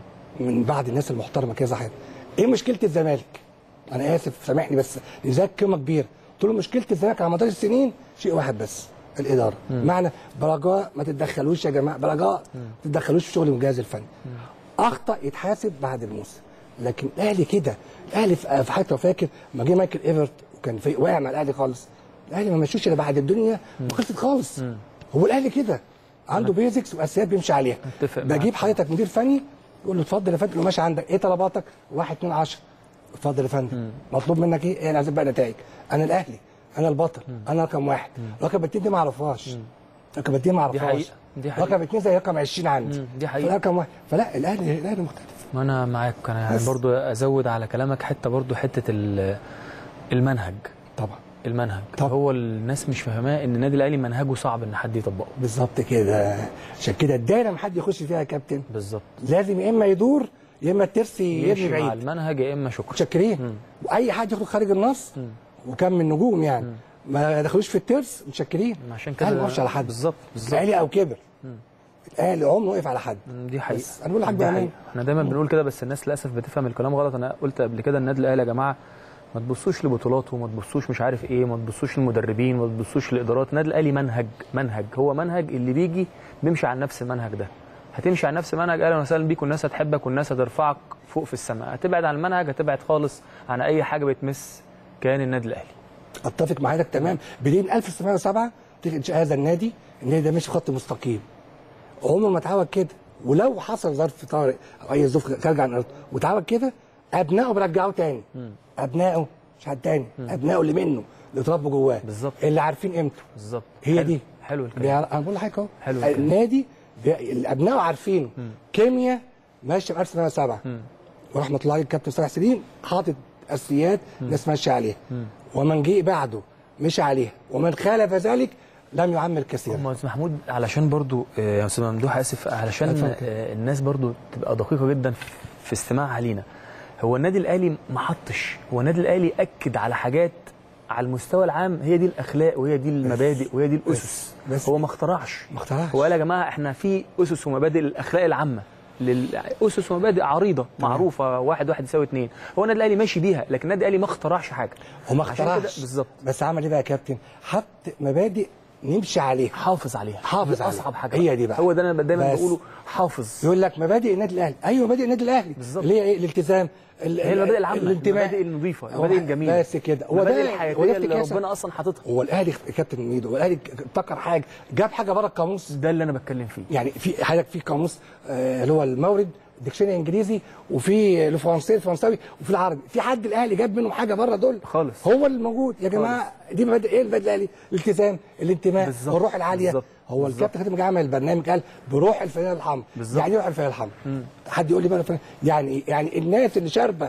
من بعض الناس المحترمه كذا حاجه ايه مشكله الزمالك؟ انا اسف سامحني بس لذلك قيمه كبيره قلت له مشكله الزمالك على مدار السنين شيء واحد بس الاداره معنى برجاء ما تتدخلوش يا جماعه برجاء ما تتدخلوش في شغل الجهاز الفني اخطا يتحاسب بعد الموسم لكن الاهلي كده الاهلي في في حضرتك لو فاكر لما جه مايكل ايفرت وكان في واقع مع الاهلي خالص الاهلي ما مشوش الا بعد الدنيا ما خلصت خالص هو الاهلي كده عنده بيزكس واساسيات بيمشي عليها أتفق معاك. بجيب حضرتك مدير فني يقول له اتفضل يا فندم لو ماشي عندك ايه طلباتك؟ 1 2 10 اتفضل يا فندم مطلوب منك ايه؟ انا عايزين بقى نتائج انا الاهلي انا البطل انا رقم واحد رقم اتنين دي ما اعرفهاش رقم اتنين ما اعرفهاش حقيقة. دي حقيقة. رقم اتنين زي رقم 20 عندي مم. دي حقيقة. رقم واحد فلا الاهلي الاهلي مختلف ما انا معاك انا يعني بس. برضو ازود على كلامك حته برضو حته ال- المنهج طبعا المنهج طب. هو الناس مش فاهماه ان النادي الاهلي منهجه صعب ان حد يطبقه بالظبط كده عشان كده الدايره ما حد يخش فيها يا كابتن بالظبط لازم يا اما يدور يا اما الترسي يرمي يمشي مع بعيد المنهج يا اما شكرا متشكرين واي حد يخرج خارج النص وكم من نجوم يعني ما دخلوش في الترس متشكرين عشان كده الاهلي ما وقفش على حد بالظبط بالظبط الاهلي او كبر الاهلي عمره وقف على حد مم، دي حقيقه بس انا بقول لحضرتك دي بأمانة. حقيقة. احنا دايما بنقول كده بس الناس للاسف بتفهم الكلام غلط انا قلت قبل كده النادي الاهلي يا جماعه ما تبصوش لبطولاته ما تبصوش مش عارف ايه ما تبصوش للمدربين ما تبصوش للادارات النادي الاهلي منهج منهج هو منهج اللي بيجي بيمشي على نفس المنهج ده هتمشي على نفس المنهج اهلا وسهلا بيك والناس هتحبك والناس هترفعك فوق في السماء هتبعد عن المنهج هتبعد خالص عن اي حاجه بتمس كيان النادي الاهلي اتفق مع حضرتك تمام بدين 1907 تيجي انشاء هذا النادي النادي ده ماشي خط مستقيم عمره ما اتعود كده ولو حصل ظرف طارئ او اي ظروف خارج عن الارض واتعود كده ابنائه بيرجعوه تاني ابنائه مش حد تاني ابنائه اللي منه اللي اتربوا جواه بالظبط. اللي عارفين قيمته بالظبط هي حلو. دي حلو الكلام بيع- انا بقول لحضرتك اهو حلو الكلام. النادي بي... اللي ابنائه عارفينه كيمياء ماشيه ب 1907 ورحمه الله عليه الكابتن صالح سليم حاطط اساسيات ناس ماشيه عليها ومن جه بعده مشي عليها ومن خالف ذلك لم يعمل كثيرا هم استاذ محمود علشان برضو آه، يا استاذ ممدوح اسف علشان اتفضل. آه، الناس برضو تبقى دقيقه جدا في- في استماعها لينا هو النادي الاهلي ما حطش هو النادي الاهلي اكد على حاجات على المستوى العام هي دي الاخلاق وهي دي المبادئ وهي دي الاسس بس. هو ما اخترعش ما اخترعش. هو قال يا جماعه احنا في اسس ومبادئ الاخلاق العامه للاسس ومبادئ عريضه معروفه واحد واحد يساوي اثنين هو النادي الاهلي ماشي بيها لكن النادي الاهلي ما اخترعش حاجه وما عشان كده اخترعش بالظبط بس عمل ايه بقى يا كابتن حط مبادئ نمشي عليها حافظ عليها حافظ دي عليها. اصعب حاجه هي دي بقى. هو ده انا دايما بس. بقوله حافظ يقول لك مبادئ النادي الاهلي ايوه مبادئ النادي الاهلي بالظبط. اللي هي ايه الالتزام ال- هي المبادئ العامه الانتماء المبادئ النظيفه هو المبادئ الجميله بس كده هو المبادئ ده هو الحياتيه ده اللي افتكاسة. ربنا اصلا حاططها هو الاهلي كابتن ميدو هو الاهلي ابتكر حاجه جاب حاجه بره القاموس ده اللي انا بتكلم فيه يعني في حضرتك في قاموس آه، اللي هو المورد ديكشنري انجليزي وفي الفرنسي الفرنساوي وفي العربي في حد الاهلي جاب منهم حاجه بره دول خالص. هو اللي موجود يا جماعه دي مبادئ ايه المبادئ الاهلي الالتزام الانتماء بالظبط. الروح العاليه بالظبط. هو بالظبط. الكابتن خاتم جه عمل البرنامج قال بروح الفنان الحمر بالظبط. يعني ايه روح الفنان الحمر حد يقول لي بقى الفنان- يعني إيه؟ يعني الناس اللي شاربه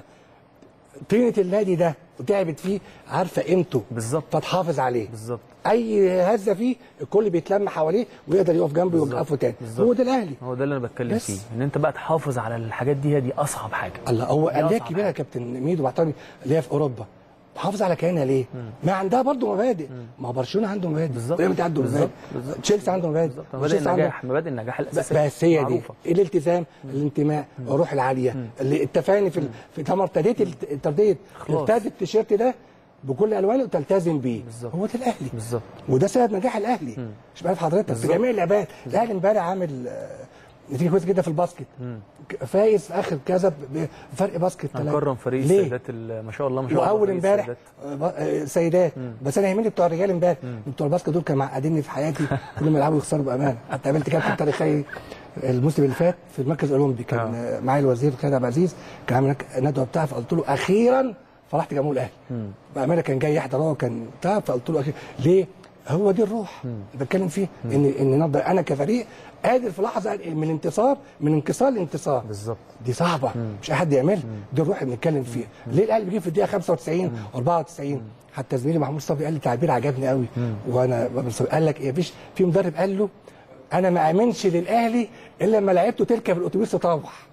طينه النادي ده وتعبت فيه عارفه قيمته بالظبط. فتحافظ عليه بالظبط اي هزه فيه الكل بيتلم حواليه ويقدر يقف جنبه ويوقفه تاني بالظبط. هو ده الاهلي هو ده اللي انا بتكلم بس. فيه ان انت بقى تحافظ على الحاجات دي هي دي اصعب حاجه الله هو دي انديه أصعب كبيره يا كابتن ميدو بعتبر اللي هي في اوروبا محافظ على كيانها ليه؟ ما عندها برضه مبادئ ما هو برشلونه عنده مبادئ بالظبط. ريال مدريد عنده بالظبط. مبادئ بالظبط. تشيلسي عنده مبادئ بالظبط مبادئ مانشستر عنده- النجاح مبادئ النجاح الاساسيه بس هي دي معروفة. الالتزام الانتماء الروح العاليه اللي التفاني في ال- في طالما ارتديت الت- ارتديت خلاص. ارتديت التيشيرت ده بكل الوانه وتلتزم بيه بالظبط. هو ده الاهلي بالظبط وده سبب نجاح الاهلي مش بعرف حضرتك في جميع اللعبات الاهلي امبارح عامل آه، نتيجه كويسه جدا في الباسكت ك- فايز في اخر كذا ب- بفرق باسكت تلاتة. هنكرم فريق ليه؟ السيدات ال- ما شاء الله ما شاء الله واول فريق امبارح السيدات. آه، ب- آه، سيدات بس انا يهمني بتوع الرجال امبارح بتوع الباسكت دول كانوا معقديني في حياتي كل ما يلعبوا يخسروا بامانه حتى قابلت كابتن طارق خيري الموسم اللي فات في المركز الاولمبي كان آه. معايا الوزير خالد عبد العزيز كان عامل هناك ندوه بتاعه فقلت له اخيرا فرحت جمهور الاهلي بامانه كان جاي يحضر هو كان بتاع فقلت له أخيرا. ليه؟ هو دي الروح اللي بتكلم فيه ان ان نقدر انا كفريق قادر في لحظه من الانتصار من انكسار لانتصار بالظبط دي صعبه مش اي حد يعملها دي الروح اللي بنتكلم فيها ليه الاهلي بيجيب في الدقيقه 95 و94 حتى زميلي محمود صبري قال لي تعبير عجبني قوي وانا قال لك ايه فيش في مدرب قال له انا ما امنش للاهلي الا لما لعيبته تركب الاتوبيس وتروح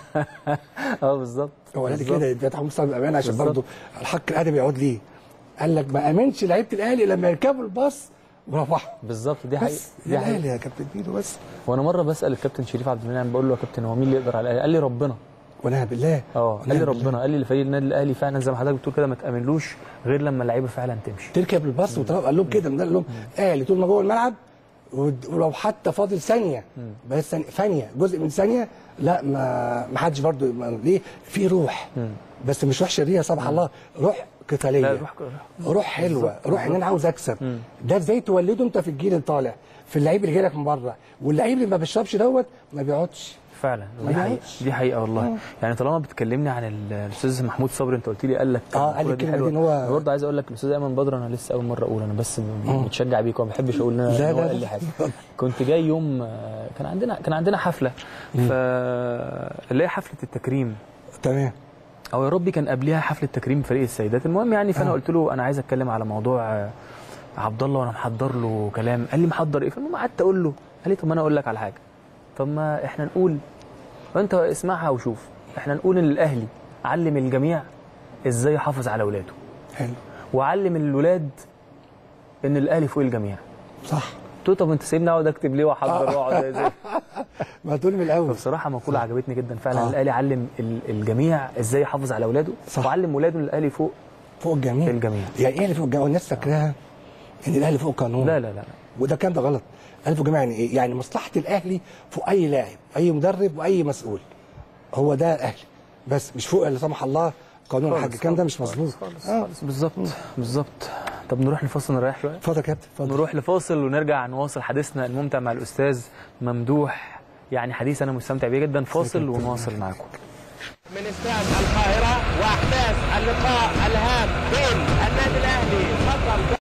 اه بالظبط هو قال لي بالظبط. كده اديت محمود صبري بامانه عشان بالظبط. برضه الحق الادبي يعود ليه قال لك ما امنش لعيبه الاهلي لما يركبوا الباص وروحوا بالظبط دي حقيقه بس دي حقيقه الاهلي يا كابتن بيدو بس وانا مره بسال الكابتن شريف عبد المنعم بقول له يا كابتن هو مين اللي يقدر على الاهلي قال لي ربنا ونعم بالله اه قال لي ونعم بالله. ربنا قال لي فريق النادي الاهلي فعلا زي ما حضرتك بتقول كده ما تامنلوش غير لما اللعيبه فعلا تمشي تركب الباص وتروح قال لهم كده قال لهم اهلي طول ما جوه الملعب ود- ولو حتى فاضل ثانيه بس ثانية- ثانيه جزء من ثانيه لا ما ما حدش برضه ما- ليه في روح بس مش روح شريره سبحان الله روح قتاليه لا روح روح حلوه روح ان انا عاوز اكسب ده ازاي تولده انت في الجيل اللي طالع في اللعيب اللي جاي لك من بره واللعيب اللي ما بيشربش دوت ما بيقعدش فعلا ما دي حقيقه يعرفش. دي حقيقه والله يعني طالما بتكلمني عن ال- الاستاذ محمود صبري انت قلت لي قال لك آه، قال لي الكورة دي الكلمة حلوة. دي إن هو- أنا برضه عايز اقول لك الاستاذ ايمن بدر انا لسه اول مره اقول انا بس متشجع بيك وما بحبش اقول ان أنا- لا، إن هو لا، قال لا. لي حاجه كنت جاي يوم آه، كان عندنا كان عندنا حفله ف اللي هي حفله التكريم تمام او يا ربي كان قبلها حفله تكريم فريق السيدات المهم يعني فانا آه. قلت له انا عايز اتكلم على موضوع آه، عبد الله وانا محضر له كلام قال لي محضر ايه فالمهم قعدت اقول له قال لي طب ما انا اقول لك على حاجه طب ما احنا نقول وانت اسمعها وشوف احنا نقول ان الاهلي علم الجميع ازاي يحافظ على اولاده حلو وعلم الولاد ان الاهلي فوق الجميع صح قلت له طب انت سيبني اقعد اكتب ليه واحضر واقعد زي زي ما تقول من الاول فبصراحه مقوله عجبتني جدا فعلا آه. الاهلي علم ال- الجميع ازاي يحافظ على اولاده صح. وعلم ولاده ان الاهلي فوق فوق الجميع الجميع. يعني ايه اللي فوق الجميع والناس فاكراها ان الاهلي فوق القانون لا لا لا, لا. وده كان ده غلط الاهلي فوق الجميع يعني ايه؟ يعني مصلحه الاهلي فوق اي لاعب اي مدرب واي مسؤول هو ده الاهلي بس مش فوق لا سمح الله قانون الحاج الكلام ده مش مظبوط خالص آه. خالص بالظبط بالظبط طب نروح لفاصل نريح شويه اتفضل يا كابتن اتفضل نروح لفاصل ونرجع نواصل حديثنا الممتع مع الاستاذ ممدوح يعني حديث انا مستمتع بيه جدا فاصل ونواصل معاكم من استاد القاهرة وأحداث اللقاء الهام بين النادي الأهلي بطل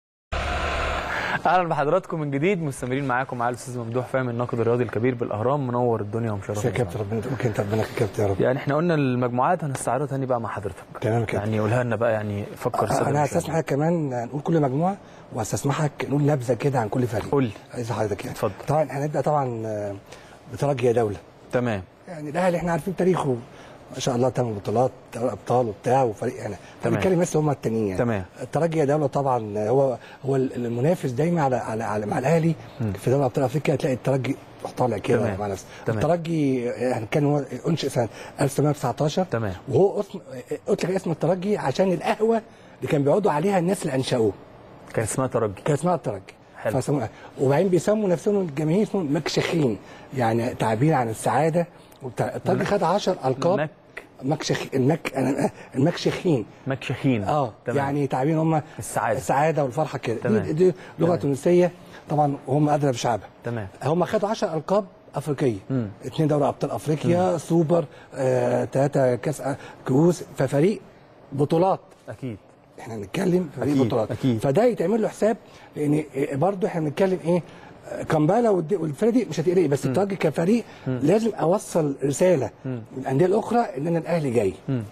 اهلا بحضراتكم من جديد مستمرين معاكم مع الاستاذ ممدوح فاهم الناقد الرياضي الكبير بالاهرام منور الدنيا ومشرف يا كابتن ربنا يديمك انت ربنا يا كابتن يا رب يعني احنا قلنا المجموعات هنستعرضها تاني بقى مع حضرتك تمام كده. يعني قولها لنا بقى يعني فكر السادة انا المشاهدين. هستسمحك كمان نقول كل مجموعه وهستسمحك نقول نبذه كده عن كل فريق قول لي. عايز حضرتك يعني اتفضل. طبعا هنبدا طبعا آه، بترجي يا دوله تمام يعني الاهلي احنا عارفين تاريخه ما شاء الله ثمان بطولات دوري ابطال وبتاع وفريق يعني تمام. فبنتكلم بس هم التانيين يعني تمام. الترجي يا دوله طبعا هو هو المنافس دايما على على, على مع الاهلي في دوري ابطال افريقيا تلاقي الترجي طالع كده تمام. مع نفسه تمام. الترجي يعني كان هو انشئ سنه 1919 تمام. وهو اسم اطلق اسم الترجي عشان القهوه اللي كان بيقعدوا عليها الناس اللي انشأوه كان اسمها ترجي كان اسمها الترجي حلو. فسموها وبعدين بيسموا نفسهم الجماهير اسمهم مكشخين يعني تعبير عن السعاده وبتاع الترجي خد 10 القاب مك مكشخ المك أنا- المكشخين مكشخين اه تمام. يعني تعبير هم السعادة. السعاده والفرحه كده تمام. دي, دي لغه تمام. تونسيه طبعا وهم ادرى بشعبها تمام. هم خدوا 10 القاب افريقيه مم. اثنين دوري ابطال افريقيا سوبر ثلاثه كاس كؤوس ففريق بطولات اكيد احنا بنتكلم في فريق أكيد، بطولات أكيد. فده يتعمل له حساب لان برضه احنا بنتكلم ايه كامبالا والد- والفرقه دي مش هتقلق بس الترجي كفريق لازم اوصل رساله للانديه الاخرى ان انا الاهلي جاي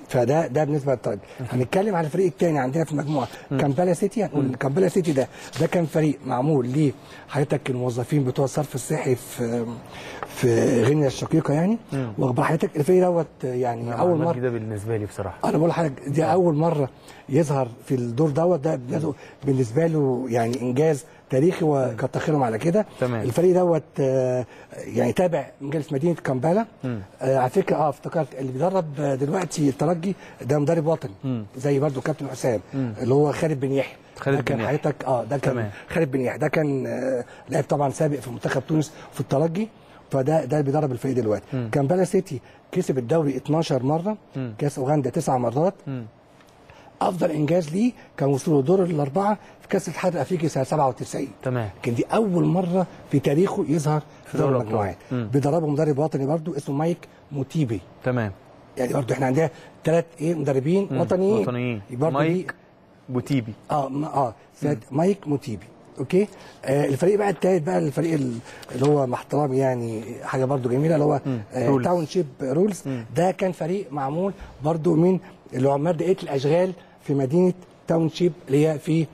فده ده بالنسبه للترجي هنتكلم على الفريق الثاني عندنا في المجموعه كامبالا سيتي هنقول كامبالا سيتي ده ده كان فريق معمول ليه حضرتك الموظفين بتوع الصرف الصحي في في غينيا الشقيقه يعني واخبار حضرتك الفريق دوت يعني اول معلومات مره جديده بالنسبه لي بصراحه انا بقول لحضرتك دي اول مره يظهر في الدور دوت ده بالنسبة- بالنسبه له يعني انجاز تاريخي وكتر خيرهم على كده تمام. الفريق دوت آه، يعني تابع مجلس مدينه كامبالا آه على فكره اه افتكرت اللي بيدرب آه، دلوقتي الترجي ده مدرب وطني زي برضو كابتن حسام اللي هو خالد بن يحيى خالد ده كان بن يحيى. حضرتك اه ده كان تمام. خالد بن يحيى ده كان آه، لاعب طبعا سابق في منتخب تونس في الترجي فده ده اللي بيدرب الفريق دلوقتي كامبالا سيتي كسب الدوري 12 مره كاس اوغندا تسع مرات افضل انجاز ليه كان وصوله دور الاربعه في كاس الاتحاد الافريقي سنه 97 تمام كان دي اول مره في تاريخه يظهر في دوري دوري المجموعات الأبطال. بيدربه مدرب وطني برضه اسمه مايك موتيبي تمام يعني برضه احنا عندنا ثلاث ايه مدربين وطنيين وطنيين برضه دي- مايك بوتيبي اه ما- اه سيد مايك موتيبي اوكي آه الفريق بقى الثالث بقى الفريق ال- اللي هو مع احترامي يعني حاجه برضو جميله اللي هو آه رولز. تاون شيب رولز ده كان فريق معمول برضو من العمال دقيقه الاشغال في مدينه تاون شيب اللي هي في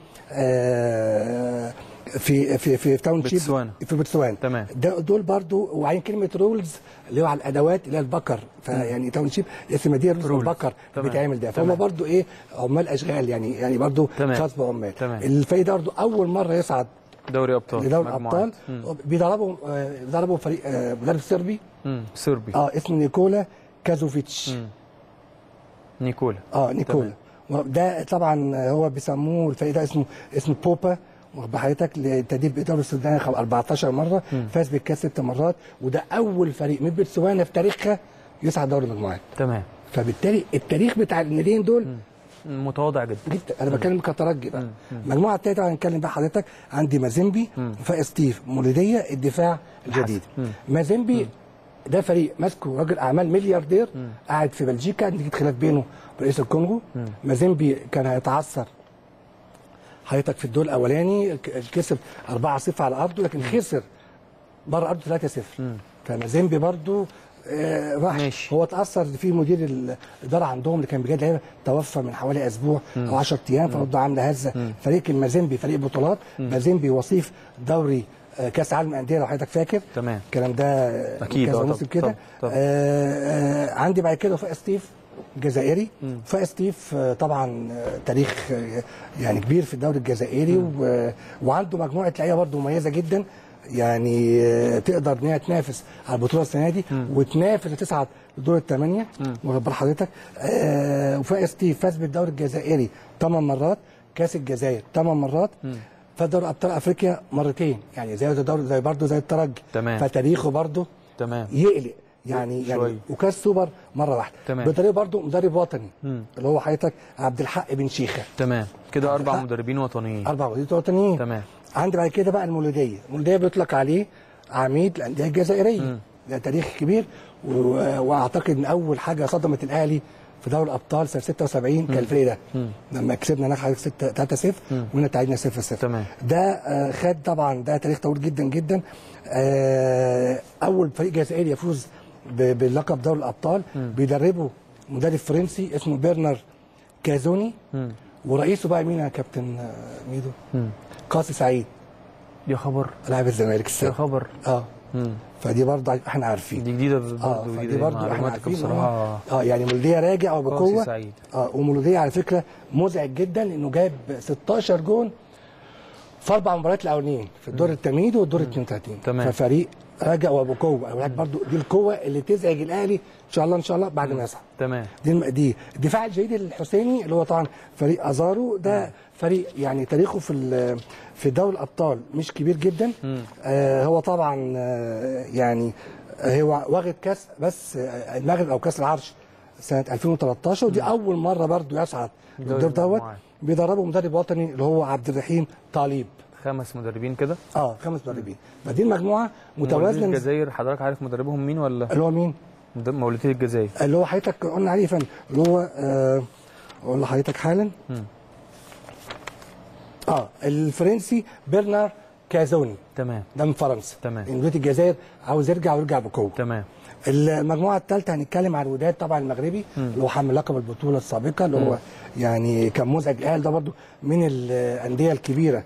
آه في في في تاون شيب بتسوانا. في بوتسوانا تمام. ده دول برضو وعين كلمه رولز اللي هو على الادوات اللي هي البكر فيعني تاون شيب اسم مدينه رولز رولز. البكر تمام. بيتعمل ده تمام. فهم برضو ايه عمال اشغال يعني يعني برضو تمام. خاص بعمال تمام. الفريق ده برضو اول مره يصعد دوري ابطال لدوري مجموعات. الابطال مم. بيدربوا آه، بيدربوا فريق آه، مدرب صربي مم. سربي اه اسمه نيكولا كازوفيتش نيكولا اه نيكولا ده طبعا هو بيسموه الفريق ده اسمه اسمه بوبا واخد بال حضرتك لتدريب الدوري السوداني خم- 14 مره فاز بالكاس ست مرات وده اول فريق من بوتسوانا في تاريخها يصعد دوري المجموعات تمام فبالتالي التاريخ بتاع الناديين دول متواضع جدا جدا انا بتكلم كترجي بقى المجموعه الثالثه هنتكلم بقى حضرتك عندي مازيمبي وفاء ستيف مولوديه الدفاع الجديد مازيمبي ده فريق ماسكه راجل اعمال ملياردير قاعد في بلجيكا نتيجه خلاف بينه ورئيس الكونغو مازيمبي كان هيتعثر حضرتك في الدور الاولاني ك- كسب 4-0 على ارضه لكن خسر بره ارضه 3-0 فمازيمبي برضو آه راح ماشي. هو اتاثر في مدير الاداره عندهم اللي كان بجد لعيبه توفى من حوالي اسبوع او 10 ايام فبرضه عامله هزه فريق المازيمبي فريق بطولات مازيمبي وصيف دوري آه، كاس عالم الانديه لو حضرتك فاكر تمام. الكلام ده أكيد، كذا آه، موسم طب- كده طب- طب. آه آه عندي بعد كده وفاء ستيف جزائري وفاء ستيف آه، طبعا آه، تاريخ آه، يعني كبير في الدوري الجزائري و... وعنده مجموعه لعيبه برضه مميزه جدا يعني آه، تقدر ان هي تنافس على البطوله السنه دي وتنافس وتصعد لدور الثمانيه واخد بال حضرتك آه وفاء ستيف فاز بالدوري الجزائري ثمان مرات كاس الجزائر ثمان مرات فاز دوري ابطال افريقيا مرتين يعني زي دوري زي برضه زي الترجي تمام. فتاريخه برضه تمام يقلق يعني شوية. يعني وكاس سوبر مره واحده تمام. بطريقه برضه مدرب وطني اللي هو حضرتك عبد الحق بن شيخه تمام كده اربع لا. مدربين وطنيين اربع مدربين وطنيين تمام. عندي بعد كده بقى المولوديه المولوديه بيطلق عليه عميد الانديه الجزائريه ده تاريخ كبير و... واعتقد ان اول حاجه صدمت الاهلي في دوري الابطال سنه 76 كان الفريق ده لما كسبنا هناك حضرتك 6 3 0 وهنا تعادلنا 0 0 تمام. ده آه، خد طبعا ده تاريخ طويل جدا جدا آه، اول فريق جزائري يفوز ب- باللقب دوري الابطال بيدربه مدرب فرنسي اسمه بيرنر كازوني ورئيسه بقى مين يا كابتن آه، ميدو؟ قاسي سعيد يا خبر لاعب الزمالك يا السابق خبر اه مم. فدي برضه احنا عارفين دي جديده اه برضه فدي جديده برضه احنا معلوماتك عارفين بصراحه اه يعني مولوديه راجع وبقوه قاسي سعيد. اه ومولوديه على فكره مزعج جدا لانه جاب 16 جون في اربع مباريات الاولانيين في الدور التمهيدي والدور 32 تمام. ففريق راجع وبقوه اولاد برضه دي القوه اللي تزعج الاهلي ان شاء الله ان شاء الله بعد ما يصعد تمام دي الم- دي الدفاع الجيد الحسيني اللي هو طبعا فريق ازارو ده فريق يعني تاريخه في ال- في دوري الابطال مش كبير جدا آه هو طبعا آه يعني آه، هو واخد كاس بس آه، المغرب او كاس العرش سنه 2013 ودي اول مره برضو يصعد دوري الدور دوت المجموعات. بيدربه مدرب وطني اللي هو عبد الرحيم طالب خمس مدربين كده اه خمس مدربين فدي المجموعه مولودية متوازنه الجزائر حضرتك عارف مدربهم مين ولا اللي هو مين؟ مد- مولودية الجزائر اللي هو حضرتك قلنا عليه فن اللي هو آه اقول لحضرتك حالا اه الفرنسي برنار كازوني تمام ده من فرنسا تمام. لان دلوقتي الجزائر عاوز يرجع ويرجع بقوه تمام المجموعه الثالثه هنتكلم عن الوداد طبعا المغربي اللي هو حامل لقب البطوله السابقه اللي هو يعني كان مزعج قال ده برضو من الانديه الكبيره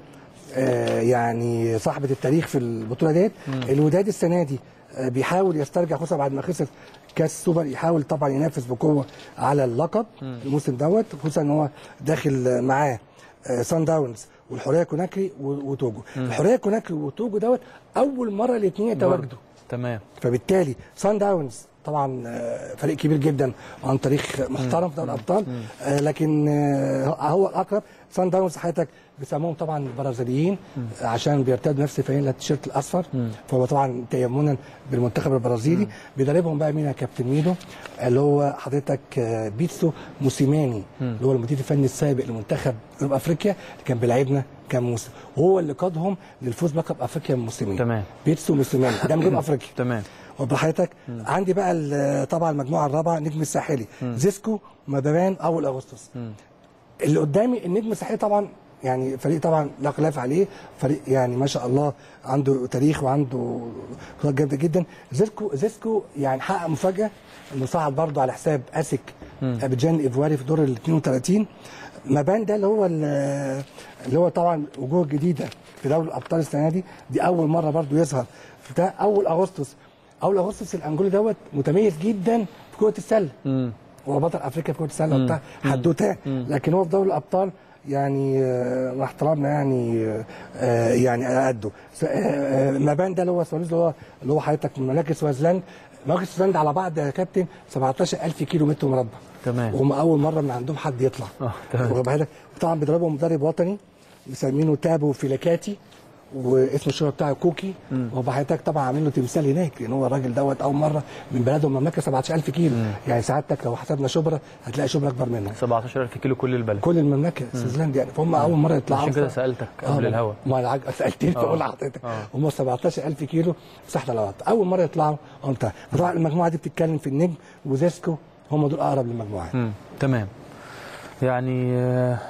آه، يعني صاحبه التاريخ في البطوله ديت الوداد السنه دي آه، بيحاول يسترجع خصوصا بعد ما خسر كاس السوبر يحاول طبعا ينافس بقوه على اللقب الموسم دوت خصوصا ان هو داخل معاه آه، سان داونز والحريه كوناكري و- وتوجو الحريه كوناكري وتوجو دوت اول مره الاثنين يتواجدوا تمام فبالتالي سان داونز طبعا آه، فريق كبير جدا عن تاريخ محترم في دوري الابطال آه، لكن آه، هو الاقرب سان داونز حضرتك بيسموهم طبعا البرازيليين آه، عشان بيرتدوا نفس فانيلا التيشيرت الاصفر فهو طبعا تيمنا بالمنتخب البرازيلي بيدربهم بقى مين يا كابتن ميدو اللي هو حضرتك آه، بيتسو موسيماني اللي هو المدير الفني السابق لمنتخب جنوب افريقيا اللي كان بيلعبنا كام موسم وهو اللي قادهم للفوز بلقب افريقيا من موسمين تمام. بيتسو موسيماني ده من جنوب افريقيا تمام وبحياتك عندي بقى ال- طبعا المجموعه الرابعه نجم الساحلي زيسكو مبابان اول اغسطس اللي قدامي النجم الساحلي طبعا يعني فريق طبعا لا خلاف عليه فريق يعني ما شاء الله عنده تاريخ وعنده خطط جامده جدا زيسكو زيسكو يعني حقق مفاجاه انه صعد برضه على حساب اسك ابيجان الايفواري في دور ال 32 مبان ده اللي هو ال- اللي هو طبعا وجوه جديده في دوري الابطال السنه دي دي اول مره برضه يظهر في ده اول اغسطس اول اغسطس الانجولي دوت متميز جدا في كره السله هو بطل افريقيا في كره السله وبتاع حدوته لكن هو في دوري الابطال يعني آه، مع احترامنا يعني آه، يعني على قده س- آه، آه، مبان ده اللي هو سواليز اللي هو اللي هو حضرتك من مراكز سوازلاند مراكز سوازلاند على بعض يا كابتن 17000 كيلو متر مربع تمام. وهم اول مره من عندهم حد يطلع اه تمام واخد بالك؟ طبعا بيضربهم مدرب وطني مسمينه تابو فيلاكاتي واسم الشهره بتاعه كوكي وهو حضرتك طبعا عاملين له تمثال هناك لان هو الراجل دوت اول مره من بلدهم مملكه 17000 كيلو يعني سعادتك لو حسبنا شبرا هتلاقي شبرا اكبر منها 17000 كيلو كل البلد كل المملكه سويسلاند يعني فهم اول مره يطلعوا عشان كده ف- سالتك آه، قبل الهوا ما انا عاج- سالتني فاقول لحضرتك آه. هم 17000 كيلو في ساحه الارض اول مره يطلعوا قلت طبعا المجموعه دي بتتكلم في النجم وزيسكو هم دول اقرب للمجموعه مم. تمام يعني آه،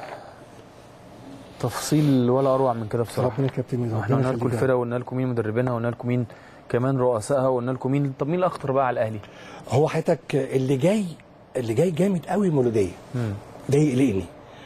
تفصيل ولا اروع من كده بصراحه ربنا يكتب من احنا قلنا لكم الفرقه وقلنا لكم مين مدربينها وقلنا لكم مين كمان رؤسائها وقلنا لكم مين طب مين الاخطر بقى على الاهلي هو حضرتك اللي جاي اللي جاي جامد قوي مولوديه ده يقلقني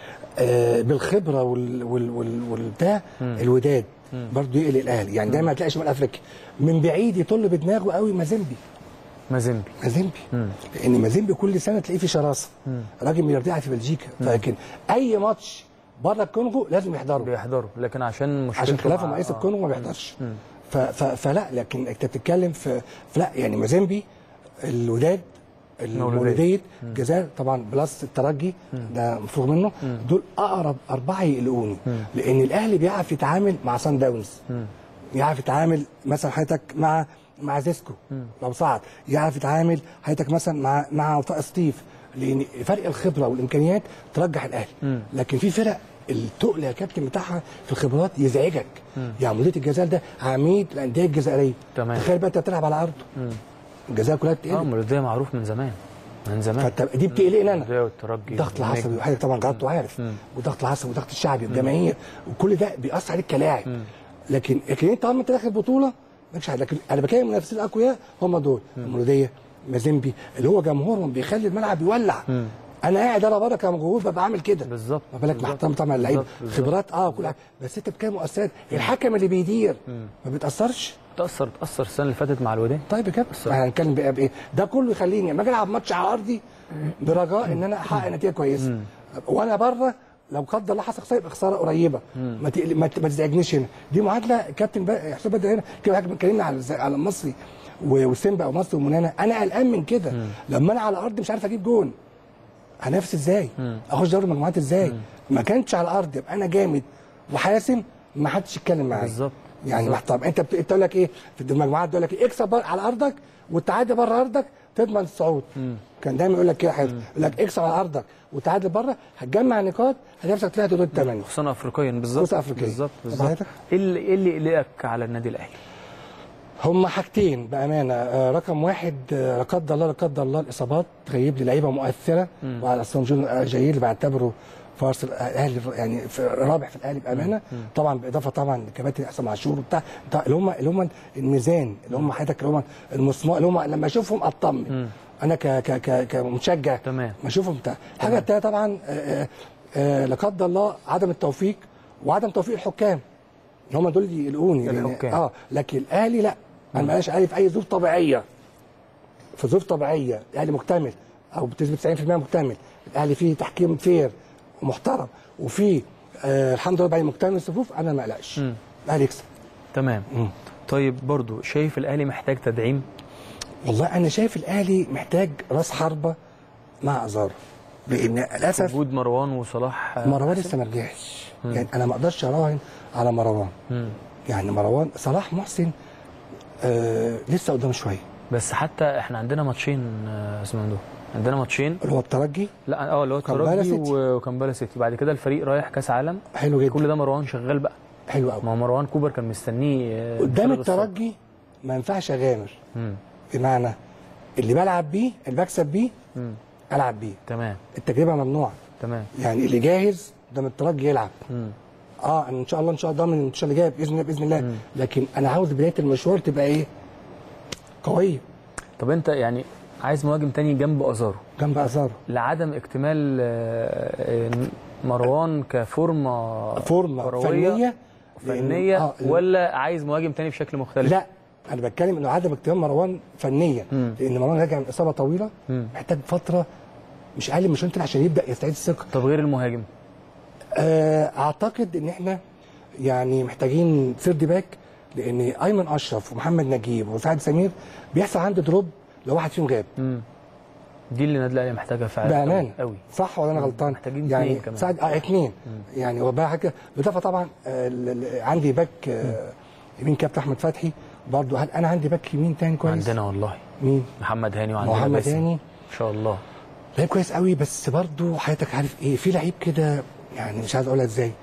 آه بالخبره وال وال وال والبتاع الوداد برضه يقلق الاهلي يعني دايما هتلاقي شمال افريقيا من بعيد يطل بدماغه قوي مازيمبي مازيمبي مازيمبي لان مازيمبي كل سنه تلاقيه في شراسه راجل ملياردير في بلجيكا لكن اي ماتش بره الكونغو لازم يحضره بيحضروا لكن عشان مشكلته عشان خلافه مع- مع رئيس آه. الكونغو ما بيحضرش ف- ف- فلا لكن انت بتتكلم في فلا يعني مازيمبي الوداد المولوديه الجزائر طبعا بلس الترجي ده مفروغ منه دول اقرب اربعه يقلقوني لان الاهلي بيعرف يتعامل مع سان داونز يعرف يتعامل مثلا حضرتك مع مع زيسكو لو صعد يعرف يتعامل حضرتك مثلا مع مع وفاء سطيف لان فرق الخبره والامكانيات ترجح الاهلي لكن في فرق التقل يا كابتن بتاعها في الخبرات يزعجك يعني مدير الجزائر ده عميد الانديه الجزائريه تمام. تخيل بقى انت بتلعب على ارضه الجزائر كلها اه بتقلب مولوديه معروف من زمان من زمان فانت دي بتقلقني انا المولوديه والترجي الضغط والنجم. العصبي وحضرتك طبعا جربته عارف والضغط العصبي والضغط الشعبي والجماهير وكل ده بيأثر عليك كلاعب لكن لكن انت طالما انت داخل بطوله مالكش حاجه لكن انا بكلم المنافسين الاقوياء هم دول المولوديه مازيمبي اللي هو جمهورهم بيخلي الملعب يولع انا قاعد انا بره كجمهور ببقى عامل كده بالظبط. ما بالك مع بالظبط. احترام طبعا اللعيبه بالظبط. بالظبط. خبرات اه كل حاجه بس انت بتتكلم مؤثرات الحكم اللي بيدير ما بيتاثرش تاثر تاثر السنه اللي فاتت مع الوداد طيب يا كابتن احنا هنتكلم بقى بايه ده كله يخليني لما اجي العب ماتش على ارضي برجاء ان انا احقق نتيجه كويسه وانا بره لو قدر الله حصل خساره يبقى خساره قريبه ما تقل- ما ت- ما تزعجنيش هنا دي معادله كابتن بقى حسام بدر هنا كده حاجه بنتكلمنا على الز- على المصري و- والسيمبا او مصر ومنانا انا قلقان من كده لما انا على الارض مش عارف اجيب جون هنافس ازاي اخش دوري المجموعات ازاي ما كانش على الارض يبقى انا جامد وحاسم ما حدش يتكلم معايا بالظبط. يعني محترم انت بت- بتقول لك ايه في المجموعات بيقول لك إيه؟ اكسب بر- على ارضك والتعادل بره ارضك تضمن الصعود كان دايما يقول لك كده حلو يقول لك اكسب على ارضك والتعادل بره هتجمع نقاط هتلاقي نفسك طلعت دور الثمانيه خصوصا افريقيا بالظبط خصوصا أفريقيا. بالظبط طب بالظبط حضرتك؟ ايه اللي ايه اللي يقلقك على النادي الاهلي هم حاجتين بامانه آه، رقم واحد آه، لا قدر الله لا قدر الله الاصابات تغيب لي لعيبه مؤثره وعلى راسهم جون آه، جاير اللي بعتبره فارس الاهلي يعني في رابح في الاهلي بامانه طبعا باضافه طبعا لكباتن حسام عاشور وبتاع بتاع- اللي هم اللي هم الميزان اللي هم حياتك اللي هم المسمار اللي هم لما اشوفهم اطمن انا ك ك ك كمشجع تمام. ما اشوفهم بتاع الحاجه الثانيه طبعا آه، آه، لا قدر الله عدم التوفيق وعدم توفيق الحكام اللي هم دول اللي يقلقوني لأن- الحكام. اه لكن الاهلي لا انا مبقاش عارف في اي ظروف طبيعيه في ظروف طبيعيه الاهلي مكتمل او بنسبه 90% مكتمل الاهلي فيه تحكيم فير ومحترم وفيه آه الحمد لله بعد مكتمل الصفوف انا ما اقلقش الاهلي يكسب تمام طيب برضو شايف الاهلي محتاج تدعيم والله انا شايف الاهلي محتاج راس حربه مع ازار لان للاسف وجود مروان وصلاح آه، مروان لسه ما رجعش يعني انا ما اقدرش اراهن على مروان يعني مروان صلاح محسن آه لسه قدام شويه بس حتى احنا عندنا ماتشين آه، اسمه ممدوح عندنا ماتشين اللي هو الترجي لا اه اللي هو كامبالا الترجي سيتي. و- وكامبالا سيتي بعد كده الفريق رايح كاس عالم حلو جدا كل ده مروان شغال بقى حلو قوي ما هو مروان كوبر كان مستنيه آه، قدام بفارغ الصبر. الترجي ما ينفعش اغامر مم. بمعنى اللي بلعب بيه اللي بكسب بيه مم. العب بيه تمام التجربه ممنوعه تمام يعني اللي جاهز قدام الترجي يلعب مم. اه انا ان شاء الله ان شاء الله ضامن الماتش اللي جاي باذن الله باذن الله لكن انا عاوز بدايه المشوار تبقى ايه قويه طب انت يعني عايز مهاجم تاني جنب ازارو جنب ازارو لعدم اكتمال آه، آه، مروان كفورمه فورمه كروية فنيه فنيه آه، ولا عايز مهاجم تاني بشكل مختلف لا انا بتكلم انه عدم اكتمال مروان فنيا مم. لان مروان راجع من اصابه طويله مم. محتاج فتره مش اقل من شهرين عشان يبدا يستعيد الثقه طب غير المهاجم آه، اعتقد ان احنا يعني محتاجين سيرد باك لان ايمن اشرف ومحمد نجيب وسعد سمير بيحصل عنده دروب لو واحد فيهم غاب مم. دي اللي النادي الاهلي محتاجها فعلا بامان قوي صح ولا انا غلطان محتاجين يعني اتنين كمان. سعد اه اتنين يعني هو بقى حاجه بالاضافه طبعا آه، ال- ال- عندي باك آه، يمين كابتن احمد فتحي برضه هل انا عندي باك يمين تاني كويس عندنا والله مين محمد هاني وعندنا محمد باسم. هاني ان شاء الله لعيب كويس قوي بس برضه حضرتك عارف ايه في لعيب كده يعني مش عايز اقولها ازاي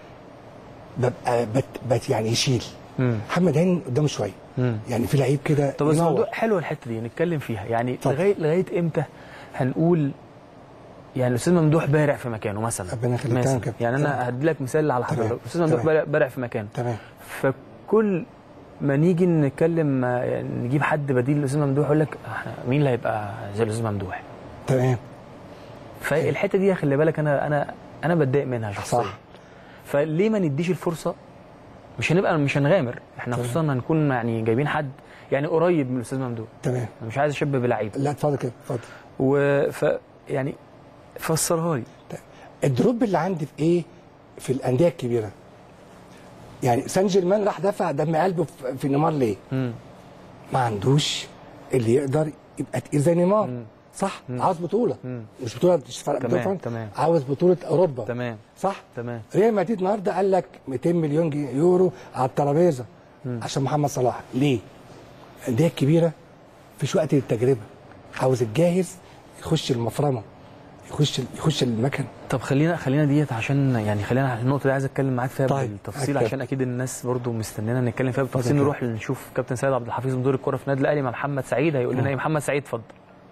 ببقى بت, بت يعني يشيل مم. محمد هاني قدامه شويه مم. يعني في لعيب كده طب بس ينور. موضوع حلو الحته دي نتكلم فيها يعني اتفضل. لغايه لغايه امتى هنقول يعني الاستاذ ممدوح بارع في مكانه مثلا ربنا يخليك. مثلاً. تمام كده. يعني انا تمام. هدي لك مثال على تمام. حضرتك الاستاذ ممدوح تمام. بارع- بارع في مكانه تمام فكل ما نيجي نتكلم آه، يعني نجيب حد بديل للاستاذ ممدوح يقول لك إحنا مين اللي هيبقى زي الاستاذ ممدوح تمام فالحته دي خلي بالك انا انا انا بتضايق منها شخصيا صح. فليه ما نديش الفرصه مش هنبقى مش هنغامر احنا تمام. خصوصا هنكون يعني جايبين حد يعني قريب من الاستاذ ممدوح تمام أنا مش عايز اشبه بلعيب لا اتفضل كده اتفضل وف يعني فسرها لي الدروب اللي عندي في ايه في الانديه الكبيره يعني سان جيرمان راح دفع دم قلبه في- في نيمار ليه مم. ما عندوش اللي يقدر يبقى تقيل زي نيمار صح عاوز بطوله مم. مش بطوله مش فرق تمام، بطولة فرنسا. تمام. عاوز بطوله اوروبا تمام صح تمام ريال مدريد النهارده قال لك 200 مليون جي- يورو على الترابيزه عشان محمد صلاح ليه؟ الانديه الكبيره فيش وقت للتجربه عاوز الجاهز يخش المفرمه يخش يخش المكن طب خلينا خلينا ديت عشان يعني خلينا على النقطه دي عايز اتكلم معاك فيها طيب، بالتفصيل أكيد. عشان اكيد الناس برضو مستنينا نتكلم فيها بالتفصيل اتفضل. نروح نشوف كابتن سيد عبد الحفيظ مدير الكره في النادي الاهلي مع محمد سعيد هيقول لنا ايه محمد سعيد اتفضل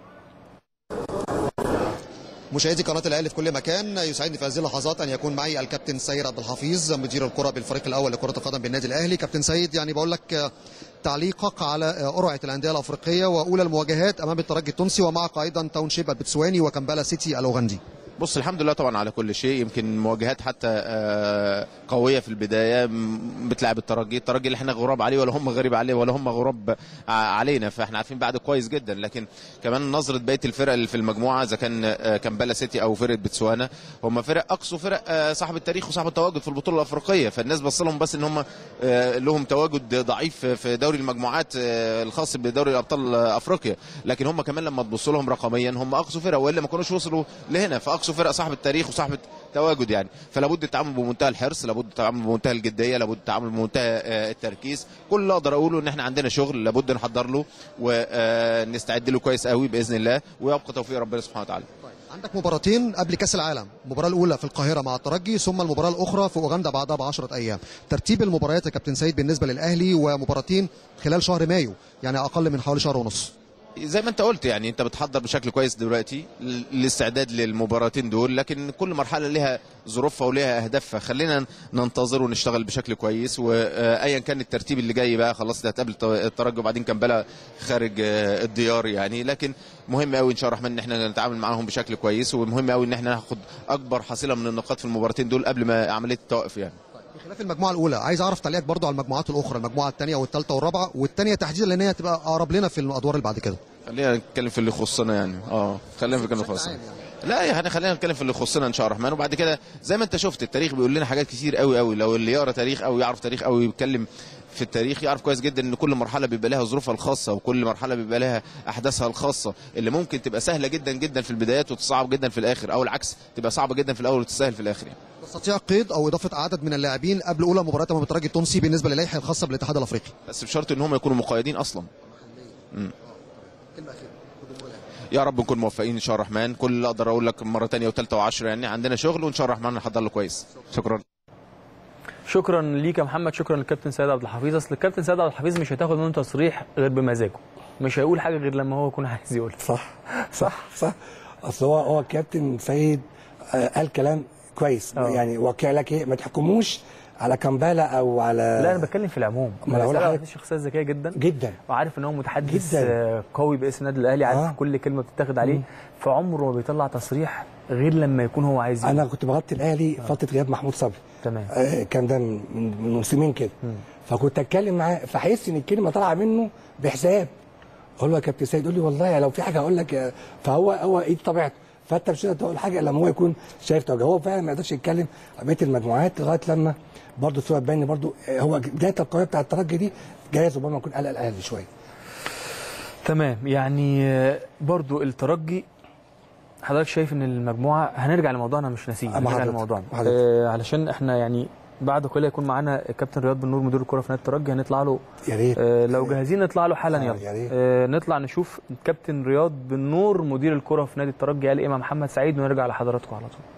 مشاهدي قناه الاهلي في كل مكان يسعدني في هذه اللحظات ان يكون معي الكابتن سيد عبد الحفيظ مدير الكره بالفريق الاول لكره القدم بالنادي الاهلي كابتن سيد يعني بقول لك آه، تعليقك على آه، قرعه الانديه الافريقيه واولى المواجهات امام الترجي التونسي ومعك ايضا تاون شيب البتسواني وكمبالا سيتي الاوغندي بص الحمد لله طبعا على كل شيء يمكن مواجهات حتى آه، قويه في البدايه م- بتلعب الترجي الترجي اللي احنا غراب عليه ولا هم غريب عليه ولا هم غراب ع- علينا فاحنا عارفين بعد كويس جدا لكن كمان نظره بقيه الفرق اللي في المجموعه اذا كان آه، كامبالا سيتي او فرقه بتسوانا هم فرق اقصوا فرق آه، صاحب التاريخ وصاحب التواجد في البطوله الافريقيه فالناس بص لهم بس ان هم آه، لهم تواجد ضعيف في دوري المجموعات آه، الخاص بدوري ابطال آه، افريقيا لكن هم كمان لما تبص لهم رقميا هم اقصوا فرق والا ما كانوش وصلوا لهنا فاقصوا فرق صاحب التاريخ وصاحب تواجد يعني فلا بد التعامل بمنتهى الحرص لابد التعامل بمنتهى الجديه لابد التعامل بمنتهى آه، التركيز كل اللي اقدر اقوله ان احنا عندنا شغل لابد نحضر له ونستعد له كويس قوي باذن الله ويبقى توفيق ربنا سبحانه وتعالى عندك مباراتين قبل كاس العالم المباراه الاولى في القاهره مع الترجي ثم المباراه الاخرى في اوغندا بعدها ب 10 ايام ترتيب المباريات يا كابتن سيد بالنسبه للاهلي ومباراتين خلال شهر مايو يعني اقل من حوالي شهر ونص زي ما انت قلت يعني انت بتحضر بشكل كويس دلوقتي ل- للاستعداد للمباراتين دول لكن كل مرحله لها ظروفها ولها اهدافها خلينا ننتظر ونشتغل بشكل كويس وايا كان الترتيب اللي جاي بقى خلاص ده هتقابل الت- الترجي وبعدين كمبالا خارج آه، الديار يعني لكن مهم قوي ان شاء الله الرحمن ان احنا نتعامل معاهم بشكل كويس ومهم قوي ان احنا ناخد اكبر حصيله من النقاط في المباراتين دول قبل ما عمليه توقف يعني بخلاف المجموعه الاولى عايز اعرف تعليقك برضو على المجموعات الاخرى المجموعه الثانيه والثالثه والرابعه والثانيه تحديدا لان هي هتبقى اقرب لنا في الادوار اللي بعد كده خلينا نتكلم في اللي يخصنا يعني اه خلينا في اللي يخصنا لا يعني خلينا نتكلم في اللي يخصنا ان شاء الله الرحمن وبعد كده زي ما انت شفت التاريخ بيقول لنا حاجات كتير قوي قوي لو اللي يقرا تاريخ او يعرف تاريخ او يتكلم في التاريخ يعرف كويس جدا ان كل مرحله بيبقى لها ظروفها الخاصه وكل مرحله بيبقى لها احداثها الخاصه اللي ممكن تبقى سهله جدا جدا في البدايات وتصعب جدا في الاخر او العكس تبقى صعبه جدا في الاول وتسهل في الاخر يعني. تستطيع قيد او اضافه عدد من اللاعبين قبل اولى مباراه امام الترجي التونسي بالنسبه للائحه الخاصه بالاتحاد الافريقي بس بشرط ان هم يكونوا مقيدين اصلا مم. يا رب نكون موفقين ان شاء الله الرحمن كل اللي اقدر اقول لك مره ثانيه وثالثه وعشره يعني عندنا شغل وان شاء الله الرحمن نحضر له كويس شكرا شكرا ليك يا محمد شكرا للكابتن سيد عبد الحفيظ اصل الكابتن سيد عبد الحفيظ مش هتاخد منه تصريح غير بمزاجه مش هيقول حاجه غير لما هو يكون عايز يقول صح صح صح اصل هو هو كابتن سيد آه، قال كلام كويس آه. يعني وكيل لك ايه ما تحكموش على كمبالا او على لا انا بتكلم في العموم ما أنا هقول سيد عبد لحضرتك- الحفيظ شخصيه ذكيه جدا جدا وعارف ان هو متحدث جداً. آه، قوي باسم النادي الاهلي عارف آه. كل كلمه بتتاخد عليه فعمره ما بيطلع تصريح غير لما يكون هو عايز يقول. انا كنت بغطي الاهلي فتره غياب محمود صبري تمام آه، كان ده من من- من موسمين كده فكنت اتكلم معاه فحس ان الكلمه طالعه منه بحساب اقول له يا كابتن سيد يقول لي والله لو في حاجه اقول لك آه، فهو هو ايه طبيعته فانت مش هتقدر تقول حاجه الا لما هو يكون شايف توجه هو فعلا ما يقدرش يتكلم على بقيه المجموعات لغايه لما برضه الصوره تبين برضه آه، هو بدايه القويه بتاع الترجي دي جايز ربما يكون قلق الاهلي شويه تمام يعني آه، برضو الترجي حضرتك شايف ان المجموعه هنرجع لموضوعنا مش ناسيه مع هنرجع حضرتك. لموضوعنا مع حضرتك. آه علشان احنا يعني بعد قليل يكون معانا الكابتن رياض بن نور مدير الكره في نادي الترجي هنطلع له يا ريت آه لو جاهزين نطلع له حالا آه، يلا يا ريت. آه نطلع نشوف الكابتن رياض بن نور مدير الكره في نادي الترجي قال ايه مع محمد سعيد ونرجع لحضراتكم على طول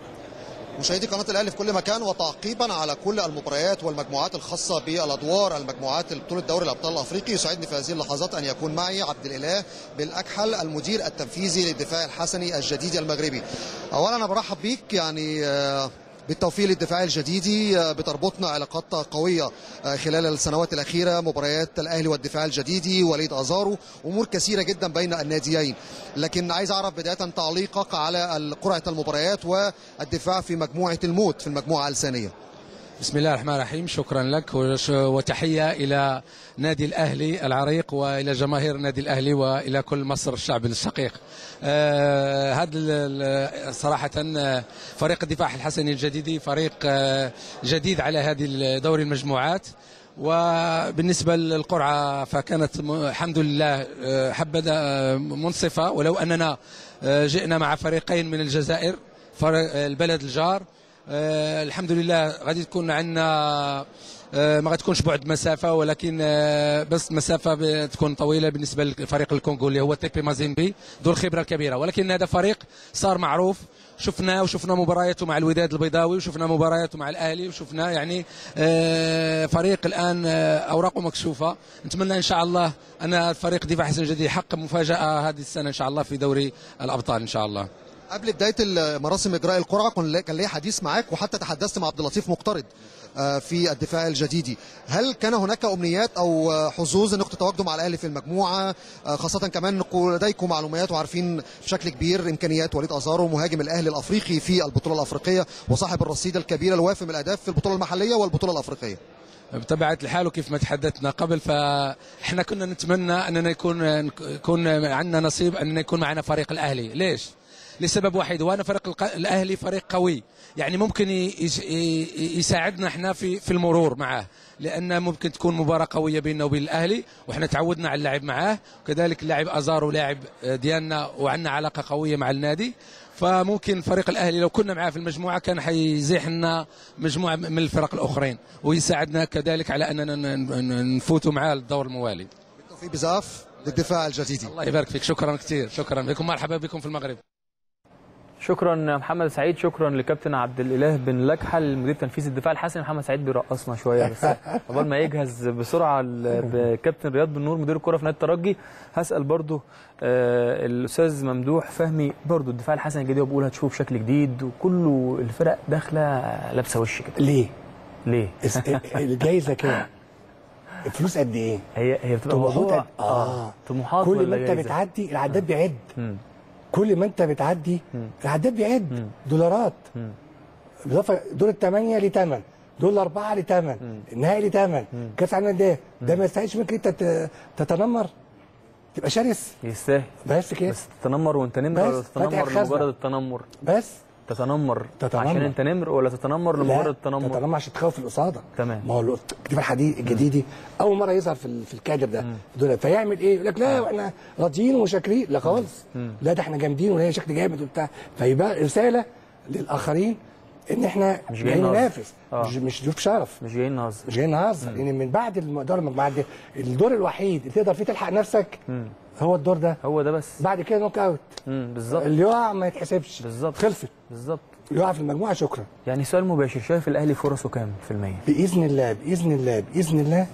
مشاهدي قناه الاهلي في كل مكان وتعقيبا على كل المباريات والمجموعات الخاصه بالادوار المجموعات بطوله دوري الابطال الافريقي يسعدني في هذه اللحظات ان يكون معي عبد الاله بالاكحل المدير التنفيذي للدفاع الحسني الجديد المغربي. اولا انا برحب بيك يعني آه، بالتوفيق للدفاع الجديدي آه، بتربطنا علاقات قويه آه، خلال السنوات الاخيره مباريات الاهلي والدفاع الجديدي وليد ازارو امور كثيره جدا بين الناديين لكن عايز اعرف بدايه تعليقك على قرعه المباريات والدفاع في مجموعه الموت في المجموعه الثانيه بسم الله الرحمن الرحيم شكرا لك وش- وتحية إلى نادي الأهلي العريق وإلى جماهير نادي الأهلي وإلى كل مصر الشعب الشقيق آه هذا ال- ال- صراحة آه، فريق الدفاع الحسني الجديدي فريق آه جديد على هذه دوري المجموعات وبالنسبة للقرعة فكانت م- الحمد لله آه، حبذا آه، منصفة ولو أننا آه، جئنا مع فريقين من الجزائر فريق البلد الجار آه، الحمد لله غادي تكون عندنا آه، ما غتكونش بعد مسافه ولكن آه، بس مسافه ب- تكون طويله بالنسبه للفريق الكونغو اللي هو تي بي مازيمبي ذو الخبره الكبيره ولكن هذا فريق صار معروف شفناه وشفنا مبارياته مع الوداد البيضاوي وشفنا مبارياته مع الاهلي وشفنا يعني آه، فريق الان آه، اوراقه مكشوفه نتمنى ان شاء الله ان الفريق دفاع حسن جديد يحقق مفاجاه هذه السنه ان شاء الله في دوري الابطال ان شاء الله قبل بدايه مراسم اجراء القرعه كان كان لي حديث معاك وحتى تحدثت مع عبد اللطيف مقترض آه، في الدفاع الجديدي هل كان هناك امنيات او آه، حظوظ انكم تتواجدوا مع الاهلي في المجموعه آه، خاصه كمان انكم لديكم معلومات وعارفين بشكل كبير امكانيات وليد ازارو مهاجم الاهلي الافريقي في البطوله الافريقيه وصاحب الرصيد الكبير الوافي من الاهداف في البطوله المحليه والبطوله الافريقيه بطبيعة الحال وكيف ما تحدثنا قبل فاحنا كنا نتمنى اننا يكون يكون عندنا نصيب اننا يكون معنا فريق الاهلي، ليش؟ لسبب واحد وانا فريق الق- الاهلي فريق قوي، يعني ممكن ي- يس- ي- يساعدنا احنا في في المرور معاه، لان ممكن تكون مباراة قوية بيننا وبين الاهلي واحنا تعودنا على اللعب معاه، وكذلك اللاعب ازارو لاعب ديالنا وعندنا علاقة قوية مع النادي، فممكن فريق الاهلي لو كنا معاه في المجموعه كان حيزيح لنا مجموعه من الفرق الاخرين ويساعدنا كذلك على اننا ن- ن- نفوتوا معاه للدور الموالي بالتوفيق بزاف للدفاع الجديدي الله يبارك فيك شكرا كثير شكرا بكم مرحبا بكم في المغرب شكرا محمد سعيد شكرا لكابتن عبد الاله بن لكحل مدير تنفيذي الدفاع الحسني محمد سعيد بيرقصنا شويه بس قبل ما يجهز بسرعه ال- بكابتن رياض بن نور مدير الكره في نادي الترجي هسال برضو آه، الاستاذ ممدوح فهمي برضو الدفاع الحسني الجديد بقول هتشوفه بشكل جديد وكله الفرق داخله لابسه وش كده ليه؟ ليه؟ اس- الجايزه كام؟ الفلوس قد ايه؟ هي هي بتبقى طموحات موضوع قد- اه طموحات كل ولا ما انت جايزة؟ بتعدي العداد بيعد مم. كل ما انت بتعدي العداد بيعد دولارات بالاضافه دور الثمانيه ليه ثمن دول الاربعه ليه ثمن النهائي ليه ثمن كاس العالم ده ده ما يستحقش منك انت تت- تتنمر تبقى شرس يستاهل بس كده بس تتنمر وانت نمر ولا بس فاتح تتنمر الخزنة. لمجرد التنمر بس تتنمر, تتنمر. عشان انت نمر ولا تتنمر لمجرد لا التنمر تتنمر عشان تخوف اللي قصادك تمام. ما هو الكتيب الحديد الجديدي اول مره يظهر في ال- في الكادر ده دول فيعمل ايه؟ يقول لك لا احنا راضيين وشاكرين لا خالص لا ده احنا جامدين ولا شكل جامد وبتاع فيبقى رساله للاخرين ان احنا مش مش جايين جايين نهزر. ننافس آه. مش مش ضيوف شرف مش جايين نهزر مش جايين نهزر لان من بعد الم- دور المجموعات دي الدور الوحيد اللي تقدر فيه تلحق نفسك هو الدور ده هو ده بس بعد كده نوك اوت امم بالظبط اللي يقع ما يتحسبش بالظبط خلصت بالظبط اللي يقع في المجموعه شكرا يعني سؤال مباشر شايف الاهلي فرصه كام في المية؟ باذن الله باذن الله باذن الله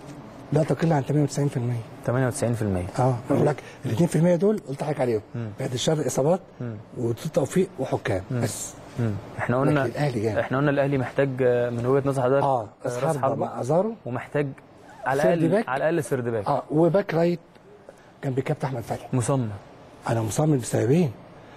لا تقل عن 98% 98% اه بقول لك ال 2% دول قلت حضرتك عليهم بعد الشر اصابات وسوء توفيق وحكام بس مم. احنا قلنا لكن الأهلي جامد. احنا قلنا الاهلي محتاج آه، من وجهه نظر حضرتك اه آه، راس راس حربه حربه مع ازارو ومحتاج على سيرد الاقل باك. على الاقل سيرد باك اه وباك رايت جنب كابتن احمد فتحي مصمم انا مصمم بسببين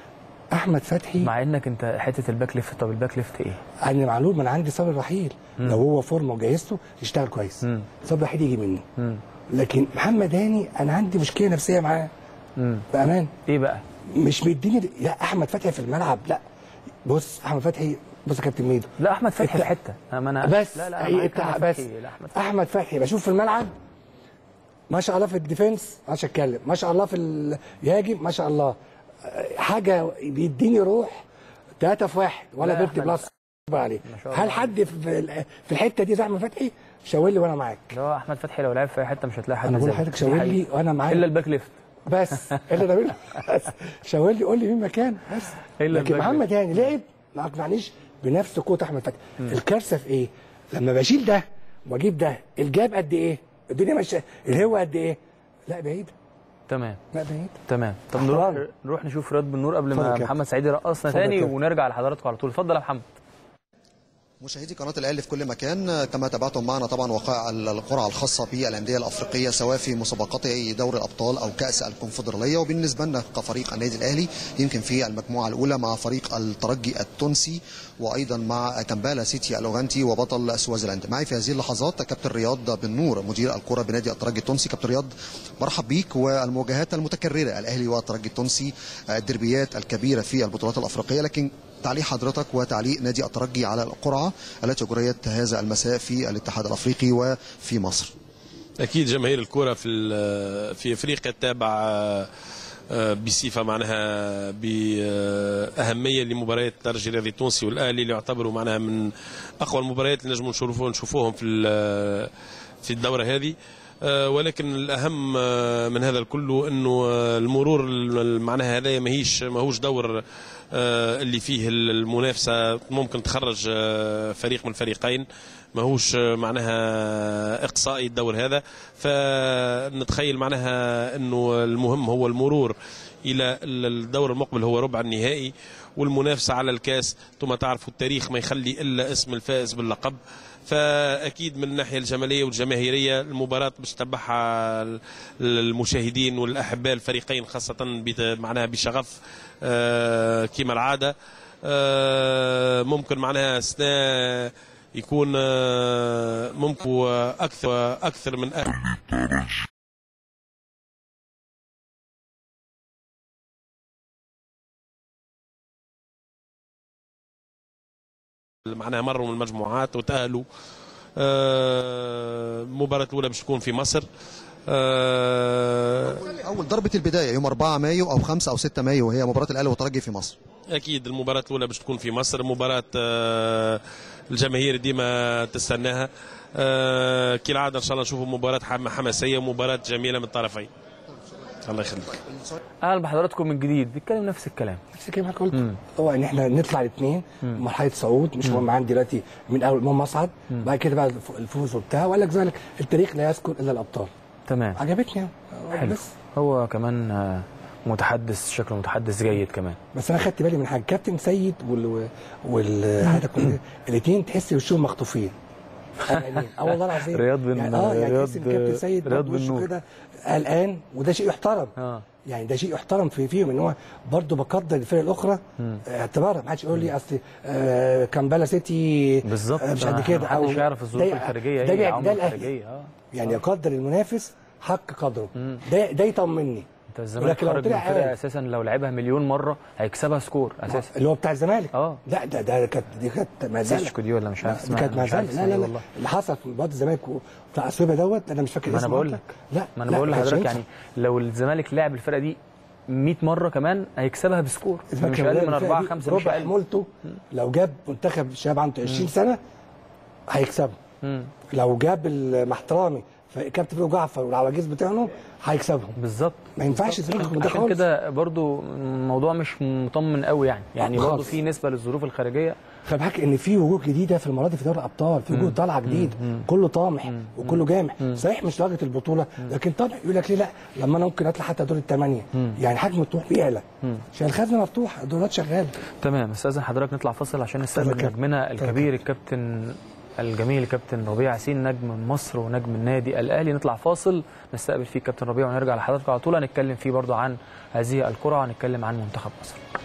احمد فتحي مع انك انت حته الباك ليفت طب الباك ليفت ايه؟ انا معلوم انا عندي صبر رحيل لو هو فورمه وجهزته يشتغل كويس مم. صبر رحيل يجي منه مم. لكن محمد هاني انا عندي مشكله نفسيه معاه مم. بامان ايه بقى؟ مش مديني لا احمد فتحي في الملعب لا بص احمد فتحي بص يا كابتن ميدو لا احمد فتحي إنت- في حته أما انا بس لا لا هي معاك انت أحمد بس فتحي. لا احمد فتحي احمد فتحي بشوف في الملعب ما شاء الله في الديفنس مش هتكلم ما شاء الله في ال- يهاجم ما شاء الله أه، حاجه بيديني روح ثلاثة في واحد ولا لا، بيرتي أحمد- بلس عليه شاء الله هل حد في ال- في الحته دي زي احمد فتحي شاور لي وانا معاك اللي هو احمد فتحي لو لعب في اي حته مش هتلاقي حد انا بقول زيه. لحضرتك دي شاور حقيقة. لي وانا معاك الا الباك ليفت بس الا ده بيقول- بس شاور لي قول لي مين مكان بس إلا لكن الباك محمد هاني لعب ما اقنعنيش بنفس قوه احمد فتحي الكارثه في ايه؟ لما بشيل ده واجيب ده الجاب قد ايه؟ الدنيا ماشيه الهوا قد ايه؟ لا بعيد تمام لا بعيد تمام طب احترام. نروح نروح نشوف رياض بن نور قبل اتفضل ما يا كابتن. محمد سعيد يرقصنا اتفضل يا تاني كابتن. ونرجع لحضراتكم على طول اتفضل يا محمد مشاهدي قناة الأهلي في كل مكان كما تابعتم معنا طبعا وقائع القرعة الخاصة بالأندية الأفريقية سواء في مسابقات دوري الأبطال أو كأس الكونفدرالية وبالنسبة لنا كفريق النادي الأهلي يمكن في المجموعة الأولى مع فريق الترجي التونسي وأيضا مع كامبالا سيتي الأوغنتي وبطل سوازيلاند معي في هذه اللحظات كابتن رياض بن نور مدير الكرة بنادي الترجي التونسي كابتن رياض مرحب بيك والمواجهات المتكررة الأهلي والترجي التونسي الدربيات الكبيرة في البطولات الأفريقية لكن تعليق حضرتك وتعليق نادي الترجي على القرعة التي جريت هذا المساء في الاتحاد الأفريقي وفي مصر اكيد جماهير الكره في ال- في افريقيا تتابع آه، آه، بصفه معناها باهميه لمباريات الترجي الرياضي التونسي والاهلي اللي يعتبروا معناها من اقوى المباريات اللي نجموا نشوفوهم نشوفوهم في ال- في الدوره هذه آه، ولكن الاهم آه، من هذا الكل انه آه، المرور ال- معناها هذايا ماهيش ماهوش دور آه، اللي فيه المنافسه ممكن تخرج آه، فريق من الفريقين ماهوش آه، معناها اقصائي الدور هذا فنتخيل معناها انه المهم هو المرور الى الدور المقبل هو ربع النهائي والمنافسه على الكاس ثم تعرفوا التاريخ ما يخلي الا اسم الفائز باللقب فاكيد من الناحيه الجماليه والجماهيريه المباراه باش تتبعها المشاهدين والاحباء الفريقين خاصه بت- معناها بشغف آه، كما العاده آه، ممكن معناها سنة يكون آه، ممكن اكثر اكثر من معناها مروا من المجموعات وتأهلوا آه، المباراة الأولى باش تكون في مصر آه، أول ضربة البداية يوم 4 مايو أو 5 أو 6 مايو هي مباراة الأهلي والترجي في مصر اكيد المباراه الاولى باش تكون في مصر مباراه آه، الجماهير ديما تستناها آه، كالعاده ان شاء الله نشوفوا مباراه حم- حماسيه ومباراه جميله من الطرفين الله يخليك اهلا بحضراتكم من جديد بيتكلم نفس الكلام نفس الكلام اللي قلت هو ان احنا نطلع الاثنين مرحله صعود مش مهم عندي دلوقتي من اول ما مصعد بعد كده بقى الف- الفوز وبتاع وقال لك ذلك التاريخ لا يذكر الا الابطال تمام عجبتني يعني. حلو بس هو كمان آه، متحدث شكله متحدث جيد كمان بس انا خدت بالي من حاجه كابتن سيد وال وال حضرتك الاثنين تحس وشهم مخطوفين قلقانين. اه والله العظيم رياض بن- يعني اه يعني رياض- تحس ان كابتن سيد رياض برضه بن وشه نور. كده قلقان وده شيء يحترم اه يعني ده شيء يحترم في فيهم ان هو برضه بقدر الفرق الاخرى اعتبارا ما حدش يقول لي اصل آه كامبالا سيتي بالظبط آه مش آه، قد كده محدش يعرف الظروف ده- الخارجيه ده ايه بيع- العوامل ده الاهلي الخارجيه اه يعني يقدر المنافس حق قدره ده ده يطمني انت الزمالك ولكن لو خرج من طلع فرقه عادي. اساسا لو لعبها مليون مره هيكسبها سكور اساسا اللي هو بتاع الزمالك اه لا ده ده كانت دي كانت مهزله سيشكو دي ولا مش عارف دي اسمها كانت مش عارف مهزله اسمها لا ايه لا لا والله اللي حصل في مباراه الزمالك وبتاع اثيوبيا دوت انا مش فاكر ما انا اسمه بقول حتى. لك لا ما انا لا، بقول كانش لحضرتك ينفع. يعني لو الزمالك لعب الفرقه دي 100 مره كمان هيكسبها بسكور الزمالك مش كان اقل من بيلعب 4 الفرقة 5 دي مش ربع اقل حمولته لو جاب منتخب شباب عنده 20 سنه هيكسبه مم. لو جاب ال- مع احترامي كابتن فيرو جعفر والعواجيز بتاعهم هيكسبهم بالظبط ما ينفعش الزمالك ياخد من ده عشان خالص كده برضو الموضوع مش مطمن قوي يعني يعني آه، برضو خالص. في نسبه للظروف الخارجيه خلي بالك ان في وجوه جديده في المره دي في دوري الابطال في وجوه طالعه جديد كله طامح وكله جامح صحيح مش لدرجه البطوله لكن طامح يقول لك ليه لا لما انا ممكن اطلع حتى دور الثمانيه يعني حجم الطموح بيعلى عشان الخزنه مفتوحه الدورات شغاله تمام استاذن حضرتك نطلع فاصل عشان اتفضل نستقبل كابتن. نجمنا اتفضل الكبير الكابتن الجميل كابتن ربيع ياسين نجم مصر ونجم النادي الاهلي نطلع فاصل نستقبل فيه كابتن ربيع ونرجع لحضرتك على طول هنتكلم فيه برضو عن هذه الكره وهنتكلم عن منتخب مصر